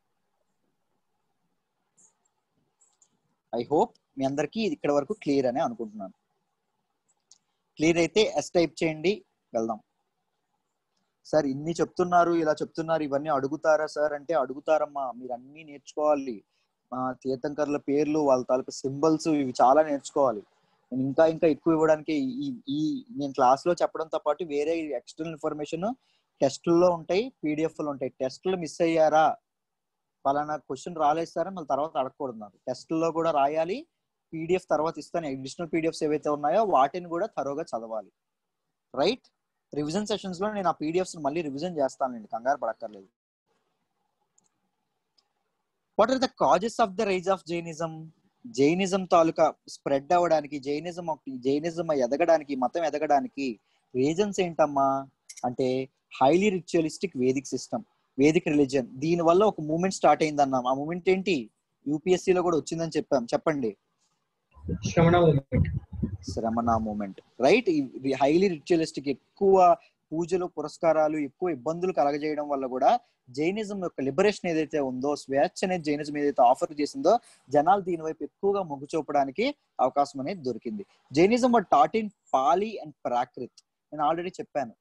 I hope మీ అందరికీ ఇది ఇక్కడ వరకు క్లియర్ అని అనుకుంటున్నాను క్లియర్ అయితే ఎస్ టైప్ చేయండి వెళ్దాం సార్ ఇన్ని చెప్తున్నారు ఇలా చెప్తున్నారు ఇవన్నీ అడుగుతారా సార్ అంటే అడుగుతారమ్మా మీరు అన్ని నేర్చుకోవాలి ఆ తీర్థంకర్ల పేర్లు వాళ్ళ తాలూకు సింబల్స్ ఇవి చాలా నేర్చుకోవాలి నేను ఇంకా ఇంకా ఎక్కువ ఇవ్వడానికి ఈ ఈ నేను క్లాస్ లో చెప్పడంతో పాటు వేరే ఎక్స్టర్నల్ ఇన్ఫర్మేషన్ టెస్టుల్లో ఉంటాయి పీడిఎఫ్ లో ఉంటాయి టెస్టులు మిస్ అయ్యారా పలానా క్వశ్చన్ రాలేదు సార్ మళ్ళీ తర్వాత అడగకూడదు నాకు టెస్టుల్లో కూడా రాయాలి పీడిఎఫ్ తర్వాత ఇస్తాను అడిషనల్ పీడిఎఫ్స్ ఏవైతే ఉన్నాయో వాటిని కూడా తరోగా చదవాలి రైట్ రివిజన్ సెషన్స్ లో నేను ఆ పీడిఎఫ్స్ మళ్ళీ రివిజన్ చేస్తానండి కంగారు పడక్కర్లేదు what are the causes of the rise of Jainism Jainism తాలూకా స్ప్రెడ్ అవ్వడానికి జైనిజం ఒకటి జైనిజం ఎదగడానికి మతం ఎదగడానికి రీజన్స్ ఏంటమ్మా అంటే highly ritualistic Vedic system Vedic religion దీని వల్ల ఒక మూమెంట్ స్టార్ట్ అయింది అన్నాం ఆ మూమెంట్ ఏంటి యూపీఎస్సీ లో కూడా వచ్చిందని చెప్పాం చెప్పండి Shravana movement Shramana movement right highly ritualistic ఎక్కువ పూజలు పురస్కారాలు ఎక్కువ ఇబ్బందులు కలగజేయడం వల్ల కూడా జైనిజం యొక్క లిబరేషన్ ఏదైతే ఉందో స్వేచ్ఛ అనేది జైనిజం ఏదైతే ఆఫర్ చేసిందో జనాలు దీని వైపు ఎక్కువగా మొగ్గు చూపడానికి అవకాశం అనేది దొరికింది Jainism taught in Pali and Prakrit నేను ఆల్రెడీ చెప్పాను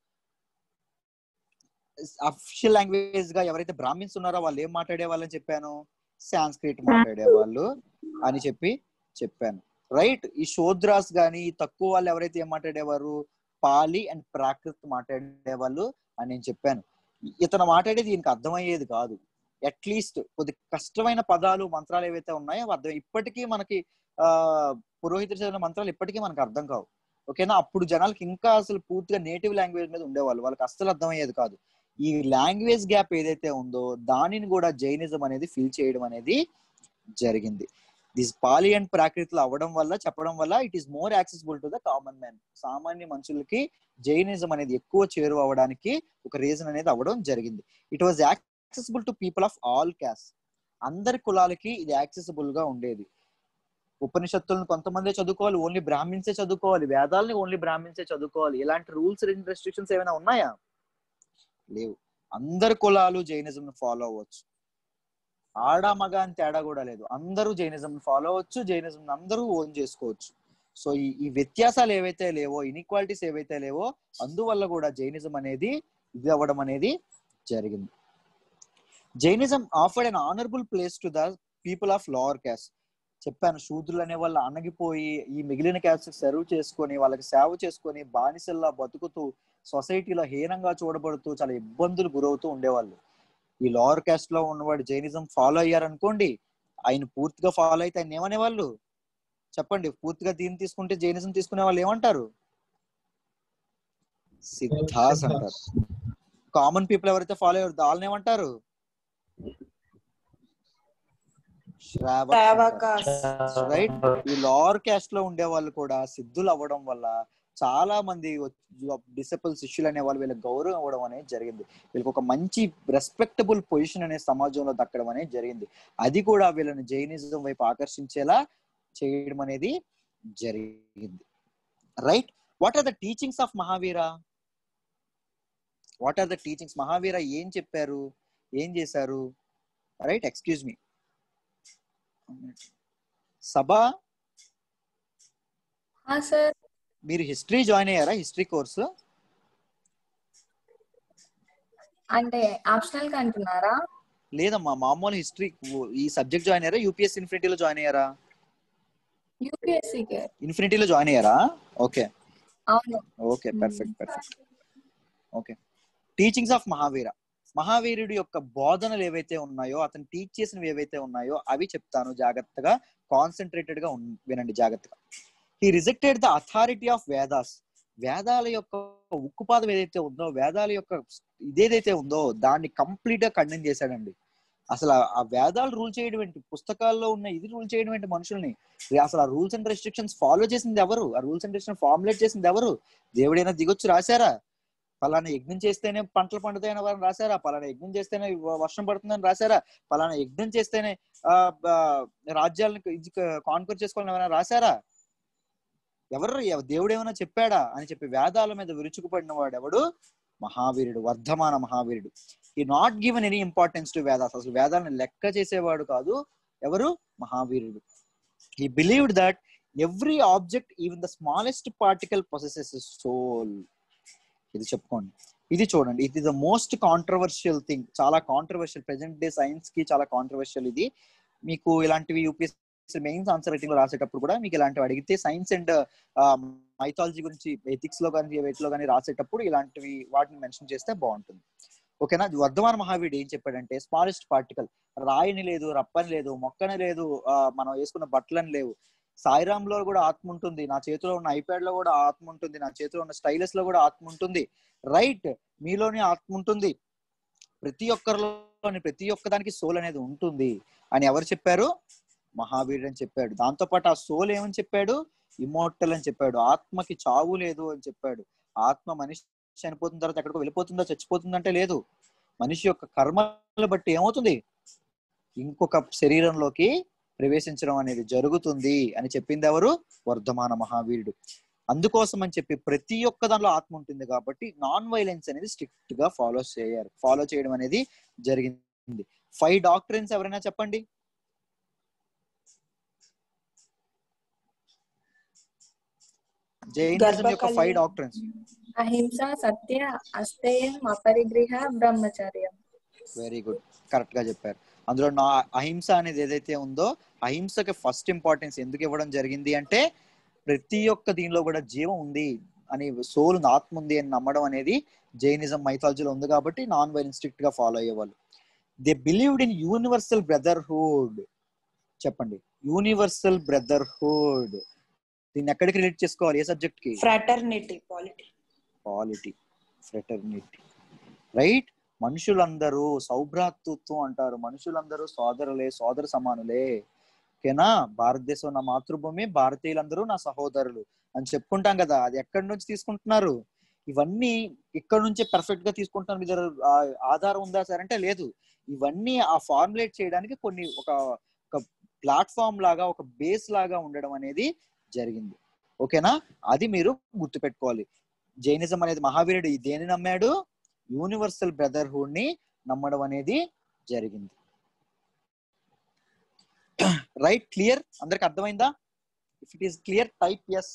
అఫిషియల్ లాంగ్వేజ్ గా ఎవరైతే బ్రాహ్మిన్స్ ఉన్నారో వాళ్ళు ఏం మాట్లాడే వాళ్ళని చెప్పాను సాంస్క్రిట్ మాట్లాడే వాళ్ళు అని చెప్పి చెప్పాను రైట్ ఈ శూద్రాస్ గాని ఈ తక్కువ వాళ్ళు ఎవరైతే ఏం మాట్లాడేవారు పాలి అండ్ ప్రాకృత్ మాట్లాడేవాళ్ళు అని నేను చెప్పాను ఇతను మాట్లాడేది ఈయనకి అర్థమయ్యేది కాదు అట్లీస్ట్ కొద్ది కష్టమైన పదాలు మంత్రాలు ఏవైతే ఉన్నాయో అవి అర్థం ఇప్పటికీ మనకి ఆ పురోహితుడు చదివిన మంత్రాలు ఇప్పటికీ మనకు అర్థం కావు ఓకేనా అప్పుడు జనాలకి ఇంకా అసలు పూర్తిగా నేటివ్ లాంగ్వేజ్ మీద ఉండేవాళ్ళు వాళ్ళకి అస్సలు అర్థమయ్యేది కాదు ఈ లాంగ్వేజ్ గ్యాప్ ఏదైతే ఉందో దానిని కూడా జైనిజం అనేది ఫిల్ చేయడం అనేది జరిగింది దిస్ పాలి అండ్ ప్రాకృతిలో అవ్వడం వల్ల చెప్పడం వల్ల it is more accessible to the common man సామాన్య మనుషులకి జైనిజం అనేది ఎక్కువ చేరువ అవ్వడానికి ఒక రీజన్ అనేది అవ్వడం జరిగింది it was accessible to people of all caste అందరి కులాలకి ఇది యాక్సెసిబుల్ గా ఉండేది ఉపనిషత్తులను కొంతమంది చదువుకోవాలి ఓన్లీ బ్రాహ్మిన్సే చదువుకోవాలి వేదాలని ఓన్లీ బ్రాహ్మిన్సే చదువుకోవాలి ఇలాంటి రూల్స్ అండ్ రెస్ట్రిక్షన్స్ ఏమైనా ఉన్నాయా లేవు అందరు కులాలు జైనిజం ఫాలో అవ్వచ్చు ఆడ మగ అని తేడా కూడా లేదు అందరూ జైనిజం ఫాలో అవ్వచ్చు జైనిజం అందరూ ఓన్ చేసుకోవచ్చు సో ఈ ఈ వ్యత్యాసాలు ఏవైతే లేవో ఇన్ఈక్వాలిటీస్ ఏవైతే లేవో అందువల్ల కూడా జైనిజం అనేది ఇది అవ్వడం అనేది జరిగింది Jainism offered an honorable place to the people of lower caste చెప్పాను శూద్రులు అనే వాళ్ళు అణగిపోయి ఈ మిగిలిన క్యాస్ట్ సర్వ్ చేసుకొని వాళ్ళకి సేవ చేసుకొని బానిసల్లా బతుకుతూ సొసైటీలో హీనంగా చూడబడుతూ చాలా ఇబ్బందులు గురవుతూ ఉండేవాళ్ళు ఈ లోవర్ క్యాస్ట్ లో ఉన్నవాడు జైనిజం ఫాలో అయ్యారనుకోండి ఆయన పూర్తిగా ఫాలో అయితే ఆయన ఏమనేవాళ్ళు చెప్పండి పూర్తిగా దీన్ని తీసుకుంటే జైనిజం తీసుకునే వాళ్ళు ఏమంటారు సిద్ధాస్ అంటారు కామన్ పీపుల్ ఎవరైతే ఫాలో అయ్యారు వాళ్ళని ఏమంటారు శ్రావకాస్ రైట్ ఈ లోవర్ క్యాస్ట్ లో ఉండే వాళ్ళు కూడా సిద్ధులు అవ్వడం వల్ల చాలా మంది డిసెబుల్ శిష్యులు అనే వాళ్ళు వీళ్ళకి గౌరవం అవ్వడం అనేది జరిగింది వీళ్ళకి ఒక మంచి రెస్పెక్టబుల్ పొజిషన్ అనే సమాజంలో దక్కడం అనేది జరిగింది అది కూడా వీళ్ళని జైనిజం వైపు ఆకర్షించేలా చేయడం అనేది జరిగింది right what are the teachings of Mahavira what are the teachings Mahavira ఏం చెప్పారు ఏం చేశారు రైట్ ఎక్స్క్యూజ్ మీ సభ సార్ మీరు హిస్టరీ జాయిన్ అయ్యారా హిస్టరీ కోర్సు అంటే ఆప్షనల్ గా అంటున్నారా లేదమ్మా మామూలు హిస్టరీ ఈ సబ్జెక్ట్ జాయిన్ అయ్యారా యూపీఎస్ ఇన్ఫినిటీలో జాయిన్ అయ్యారా యూపీఎస్సీకి ఇన్ఫినిటీలో జాయిన్ అయ్యారా ఓకే అవును okay perfect perfect okay teachings of Mahavira మహావీరుడి యొక్క బోధనలు ఏవైతే ఉన్నాయో అతను టీచ్ చేసినవి ఏవైతే ఉన్నాయో అవి చెప్తాను జాగ్రత్తగా కాన్సన్ట్రేటెడ్ గా ఉన్- వినండి జాగ్రత్తగా he rejected the authority of Vedas వేదాల యొక్క ఉక్కుపాదం ఏదైతే ఉందో వేదాల యొక్క ఇదేదైతే ఉందో దాన్ని కంప్లీట్ గా ఖండన చేశాడండి అసలు ఆ- ఆ వేదాలు రూల్ చేయడం ఏంటి పుస్తకాల్లో ఉన్న ఇది రూల్ చేయడం ఏంటి మనుషుల్ని అసలు ఆ రూల్స్ అండ్ రెస్ట్రిక్షన్స్ ఫాలో చేసింది ఎవరు ఆ రూల్స్ అండ్ రెస్ట్రిక్షన్ ఫార్ములేట్ చేసింది ఎవరు దేవుడైనా దిగొచ్చి రాశారా పలానా యజ్ఞం చేస్తేనే పంటలు పండుతాయని వారిని రాశారా పలానా యజ్ఞం చేస్తేనే వ- వర్షం పడుతుందని రాశారా పలానా యజ్ఞం చేస్తేనే ఆ బ- రాజ్యాలను కాన్కర్ చేసుకోవాలని ఎవరైనా రాశారా ఎవరు ఎవ- దేవుడు ఏమైనా చెప్పాడా అని చెప్పి వేదాల మీద విరుచుకుపడిన వాడు ఎవడు మహావీరుడు వర్ధమాన మహావీరుడు he not given any importance to Vedas అసలు వేదాలను లెక్క చేసేవాడు కాదు ఎవరు మహావీరుడు he believed that every object even the smallest particle possesses soul ఇది చెప్పుకోండి ఇది చూడండి ఇది ద మోస్ట్ కాంట్రవర్షియల్ థింగ్ చాలా కాంట్రవర్షియల్ ప్రెసెంట్ డే సైన్స్ కి చాలా కాంట్రవర్షియల్ ఇది మీకు ఇలాంటివి యూపీఎస్సీ మెయిన్స్ ఆన్సర్ రైటింగ్ లో రాసేటప్పుడు కూడా మీకు ఇలాంటివి అడిగితే సైన్స్ అండ్ మైథాలజీ గురించి ఎథిక్స్ లో కానీ వీటిలో కానీ రాసేటప్పుడు ఇలాంటివి వాటిని మెన్షన్ చేస్తే బాగుంటుంది ఓకేనా వర్ధమాన మహావీడు ఏం చెప్పాడంటే స్మాలెస్ట్ పార్టికల్ రాయిని లేదు రప్పని లేదు మొక్కని లేదు ఆ, మనం వేసుకున్న బట్టలని లేవు సాయిరామ్ లో కూడా ఆత్మ ఉంటుంది నా చేతిలో ఉన్న ఐప్యాడ్ లో కూడా ఆత్మ ఉంటుంది నా చేతిలో ఉన్న స్టైలస్ లో కూడా ఆత్మ ఉంటుంది రైట్ మీలోనే ఆత్మ ఉంటుంది ప్రతి ఒక్కరిలోని ప్రతి ఒక్క దానికి సోల్ అనేది ఉంటుంది అని ఎవరు చెప్పారు మహావీరుడు అని చెప్పాడు దాంతో పాటు ఆ సోల్ ఏమని చెప్పాడు ఇమోర్టల్ అని చెప్పాడు ఆత్మకి చావు లేదు అని చెప్పాడు ఆత్మ మనిషి చనిపోతున్న తర్వాత ఎక్కడికో వెళ్ళిపోతుందా చచ్చిపోతుందంటే లేదు మనిషి యొక్క కర్మలు బట్టి ఏమవుతుంది ఇంకొక శరీరంలోకి ప్రవేశించడం అనేది జరుగుతుంది అని చెప్పింది ఎవరు వర్ధమాన మహావీరుడు అందుకోసం అని చెప్పి ప్రతి ఒక్క దానిలో ఆత్మ ఉంటుంది కాబట్టి నాన్ వైలెన్స్ అనేది స్ట్రిక్ట్ గా ఫాలో చేయారు ఫాలో చేయడం అనేది జరిగింది ఫైవ్ డాక్టరెన్స్ ఎవరైనా చెప్పండి జైనిజం యొక్క ఫైవ్ గర్భకల్యం. డాక్టరెన్స్ అహింస సత్య అస్థేయం అపరిగ్రహ బ్రహ్మచర్యం వెరీ గుడ్ కరెక్ట్ గా చెప్పారు అందులో నా అహింస అనేది ఏదైతే ఉందో అహింసకి ఫస్ట్ ఇంపార్టెన్స్ ఎందుకు ఇవ్వడం జరిగింది అంటే ప్రతి ఒక్క దీనిలో కూడా జీవం ఉంది అని సోల్ ఆత్మ ఉంది అని నమ్మడం అనేది జైనిజం మైథాలజీలో ఉంది కాబట్టి నాన్ వైలెన్స్ స్ట్రిక్ట్ గా ఫాలో అయ్యేవాళ్ళు they believed in universal brotherhood చెప్పండి యూనివర్సల్ బ్రదర్హుడ్ దీన్ని ఎక్కడికి రిలేట్ చేసుకోవాలి ఏ సబ్జెక్ట్ కి fraternity polity polity fraternity right మనుషులందరూ సౌభ్రాతృత్వం అంటారు మనుషులందరూ సోదరులే సోదర సమానులే ఓకేనా భారతదేశం నా మాతృభూమి భారతీయులందరూ నా సహోదరులు అని చెప్పుకుంటాం కదా అది ఎక్కడి నుంచి తీసుకుంటున్నారు ఇవన్నీ ఇక్కడ నుంచే పర్ఫెక్ట్ గా తీసుకుంటున్నారు మీ దగ్గర ఆ- ఆధారం ఉందా సార్ అంటే లేదు ఇవన్నీ ఆ ఫార్ములేట్ చేయడానికి కొన్ని ఒక ఒక ప్లాట్ఫామ్ లాగా ఒక బేస్ లాగా ఉండడం అనేది జరిగింది ఓకేనా అది మీరు గుర్తుపెట్టుకోవాలి జైనిజం అనేది మహావీరుడు దేని నమ్మాడు యూనివర్సల్ బ్రదర్హుడ్ ని నమ్మడం అనేది జరిగింది రైట్ క్లియర్ అందరికి అర్థమైందా if it is clear type yes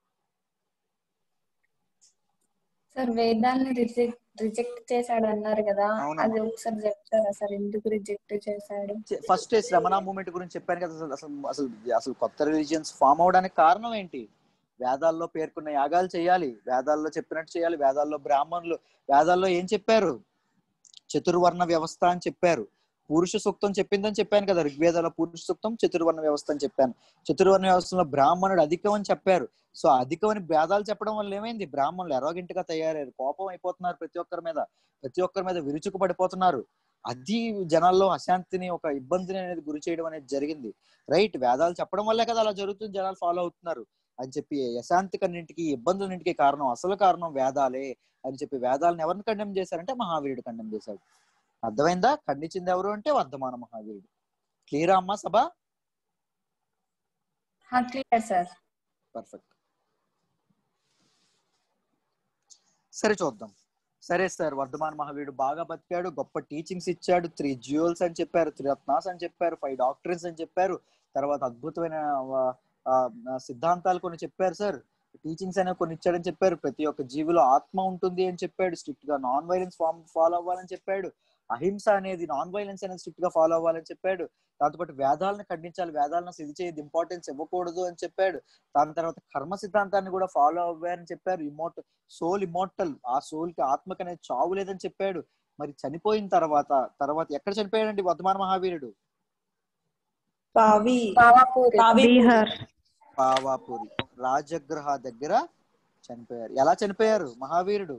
sir వేదాన్ని రిజెక్ట్ రిజెక్ట్ చేశాడు అన్నారు కదా అవునమ్మా. అది ఒకసారి చెప్తారా సార్ ఎందుకు రిజెక్ట్ చేశాడు ఫస్ట్ శ్రమణ మూమెంట్ గురించి చెప్పాను కదా అసలు అసలు అసలు అసలు కొత్త రిలీజియన్స్ ఫామ్ అవడానికి కారణం ఏంటి వేదాల్లో పేర్కొన్న యాగాలు చేయాలి వేదాల్లో చెప్పినట్టు చేయాలి వేదాల్లో బ్రాహ్మణులు వేదాల్లో ఏం చెప్పారు చతుర్వర్ణ వ్యవస్థ అని చెప్పారు పురుష సూక్తం చెప్పిందని చెప్పాను కదా ఋగ్వేదాల పురుష సూక్తం చతుర్వర్ణ వ్యవస్థ అని చెప్పాను చతుర్వర్ణ వ్యవస్థలో బ్రాహ్మణుడు అధికం అని చెప్పారు సో అధికమని భేదాలు చెప్పడం వల్ల ఏమైంది బ్రాహ్మణులు ఎరోగింటిగా తయారయ్యారు కోపం అయిపోతున్నారు ప్రతి ఒక్కరి మీద ప్రతి ఒక్కరి మీద విరుచుకు పడిపోతున్నారు అది జనాల్లో అశాంతిని ఒక ఇబ్బందిని అనేది గురి చేయడం అనేది జరిగింది రైట్ వేదాలు చెప్పడం వల్లే కదా అలా జరుగుతుంది జనాలు ఫాలో అవుతున్నారు అని చెప్పి అశాంతి కన్నింటికి ఇబ్బందులన్నింటికి కారణం అసలు కారణం వేదాలే అని చెప్పి వేదాలను ఎవరిని ఖండం చేశారంటే మహావీరుడు ఖండం చేశాడు అర్థమైందా ఖండించింది ఎవరు అంటే వర్ధమాన మహావీరుడు క్లియరా అమ్మా సభ క్లియర్ సార్ పర్ఫెక్ట్ సరే చూద్దాం సరే సార్ వర్ధమాన్ మహావీరుడు బాగా బతికాడు గొప్ప టీచింగ్స్ ఇచ్చాడు త్రీ జ్యువెల్స్ అని చెప్పారు త్రీ రత్నాస్ అని చెప్పారు ఫైవ్ డాక్టర్స్ అని చెప్పారు తర్వాత అద్భుతమైన ఆ, ఆ, సిద్ధాంతాలు కొన్ని చెప్పారు సార్ టీచింగ్స్ అనేవి కొన్ని ఇచ్చాడని చెప్పారు ప్రతి ఒక్క జీవిలో ఆత్మ ఉంటుంది అని చెప్పాడు స్ట్రిక్ట్ గా నాన్ వైలెన్స్ ఫామ్ ఫాలో అవ్వాలని చెప్పాడు అహింస అనేది నాన్ వైలెన్స్ అనేది స్ట్రిక్ట్ గా ఫాలో అవ్వాలని చెప్పాడు దాంతోపాటు వేదాలను ఖండించాలి వేదాలను ఇది చేయదు ఇంపార్టెన్స్ ఇవ్వకూడదు అని చెప్పాడు దాని తర్వాత కర్మ సిద్ధాంతాన్ని కూడా ఫాలో అవ్వాలని చెప్పారు ఇమోట్ సోల్ ఇమోర్టల్ ఆ సోల్ కి ఆత్మకి అనేది చావు లేదని చెప్పాడు మరి చనిపోయిన తర్వాత తర్వాత ఎక్కడ చనిపోయాడండి వర్ధమాన మహావీరుడు పావి పావాపూరి పావి బీహార్ పావాపురి రాజగృహ దగ్గర చనిపోయారు ఎలా చనిపోయారు మహావీరుడు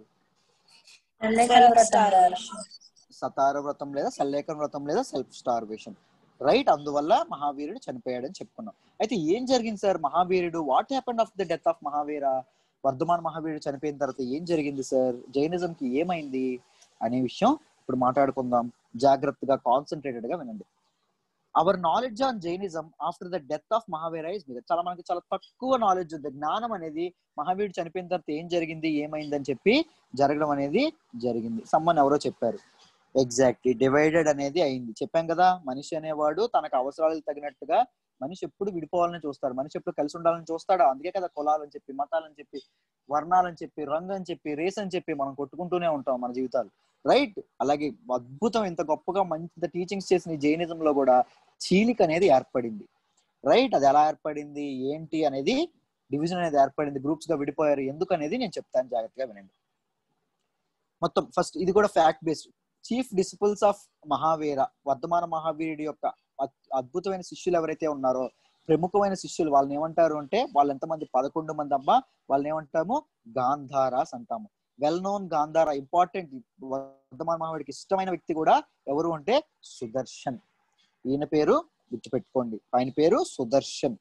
సెల్ఫ్ స్టార్వేషన్ సతార వ్రతం లేదా సల్లేఖన వ్రతం లేదా సెల్ఫ్ స్టార్వేషన్ రైట్ అందువల్ల మహావీరుడు చనిపోయాడని చెప్పుకున్నాం అయితే ఏం జరిగింది సార్ మహావీరుడు what happened of the death of Mahavira Vardhaman మహావీరుడు చనిపోయిన తర్వాత ఏం జరిగింది సార్ జైనిజం కి ఏమైంది అనే విషయం ఇప్పుడు మాట్లాడుకుందాం జాగ్రత్తగా కాన్సన్ట్రేటెడ్ గా వినండి our knowledge on Jainism after the death of Mahavira is మీద చాలా మనకి చాలా తక్కువ నాలెడ్జ్ ఉంది జ్ఞానం అనేది మహావీరుడు చనిపోయిన తర్వాత ఏం జరిగింది ఏమైందని చెప్పి జరగడం అనేది జరిగింది సమ్మన్ ఎవరో చెప్పారు ఎగ్జాక్ట్లీ డివైడెడ్ అనేది అయింది చెప్పాం కదా మనిషి అనేవాడు తనకు అవసరాలకు తగినట్టుగా మనిషి ఎప్పుడు విడిపోవాలని చూస్తాడు మనిషి ఎప్పుడు కలిసి ఉండాలని చూస్తాడు అందుకే కదా కులాలని చెప్పి మతాలని చెప్పి వర్ణాలని చెప్పి రంగు అని చెప్పి రేస్ అని చెప్పి మనం కొట్టుకుంటూనే ఉంటాం మన జీవితాలు రైట్ అలాగే అద్భుతం ఇంత గొప్పగా మంచి టీచింగ్స్ చేసిన ఈ జైనిజంలో కూడా చీలిక అనేది ఏర్పడింది రైట్ అది ఎలా ఏర్పడింది ఏంటి అనేది డివిజన్ అనేది ఏర్పడింది గ్రూప్స్ గా విడిపోయారు ఎందుకు అనేది నేను చెప్తాను జాగ్రత్తగా వినండి మొత్తం ఫస్ట్ ఇది కూడా fact based chief disciples of Mahavira Vardhamana మహావీరుడి యొక్క అద్- అద్భుతమైన శిష్యులు ఎవరైతే ఉన్నారో ప్రముఖమైన శిష్యులు వాళ్ళని ఏమంటారు అంటే వాళ్ళు ఎంతమంది పదకొండు మంది అబ్బా వాళ్ళని ఏమంటాము గాంధారాస్ అంటాము వెల్ నోన్ గాంధార ఇంపార్టెంట్ వర్ధమాన మహావీడికి ఇష్టమైన వ్యక్తి కూడా ఎవరు అంటే సుదర్శన్ ఈయన పేరు గుర్తుపెట్టుకోండి ఆయన పేరు సుదర్శన్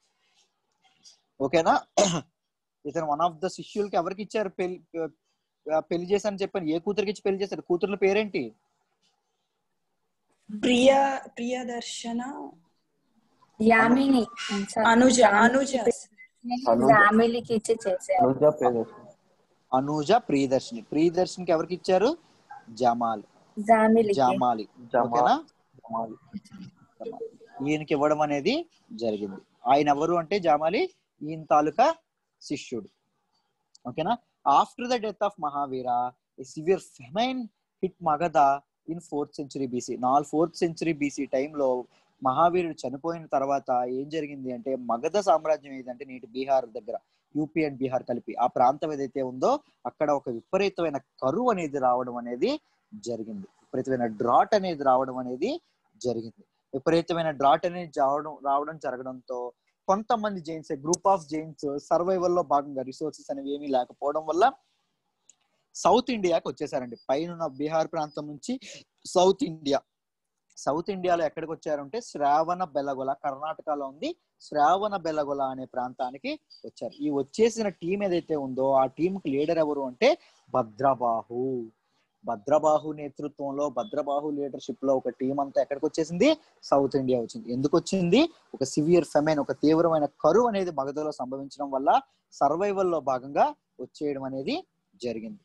ఓకేనా ఇతను వన్ ఆఫ్ ద శిష్యులకి ఎవరికి ఇచ్చారు పెళ్లి పెళ్లి చేశాను చెప్పాను ఏ కూతురికి ఇచ్చి పెళ్లి చేశారు కూతుర్ల పేరేంటి ప్రియ ప్రియదర్శన యామిని సార్, అనుజ యామిని అనుజ యామిలికి ఇచ్చి చేశారు అనుజ ప్రియదర్శిని అనూజ ప్రియదర్శిని ప్రియదర్శినికి ఎవరికి ఇచ్చారు జమాల్ జామిలికి జమాలి జమాల్. ఓకేనా జమాలి. జమాలి. ఈయనకి ఇవ్వడం అనేది జరిగింది ఆయన ఎవరు అంటే జమాలి ఈయన తాలూకా శిష్యుడు ఓకేనా after the death of Mahavira severe famine hit Magadha in fourth century BC నాలుగు ఫోర్త్ సెంచురీ బీసీ టైంలో మహావీరుడు చనిపోయిన తర్వాత ఏం జరిగింది అంటే మగధ సామ్రాజ్యం ఏదంటే నేటి బీహార్ దగ్గర యూపీ అండ్ బీహార్ కలిపి ఆ ప్రాంతం ఏదైతే ఉందో అక్కడ ఒక విపరీతమైన కరువు అనేది రావడం అనేది జరిగింది విపరీతమైన డ్రాట్ అనేది రావడం అనేది జరిగింది విపరీతమైన డ్రాట్ అనేది రావడం రావడం జరగడంతో కొంతమంది Jains group of Jains survival లో భాగంగా రిసోర్సెస్ అనేవి ఏమీ లేకపోవడం వల్ల సౌత్ ఇండియాకి వచ్చేసారండి పైన బీహార్ ప్రాంతం నుంచి సౌత్ ఇండియా సౌత్ ఇండియాలో ఎక్కడికి వచ్చారంటే శ్రావణ బెలగొల కర్ణాటకలో ఉంది శ్రావణ బెలగొల అనే ప్రాంతానికి వచ్చారు ఈ వచ్చేసిన టీం ఏదైతే ఉందో ఆ టీం కి లీడర్ ఎవరు అంటే భద్రబాహు భద్రబాహు నేతృత్వంలో భద్రబాహు లీడర్షిప్ లో ఒక టీం అంతా ఎక్కడికి వచ్చేసింది సౌత్ ఇండియా వచ్చింది ఎందుకు వచ్చింది ఒక సివియర్ ఫెమైన్ ఒక తీవ్రమైన కరువు అనేది మగధలో సంభవించడం వల్ల సర్వైవల్ లో భాగంగా వచ్చేయడం అనేది జరిగింది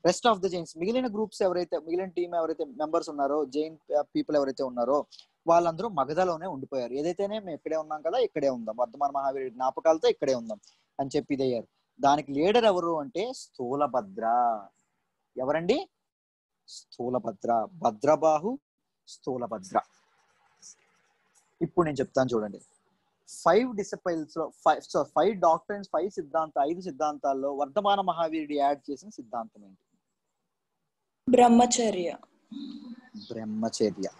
రెస్ట్ ఆఫ్ ద జైన్స్ మిగిలిన గ్రూప్స్ ఎవరైతే మిగిలిన టీం ఎవరైతే మెంబర్స్ ఉన్నారో జైన్ పీపుల్ ఎవరైతే ఉన్నారో వాళ్ళందరూ మగధలోనే ఉండిపోయారు ఏదైతేనే మేము ఇక్కడే ఉన్నాం కదా ఇక్కడే ఉందాం వర్ధమాన మహావీరుడి జ్ఞాపకాలతో ఇక్కడే ఉందాం అని చెప్పి ఇదయ్యారు దానికి లీడర్ ఎవరు అంటే స్థూలభద్ర ఎవరండి స్థూలభద్ర భద్రబాహు స్థూలభద్ర ఇప్పుడు నేను చెప్తాను చూడండి ఫైవ్ డిసిపైల్స్ లో five so five doctors five సిద్ధాంత ఐదు సిద్ధాంతాల్లో వర్ధమాన మహావీరుడు యాడ్ చేసిన సిద్ధాంతం ఏంటి బ్రహ్మచర్య బ్రహ్మచర్య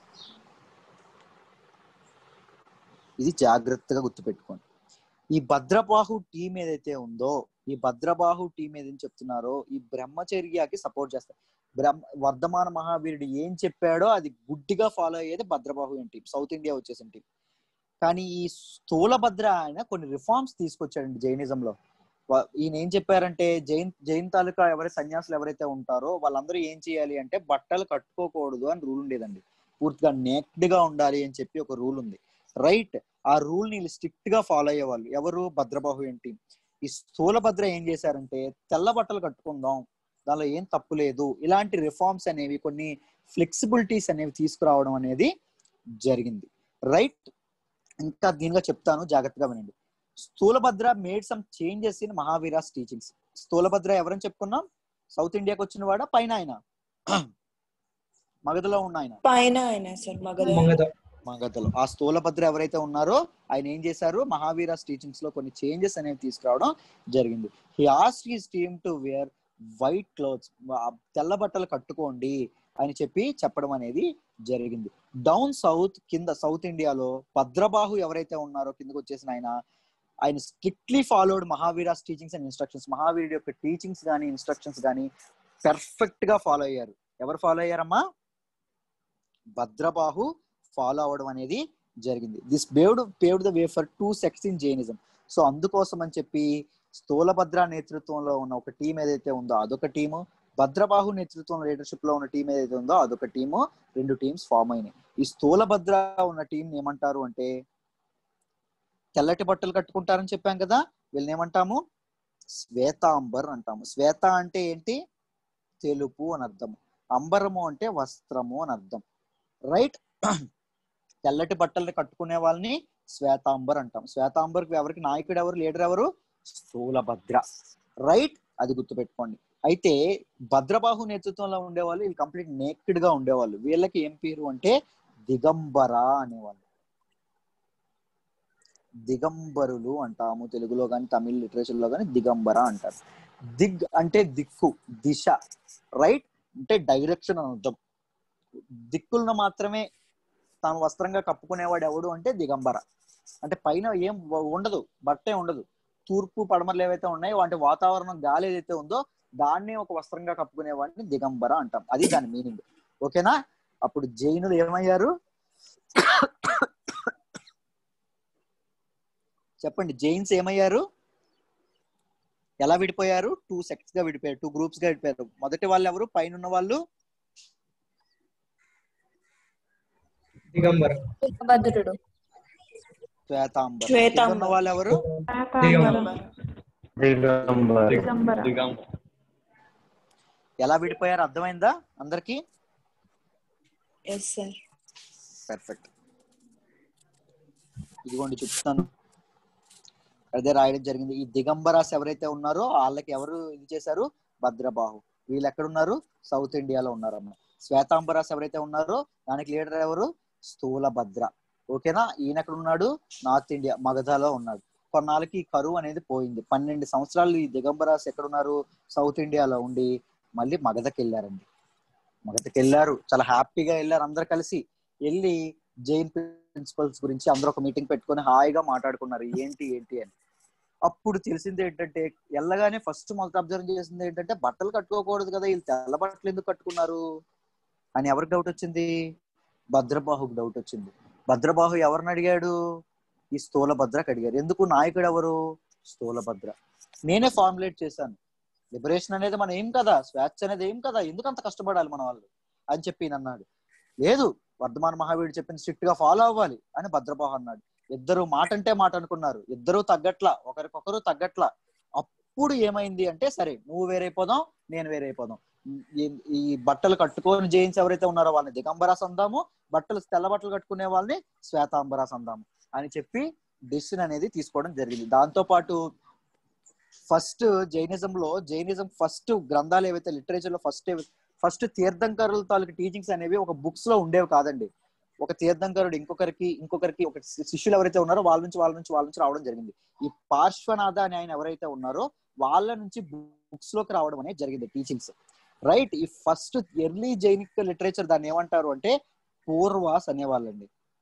ఇది జాగ్రత్తగా గుర్తుపెట్టుకోండి ఈ భద్రబాహు టీం ఏదైతే ఉందో ఈ భద్రబాహు టీం ఏదైతే చెప్తున్నారో ఈ బ్రహ్మచర్యకి సపోర్ట్ చేస్తారు బ్రహ్మ వర్ధమాన మహావీరుడు ఏం చెప్పాడో అది గుడ్డిగా ఫాలో అయ్యేది భద్రబాహు టీం సౌత్ ఇండియా వచ్చేసిన టీం కానీ ఈ స్థూలభద్ర ఆయన కొన్ని రిఫార్మ్స్ తీసుకొచ్చాడండి జైనిజంలో వా- ఈయన ఏం చెప్పారంటే జైన్ జైన్ తాలూకా ఎవరైతే సన్యాసులు ఎవరైతే ఉంటారో వాళ్ళందరూ ఏం చేయాలి అంటే బట్టలు కట్టుకోకూడదు అని రూల్ ఉండేదండి పూర్తిగా నేక్డ్ గా ఉండాలి అని చెప్పి ఒక రూల్ ఉంది రైట్ ఆ రూల్ ని స్ట్రిక్ట్ గా ఫాలో అయ్యేవాళ్ళు ఎవరు భద్రబాహు ఏంటి ఈ స్థూలభద్ర ఏం చేశారంటే తెల్ల బట్టలు కట్టుకుందాం దానిలో ఏం తప్పు లేదు ఇలాంటి రిఫార్మ్స్ అనేవి కొన్ని ఫ్లెక్సిబిలిటీస్ అనేవి తీసుకురావడం అనేది జరిగింది రైట్ ఇంకా దీనిగా చెప్తాను జాగ్రత్తగా వినండి Sthulabhadra made some changes in Mahavira's teachings Sthulabhadra ఎవరని చెప్పుకున్నాం సౌత్ ఇండియాకి వచ్చిన వాడ పైన ఆయన మగధలో ఉన్న ఆయన పైన ఆయన సార్ మగధ మగధ మగధలో ఆ స్థూలభద్ర ఎవరైతే ఉన్నారో ఆయన ఏం చేశారు మహావీరాస్ టీచింగ్స్ లో కొన్ని చేంజెస్ అనేవి తీసుకురావడం జరిగింది he asked his team to wear white clothes తెల్ల బట్టలు కట్టుకోండి అని చెప్పి చెప్పడం అనేది జరిగింది డౌన్ సౌత్ కింద సౌత్ ఇండియాలో భద్రబాహు ఎవరైతే ఉన్నారో కిందకు వచ్చేసిన ఆయన ఆయన strictly followed Mahavira's teachings and instructions మహావీరుడి యొక్క టీచింగ్స్ కానీ ఇన్స్ట్రక్షన్స్ కానీ పెర్ఫెక్ట్ గా ఫాలో అయ్యారు ఎవరు ఫాలో అయ్యారమ్మా భద్రబాహు ఫాలో అవ్వడం అనేది జరిగింది this paved paved the way for two sects in Jainism so అందుకోసం అని చెప్పి స్థూలభద్ర నేతృత్వంలో ఉన్న ఒక టీం ఏదైతే ఉందో అదొక టీము భద్రబాహు నేతృత్వంలో లీడర్షిప్ లో ఉన్న టీం ఏదైతే ఉందో అదొక టీము రెండు టీమ్స్ ఫామ్ అయినాయి ఈ స్థూలభద్ర ఉన్న టీం ఏమంటారు అంటే తెల్లటి బట్టలు కట్టుకుంటారని చెప్పాం కదా వీళ్ళని ఏమంటాము శ్వేతాంబర్ అంటాము శ్వేత అంటే ఏంటి తెలుపు అని అర్థం అంబరము అంటే వస్త్రము అని అర్థం రైట్ తెల్లటి బట్టల్ని కట్టుకునే వాళ్ళని శ్వేతాంబర్ అంటాం శ్వేతాంబర్ ఎవరికి నాయకుడు ఎవరు లీడర్ ఎవరు స్థూలభద్ర రైట్ అది గుర్తుపెట్టుకోండి అయితే భద్రబాహు నేతృత్వంలో ఉండేవాళ్ళు వీళ్ళు కంప్లీట్ నేక్డ్ గా ఉండేవాళ్ళు వీళ్ళకి ఏం పేరు అంటే దిగంబర అనేవాళ్ళు దిగంబరులు అంటాము తెలుగులో కానీ తమిళ్ లిటరేచర్ లో కానీ దిగంబర అంటారు దిగ్ అంటే దిక్కు దిశ రైట్ అంటే డైరెక్షన్ అని అర్థం దిక్కులను మాత్రమే తాను వస్త్రంగా కప్పుకునేవాడు ఎవడు అంటే దిగంబర అంటే పైన ఏం ఉండదు బట్టే ఉండదు తూర్పు పడమరలు ఏవైతే ఉన్నాయో వాటి వాతావరణం గాలి ఏదైతే ఉందో దాన్ని ఒక వస్త్రంగా కప్పుకునేవాడిని దిగంబర అంటాం అది దాని మీనింగ్ ఓకేనా అప్పుడు జైనులు ఏమయ్యారు చెప్పండి జైన్స్ ఏమయ్యారు ఎలా విడిపోయారు టూ సెక్ట్స్ గా విడిపోయారు టూ గ్రూప్స్ గా విడిపోయారు మొదటి వాళ్ళు ఎవరు పైన ఉన్న వాళ్ళు దిగంబర భద్రుడు శ్వేతాంబర్ శ్వేతాంబర్. కింద ఉన్న వాళ్ళు ఎవరు దిగంబర దిగంబర దిగంబర ఎలా విడిపోయారు అర్థమైందా అందరికి ఎస్ సార్ పర్ఫెక్ట్ ఇదిగోండి చెప్తాను అదే రాయడం జరిగింది ఈ దిగంబరాస్ ఎవరైతే ఉన్నారో వాళ్ళకి ఎవరు ఇది చేశారు భద్రబాహు వీళ్ళు ఎక్కడ ఉన్నారు సౌత్ ఇండియాలో ఉన్నారు అమ్మ శ్వేతాంబరాస్ ఎవరైతే ఉన్నారో దానికి లీడర్ ఎవరు స్థూలభద్ర ఓకేనా ఈయన ఎక్కడ ఉన్నాడు నార్త్ ఇండియా మగధలో ఉన్నాడు కొన్నాళ్ళకి ఈ కరువు అనేది పోయింది పన్నెండు సంవత్సరాలు ఈ దిగంబరాస్ ఎక్కడ ఉన్నారు సౌత్ ఇండియాలో ఉండి మళ్ళీ మగధకి వెళ్ళారండి మగధకి వెళ్ళారు చాలా హ్యాపీగా వెళ్ళారు అందరు కలిసి వెళ్ళి జైన్ ప్రిన్సిపల్స్ గురించి అందరూ ఒక మీటింగ్ పెట్టుకొని హాయిగా మాట్లాడుకున్నారు ఏంటి ఏంటి అని అప్పుడు తెలిసింది ఏంటంటే వెళ్ళగానే ఫస్ట్ మొదటి అబ్జర్వ్ చేసింది ఏంటంటే బట్టలు కట్టుకోకూడదు కదా వీళ్ళు తెల్ల బట్టలు ఎందుకు కట్టుకున్నారు అని ఎవరికి డౌట్ వచ్చింది భద్రబాహుకి డౌట్ వచ్చింది భద్రబాహు ఎవరిని అడిగాడు ఈ స్థూలభద్రకి అడిగారు ఎందుకు నాయకుడు ఎవరు స్థూలభద్ర నేనే ఫార్ములేట్ చేశాను లిబరేషన్ అనేది మన ఏం కదా స్వేచ్ఛ అనేది ఏం కదా ఎందుకు అంత కష్టపడాలి మన వాళ్ళు అని చెప్పి ఈయన అన్నాడు లేదు వర్ధమాన మహావీరుడు చెప్పిన స్ట్రిక్ట్ గా ఫాలో అవ్వాలి అని భద్రబాహు అన్నాడు ఇద్దరు మాట అంటే మాట అనుకున్నారు ఇద్దరు తగ్గట్లా ఒకరికొకరు తగ్గట్లా అప్పుడు ఏమైంది అంటే సరే నువ్వు వేరైపోదాం నేను వేరైపోదాం ఈ- ఈ బట్టలు కట్టుకొని జైన్స్ ఎవరైతే ఉన్నారో వాళ్ళని దిగంబరాస్ అందాము బట్టలు తెల్ల బట్టలు కట్టుకునే వాళ్ళని శ్వేతాంబరాస్ అందాము అని చెప్పి డెసిషన్ అనేది తీసుకోవడం జరిగింది దాంతో పాటు ఫస్ట్ జైనిజం లో జైనిజం ఫస్ట్ గ్రంథాలు ఏవైతే లిటరేచర్ లో ఫస్ట్ ఫస్ట్ తీర్థంకరుల తాలూకు టీచింగ్స్ అనేవి ఒక బుక్స్ లో ఉండేవి కాదండి ఒక తీర్థంకరుడు ఇంకొకరికి ఇంకొకరికి ఒక శి- శిష్యులు ఎవరైతే ఉన్నారో వాళ్ళ నుంచి వాళ్ళ నుంచి వాళ్ళ నుంచి రావడం జరిగింది ఈ పార్శ్వనాథ అని ఆయన ఎవరైతే ఉన్నారో వాళ్ళ నుంచి బుక్స్ లోకి రావడం అనేది జరిగింది టీచింగ్స్ రైట్ ఈ ఫస్ట్ ఎర్లీ జైనిక్ లిటరేచర్ దాన్ని ఏమంటారు అంటే పూర్వాస్ అనేవాళ్ళండి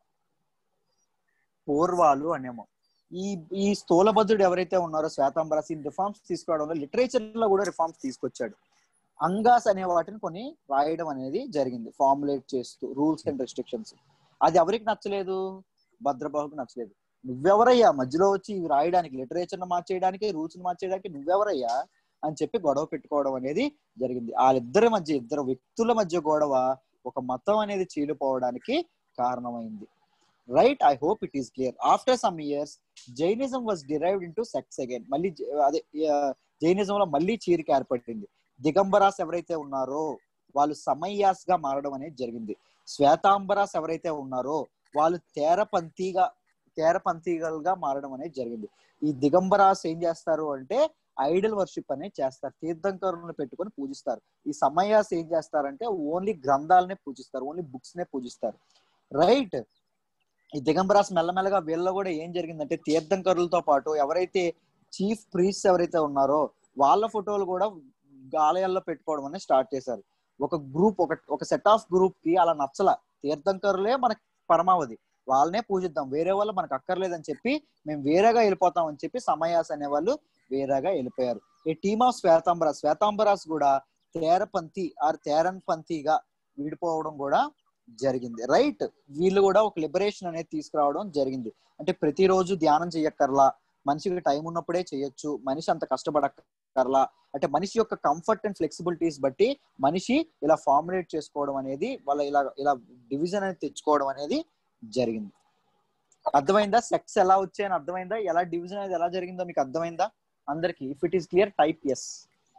పూర్వాలు అనేమో ఈ ఈ స్థూలభద్రుడు ఎవరైతే ఉన్నారో శ్వేతాంబరాస్ ఈ రిఫార్మ్స్ తీసుకురావడంలో లిటరేచర్ లో కూడా రిఫార్మ్స్ తీసుకొచ్చాడు అంగాస్ అనే వాటిని కొన్ని రాయడం అనేది జరిగింది ఫార్ములేట్ చేస్తూ రూల్స్ అండ్ రెస్ట్రిక్షన్స్ అది ఎవరికి నచ్చలేదు భద్రబాహుకు నచ్చలేదు నువ్వెవరయ్యా మధ్యలో వచ్చి ఇవి రాయడానికి లిటరేచర్ మార్చేయడానికి రూల్స్ మార్చేయడానికి నువ్వెవరయ్యా అని చెప్పి గొడవ పెట్టుకోవడం అనేది జరిగింది వాళ్ళిద్దరి మధ్య ఇద్దరు వ్యక్తుల మధ్య గొడవ ఒక మతం అనేది చీలిపోవడానికి కారణమైంది right I hope it is clear after some years Jainism was derived into sects again మళ్ళీ జ- అదే జైనిజం లో మళ్ళీ చీరిక ఏర్పడింది దిగంబరాస్ ఎవరైతే ఉన్నారో వాళ్ళు సమయ్యాస్ గా మారడం అనేది జరిగింది శ్వేతాంబరాస్ ఎవరైతే ఉన్నారో వాళ్ళు తేరపంతిగా తేరపంతిగా మారడం అనేది జరిగింది ఈ దిగంబరాస్ ఏం చేస్తారు అంటే ఐడల్ వర్షిప్ అనేది చేస్తారు తీర్థంకరులను పెట్టుకొని పూజిస్తారు ఈ సమయాస్ ఏం చేస్తారంటే ఓన్లీ గ్రంథాలనే పూజిస్తారు ఓన్లీ బుక్స్ నే పూజిస్తారు రైట్ ఈ దిగంబరాస్ మెల్లమెల్లగా వీళ్ళ కూడా ఏం జరిగిందంటే తీర్థంకరులతో పాటు ఎవరైతే చీఫ్ ప్రీస్ ఎవరైతే ఉన్నారో వాళ్ళ ఫోటోలు కూడా ఆలయాల్లో పెట్టుకోవడం అనేది స్టార్ట్ చేశారు ఒక గ్రూప్ ఒక ఒక సెట్ ఆఫ్ గ్రూప్ కి అలా నచ్చల తీర్థంకరులే మనకి పరమావధి వాళ్ళనే పూజిద్దాం వేరే వాళ్ళు మనకు అక్కర్లేదని చెప్పి మేము వేరేగా వెళ్ళిపోతాం అని చెప్పి సమయాస్ అనే వాళ్ళు వేరేగా వెళ్ళిపోయారు ఈ టీమ్ ఆఫ్ శ్వేతాంబర శ్వేతాంబరాస్ కూడా తేరపంతి ఆర్ తేరన్ పంతిగా విడిపోవడం కూడా జరిగింది రైట్ వీళ్ళు కూడా ఒక లిబరేషన్ అనేది తీసుకురావడం జరిగింది అంటే ప్రతిరోజు ధ్యానం చేయక్కర్లా మనిషికి టైం ఉన్నప్పుడే చేయొచ్చు మనిషి అంత కష్టపడక్కర్లా అంటే మనిషి యొక్క కంఫర్ట్ అండ్ ఫ్లెక్సిబిలిటీస్ బట్టి మనిషి ఇలా ఫార్ములేట్ చేసుకోవడం అనేది వాళ్ళ ఇలా ఇలా డివిజన్ అనేది తెచ్చుకోవడం అనేది జరిగింది అర్థమైందా సెక్స్ ఎలా వచ్చాయని అర్థమైందా ఎలా డివిజన్ అనేది ఎలా జరిగిందో మీకు అర్థమైందా అందరికి if it is clear type yes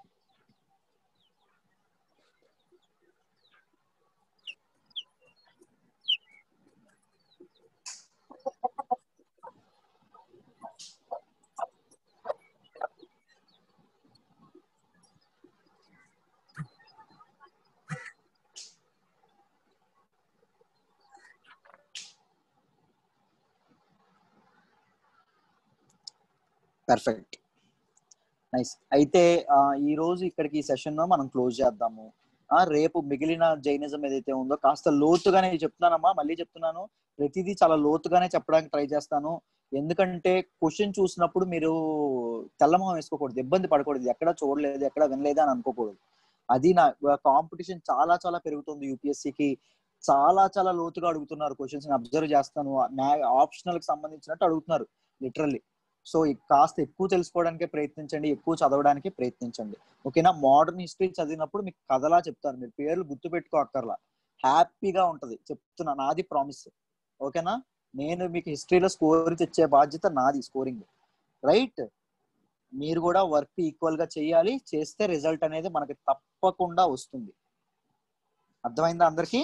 perfect nice అయితే ఆ, ఈ రోజు ఇక్కడికి ఈ సెషన్ మనం క్లోజ్ చేద్దాము ఆ రేపు మిగిలిన జైనిజం ఏదైతే ఉందో కాస్త లోతుగానే చెప్తున్నానమ్మా మళ్ళీ చెప్తున్నాను ప్రతిదీ చాలా లోతుగానే చెప్పడానికి ట్రై చేస్తాను ఎందుకంటే క్వశ్చన్ చూసినప్పుడు మీరు తెల్లమొహం వేసుకోకూడదు ఇబ్బంది పడకూడదు ఎక్కడ చూడలేదు ఎక్కడ వినలేదు అని అనుకోకూడదు అది నా కాంపిటీషన్ చాలా చాలా పెరుగుతుంది యూపీఎస్సికి చాలా చాలా లోతుగా అడుగుతున్నారు క్వశ్చన్స్ అబ్జర్వ్ చేస్తాను ఆప్షనల్ కి సంబంధించినట్టు అడుగుతున్నారు లిటరల్లీ సో కాస్త ఎక్కువ తెలుసుకోవడానికే ప్రయత్నించండి ఎక్కువ చదవడానికి ప్రయత్నించండి ఓకేనా మోడర్న్ హిస్టరీ చదివినప్పుడు మీకు కథలా చెప్తాను మీరు పేర్లు గుర్తు పెట్టుకో అక్కర్లా హ్యాపీగా ఉంటది చెప్తున్నా నాది ప్రామిస్ ఓకేనా నేను మీకు హిస్టరీలో స్కోర్ తెచ్చే బాధ్యత నాది స్కోరింగ్ రైట్ మీరు కూడా వర్క్ ఈక్వల్ గా చేయాలి చేస్తే రిజల్ట్ అనేది మనకి తప్పకుండా వస్తుంది అర్థమైందా అందరికి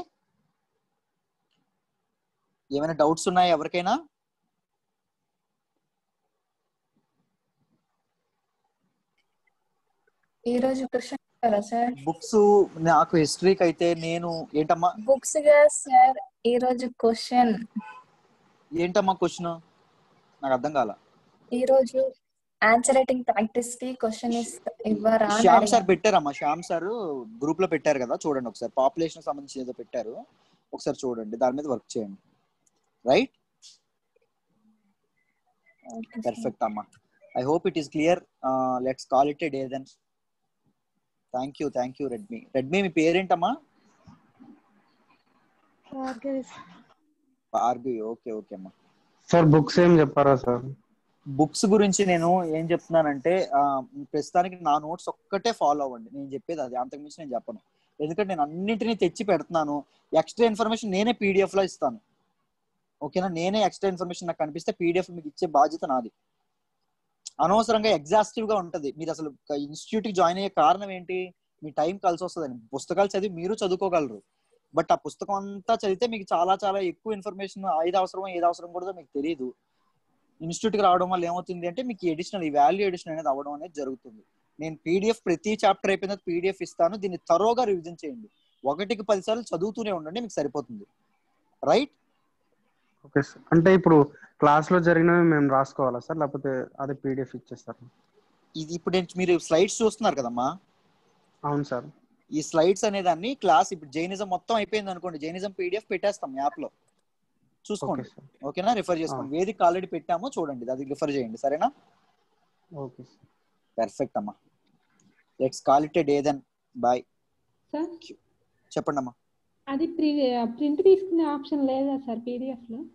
ఏమైనా డౌట్స్ ఉన్నాయా ఎవరికైనా ఈ రోజు క్వశ్చన్ కదా సార్ బుక్స్ నాకు హిస్టరీకి అయితే నేను ఏంటమ్మా బుక్స్ గా సార్ ఈ రోజు క్వశ్చన్ ఏంటమ్మా క్వశ్చన్ నాకు అర్థం కాల ఈ రోజు ఆన్సర్ రైటింగ్ ప్రాక్టీస్ కి క్వశ్చన్ ఇవ్వరా అని శ్యామ్ అడిగాను. సార్ పెట్టారమ్మా శ్యామ్ సార్ గ్రూప్ లో పెట్టారు కదా చూడండి ఒకసారి పాపులేషన్ సంబంధించి ఏదో పెట్టారు ఒకసారి చూడండి దాని మీద వర్క్ చేయండి రైట్ Okay, sir. పర్ఫెక్ట్ అమ్మా I hope it is clear let's call it a day then thank you thank you రెడ్మీ రెడ్మీ మీ పేరేంటమ్మా ఆర్బి ఓకే ఓకే అమ్మా సార్ బుక్స్ ఏం చెప్పారా సార్ బుక్స్ గురించి నేను ఏం చెప్తున్నానంటే ఆ, ప్రస్తుతానికి నా నోట్స్ ఒక్కటే ఫాలో అవ్వండి నేను చెప్పేది అది అంతకుమించి నేను చెప్పను ఎందుకంటే నేను అన్నింటినీ తెచ్చి పెడుతున్నాను ఎక్స్ట్రా ఇన్ఫర్మేషన్ నేనే పీడిఎఫ్ లో ఇస్తాను ఓకేనా నేనే ఎక్స్ట్రా ఇన్ఫర్మేషన్ నాకు కనిపిస్తే పీడిఎఫ్ మీకు ఇచ్చే బాధ్యత నాది అనవసరంగా ఎగ్జాస్టివ్ గా ఉంటది మీరు అసలు ఇన్స్టిట్యూట్ కి జాయిన్ అయ్యే కారణం ఏంటి మీ టైం కలిసి వస్తుందని పుస్తకాలు చదివి మీరు చదువుకోగలరు బట్ ఆ పుస్తకం అంతా చదివితే మీకు చాలా చాలా ఎక్కువ ఇన్ఫర్మేషన్ ఏది అవసరమో ఏది అవసరం కూడా మీకు తెలియదు ఇన్స్టిట్యూట్ కి రావడం వల్ల ఏమవుతుంది అంటే మీకు ఎడిషనల్ ఈ వాల్యూ ఎడిషన్ అనేది అవ్వడం అనేది జరుగుతుంది నేను పీడిఎఫ్ ప్రతి చాప్టర్ అయిపోయిన పీడిఎఫ్ ఇస్తాను దీన్ని తరోగా రివిజన్ చేయండి ఒకటికి పది సార్లు చదువుతూనే ఉండండి మీకు సరిపోతుంది రైట్ ఓకే సార్ అంటే ఇప్పుడు క్లాస్ లో జరిగినవి మేము రాసుకోవాలా సార్ లేకపోతే అదే పీడిఎఫ్ ఇచ్చేస్తారు ఇది ఇప్పుడు నేను మీరు స్లైడ్స్ చూస్తున్నారు కదమ్మా అవును సార్ ఈ స్లైడ్స్ అనే దాన్ని క్లాస్ ఇప్పుడు జైనిజం మొత్తం అయిపోయింది అనుకోండి జైనిజం పీడిఎఫ్ పెట్టేస్తాం యాప్ లో ఓకే చూసుకోండి సార్ ఓకేనా రిఫర్ చేసుకోండి వేదిక ఆల్రెడీ పెట్టాము చూడండి అది రిఫర్ చేయండి సరేనా ఓకే సార్ పర్ఫెక్ట్ అమ్మా let's call it day then bye sir చెప్పండి అమ్మా అది ప్రి ప్రింట్ తీసుకునే ఆప్షన్ లేదా సార్ పీడిఎఫ్ లో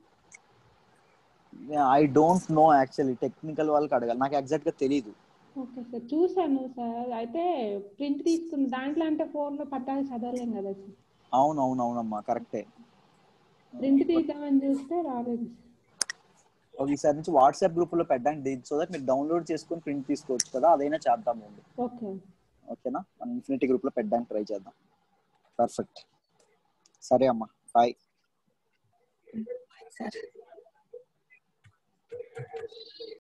I don't know actually technical వాళ్ళకి అడగాలి నాకు ఎగ్జాక్ట్ గా తెలియదు ఓకే సార్ చూసాను సార్ అయితే ప్రింట్ తీసుకున్న దాంట్లో అంటే ఫోన్ లో పట్టాలి చదవలేం కదా సార్ అవును అవును అవునమ్మా కరెక్టే ప్రింట్ తీద్దామని చూస్తే రాలేదు ఒక ఈసారి నుంచి వాట్సాప్ గ్రూప్ లో పెట్టండి సో దట్ మీరు డౌన్లోడ్ చేసుకొని ప్రింట్ తీసుకోవచ్చు కదా అదైనా చేద్దాం అండి ఓకే ఓకేనా మనం ఇన్ఫినిటీ గ్రూప్ లో పెట్టడానికి ట్రై చేద్దాం పర్ఫెక్ట్ సరే అమ్మా బాయ్ సార్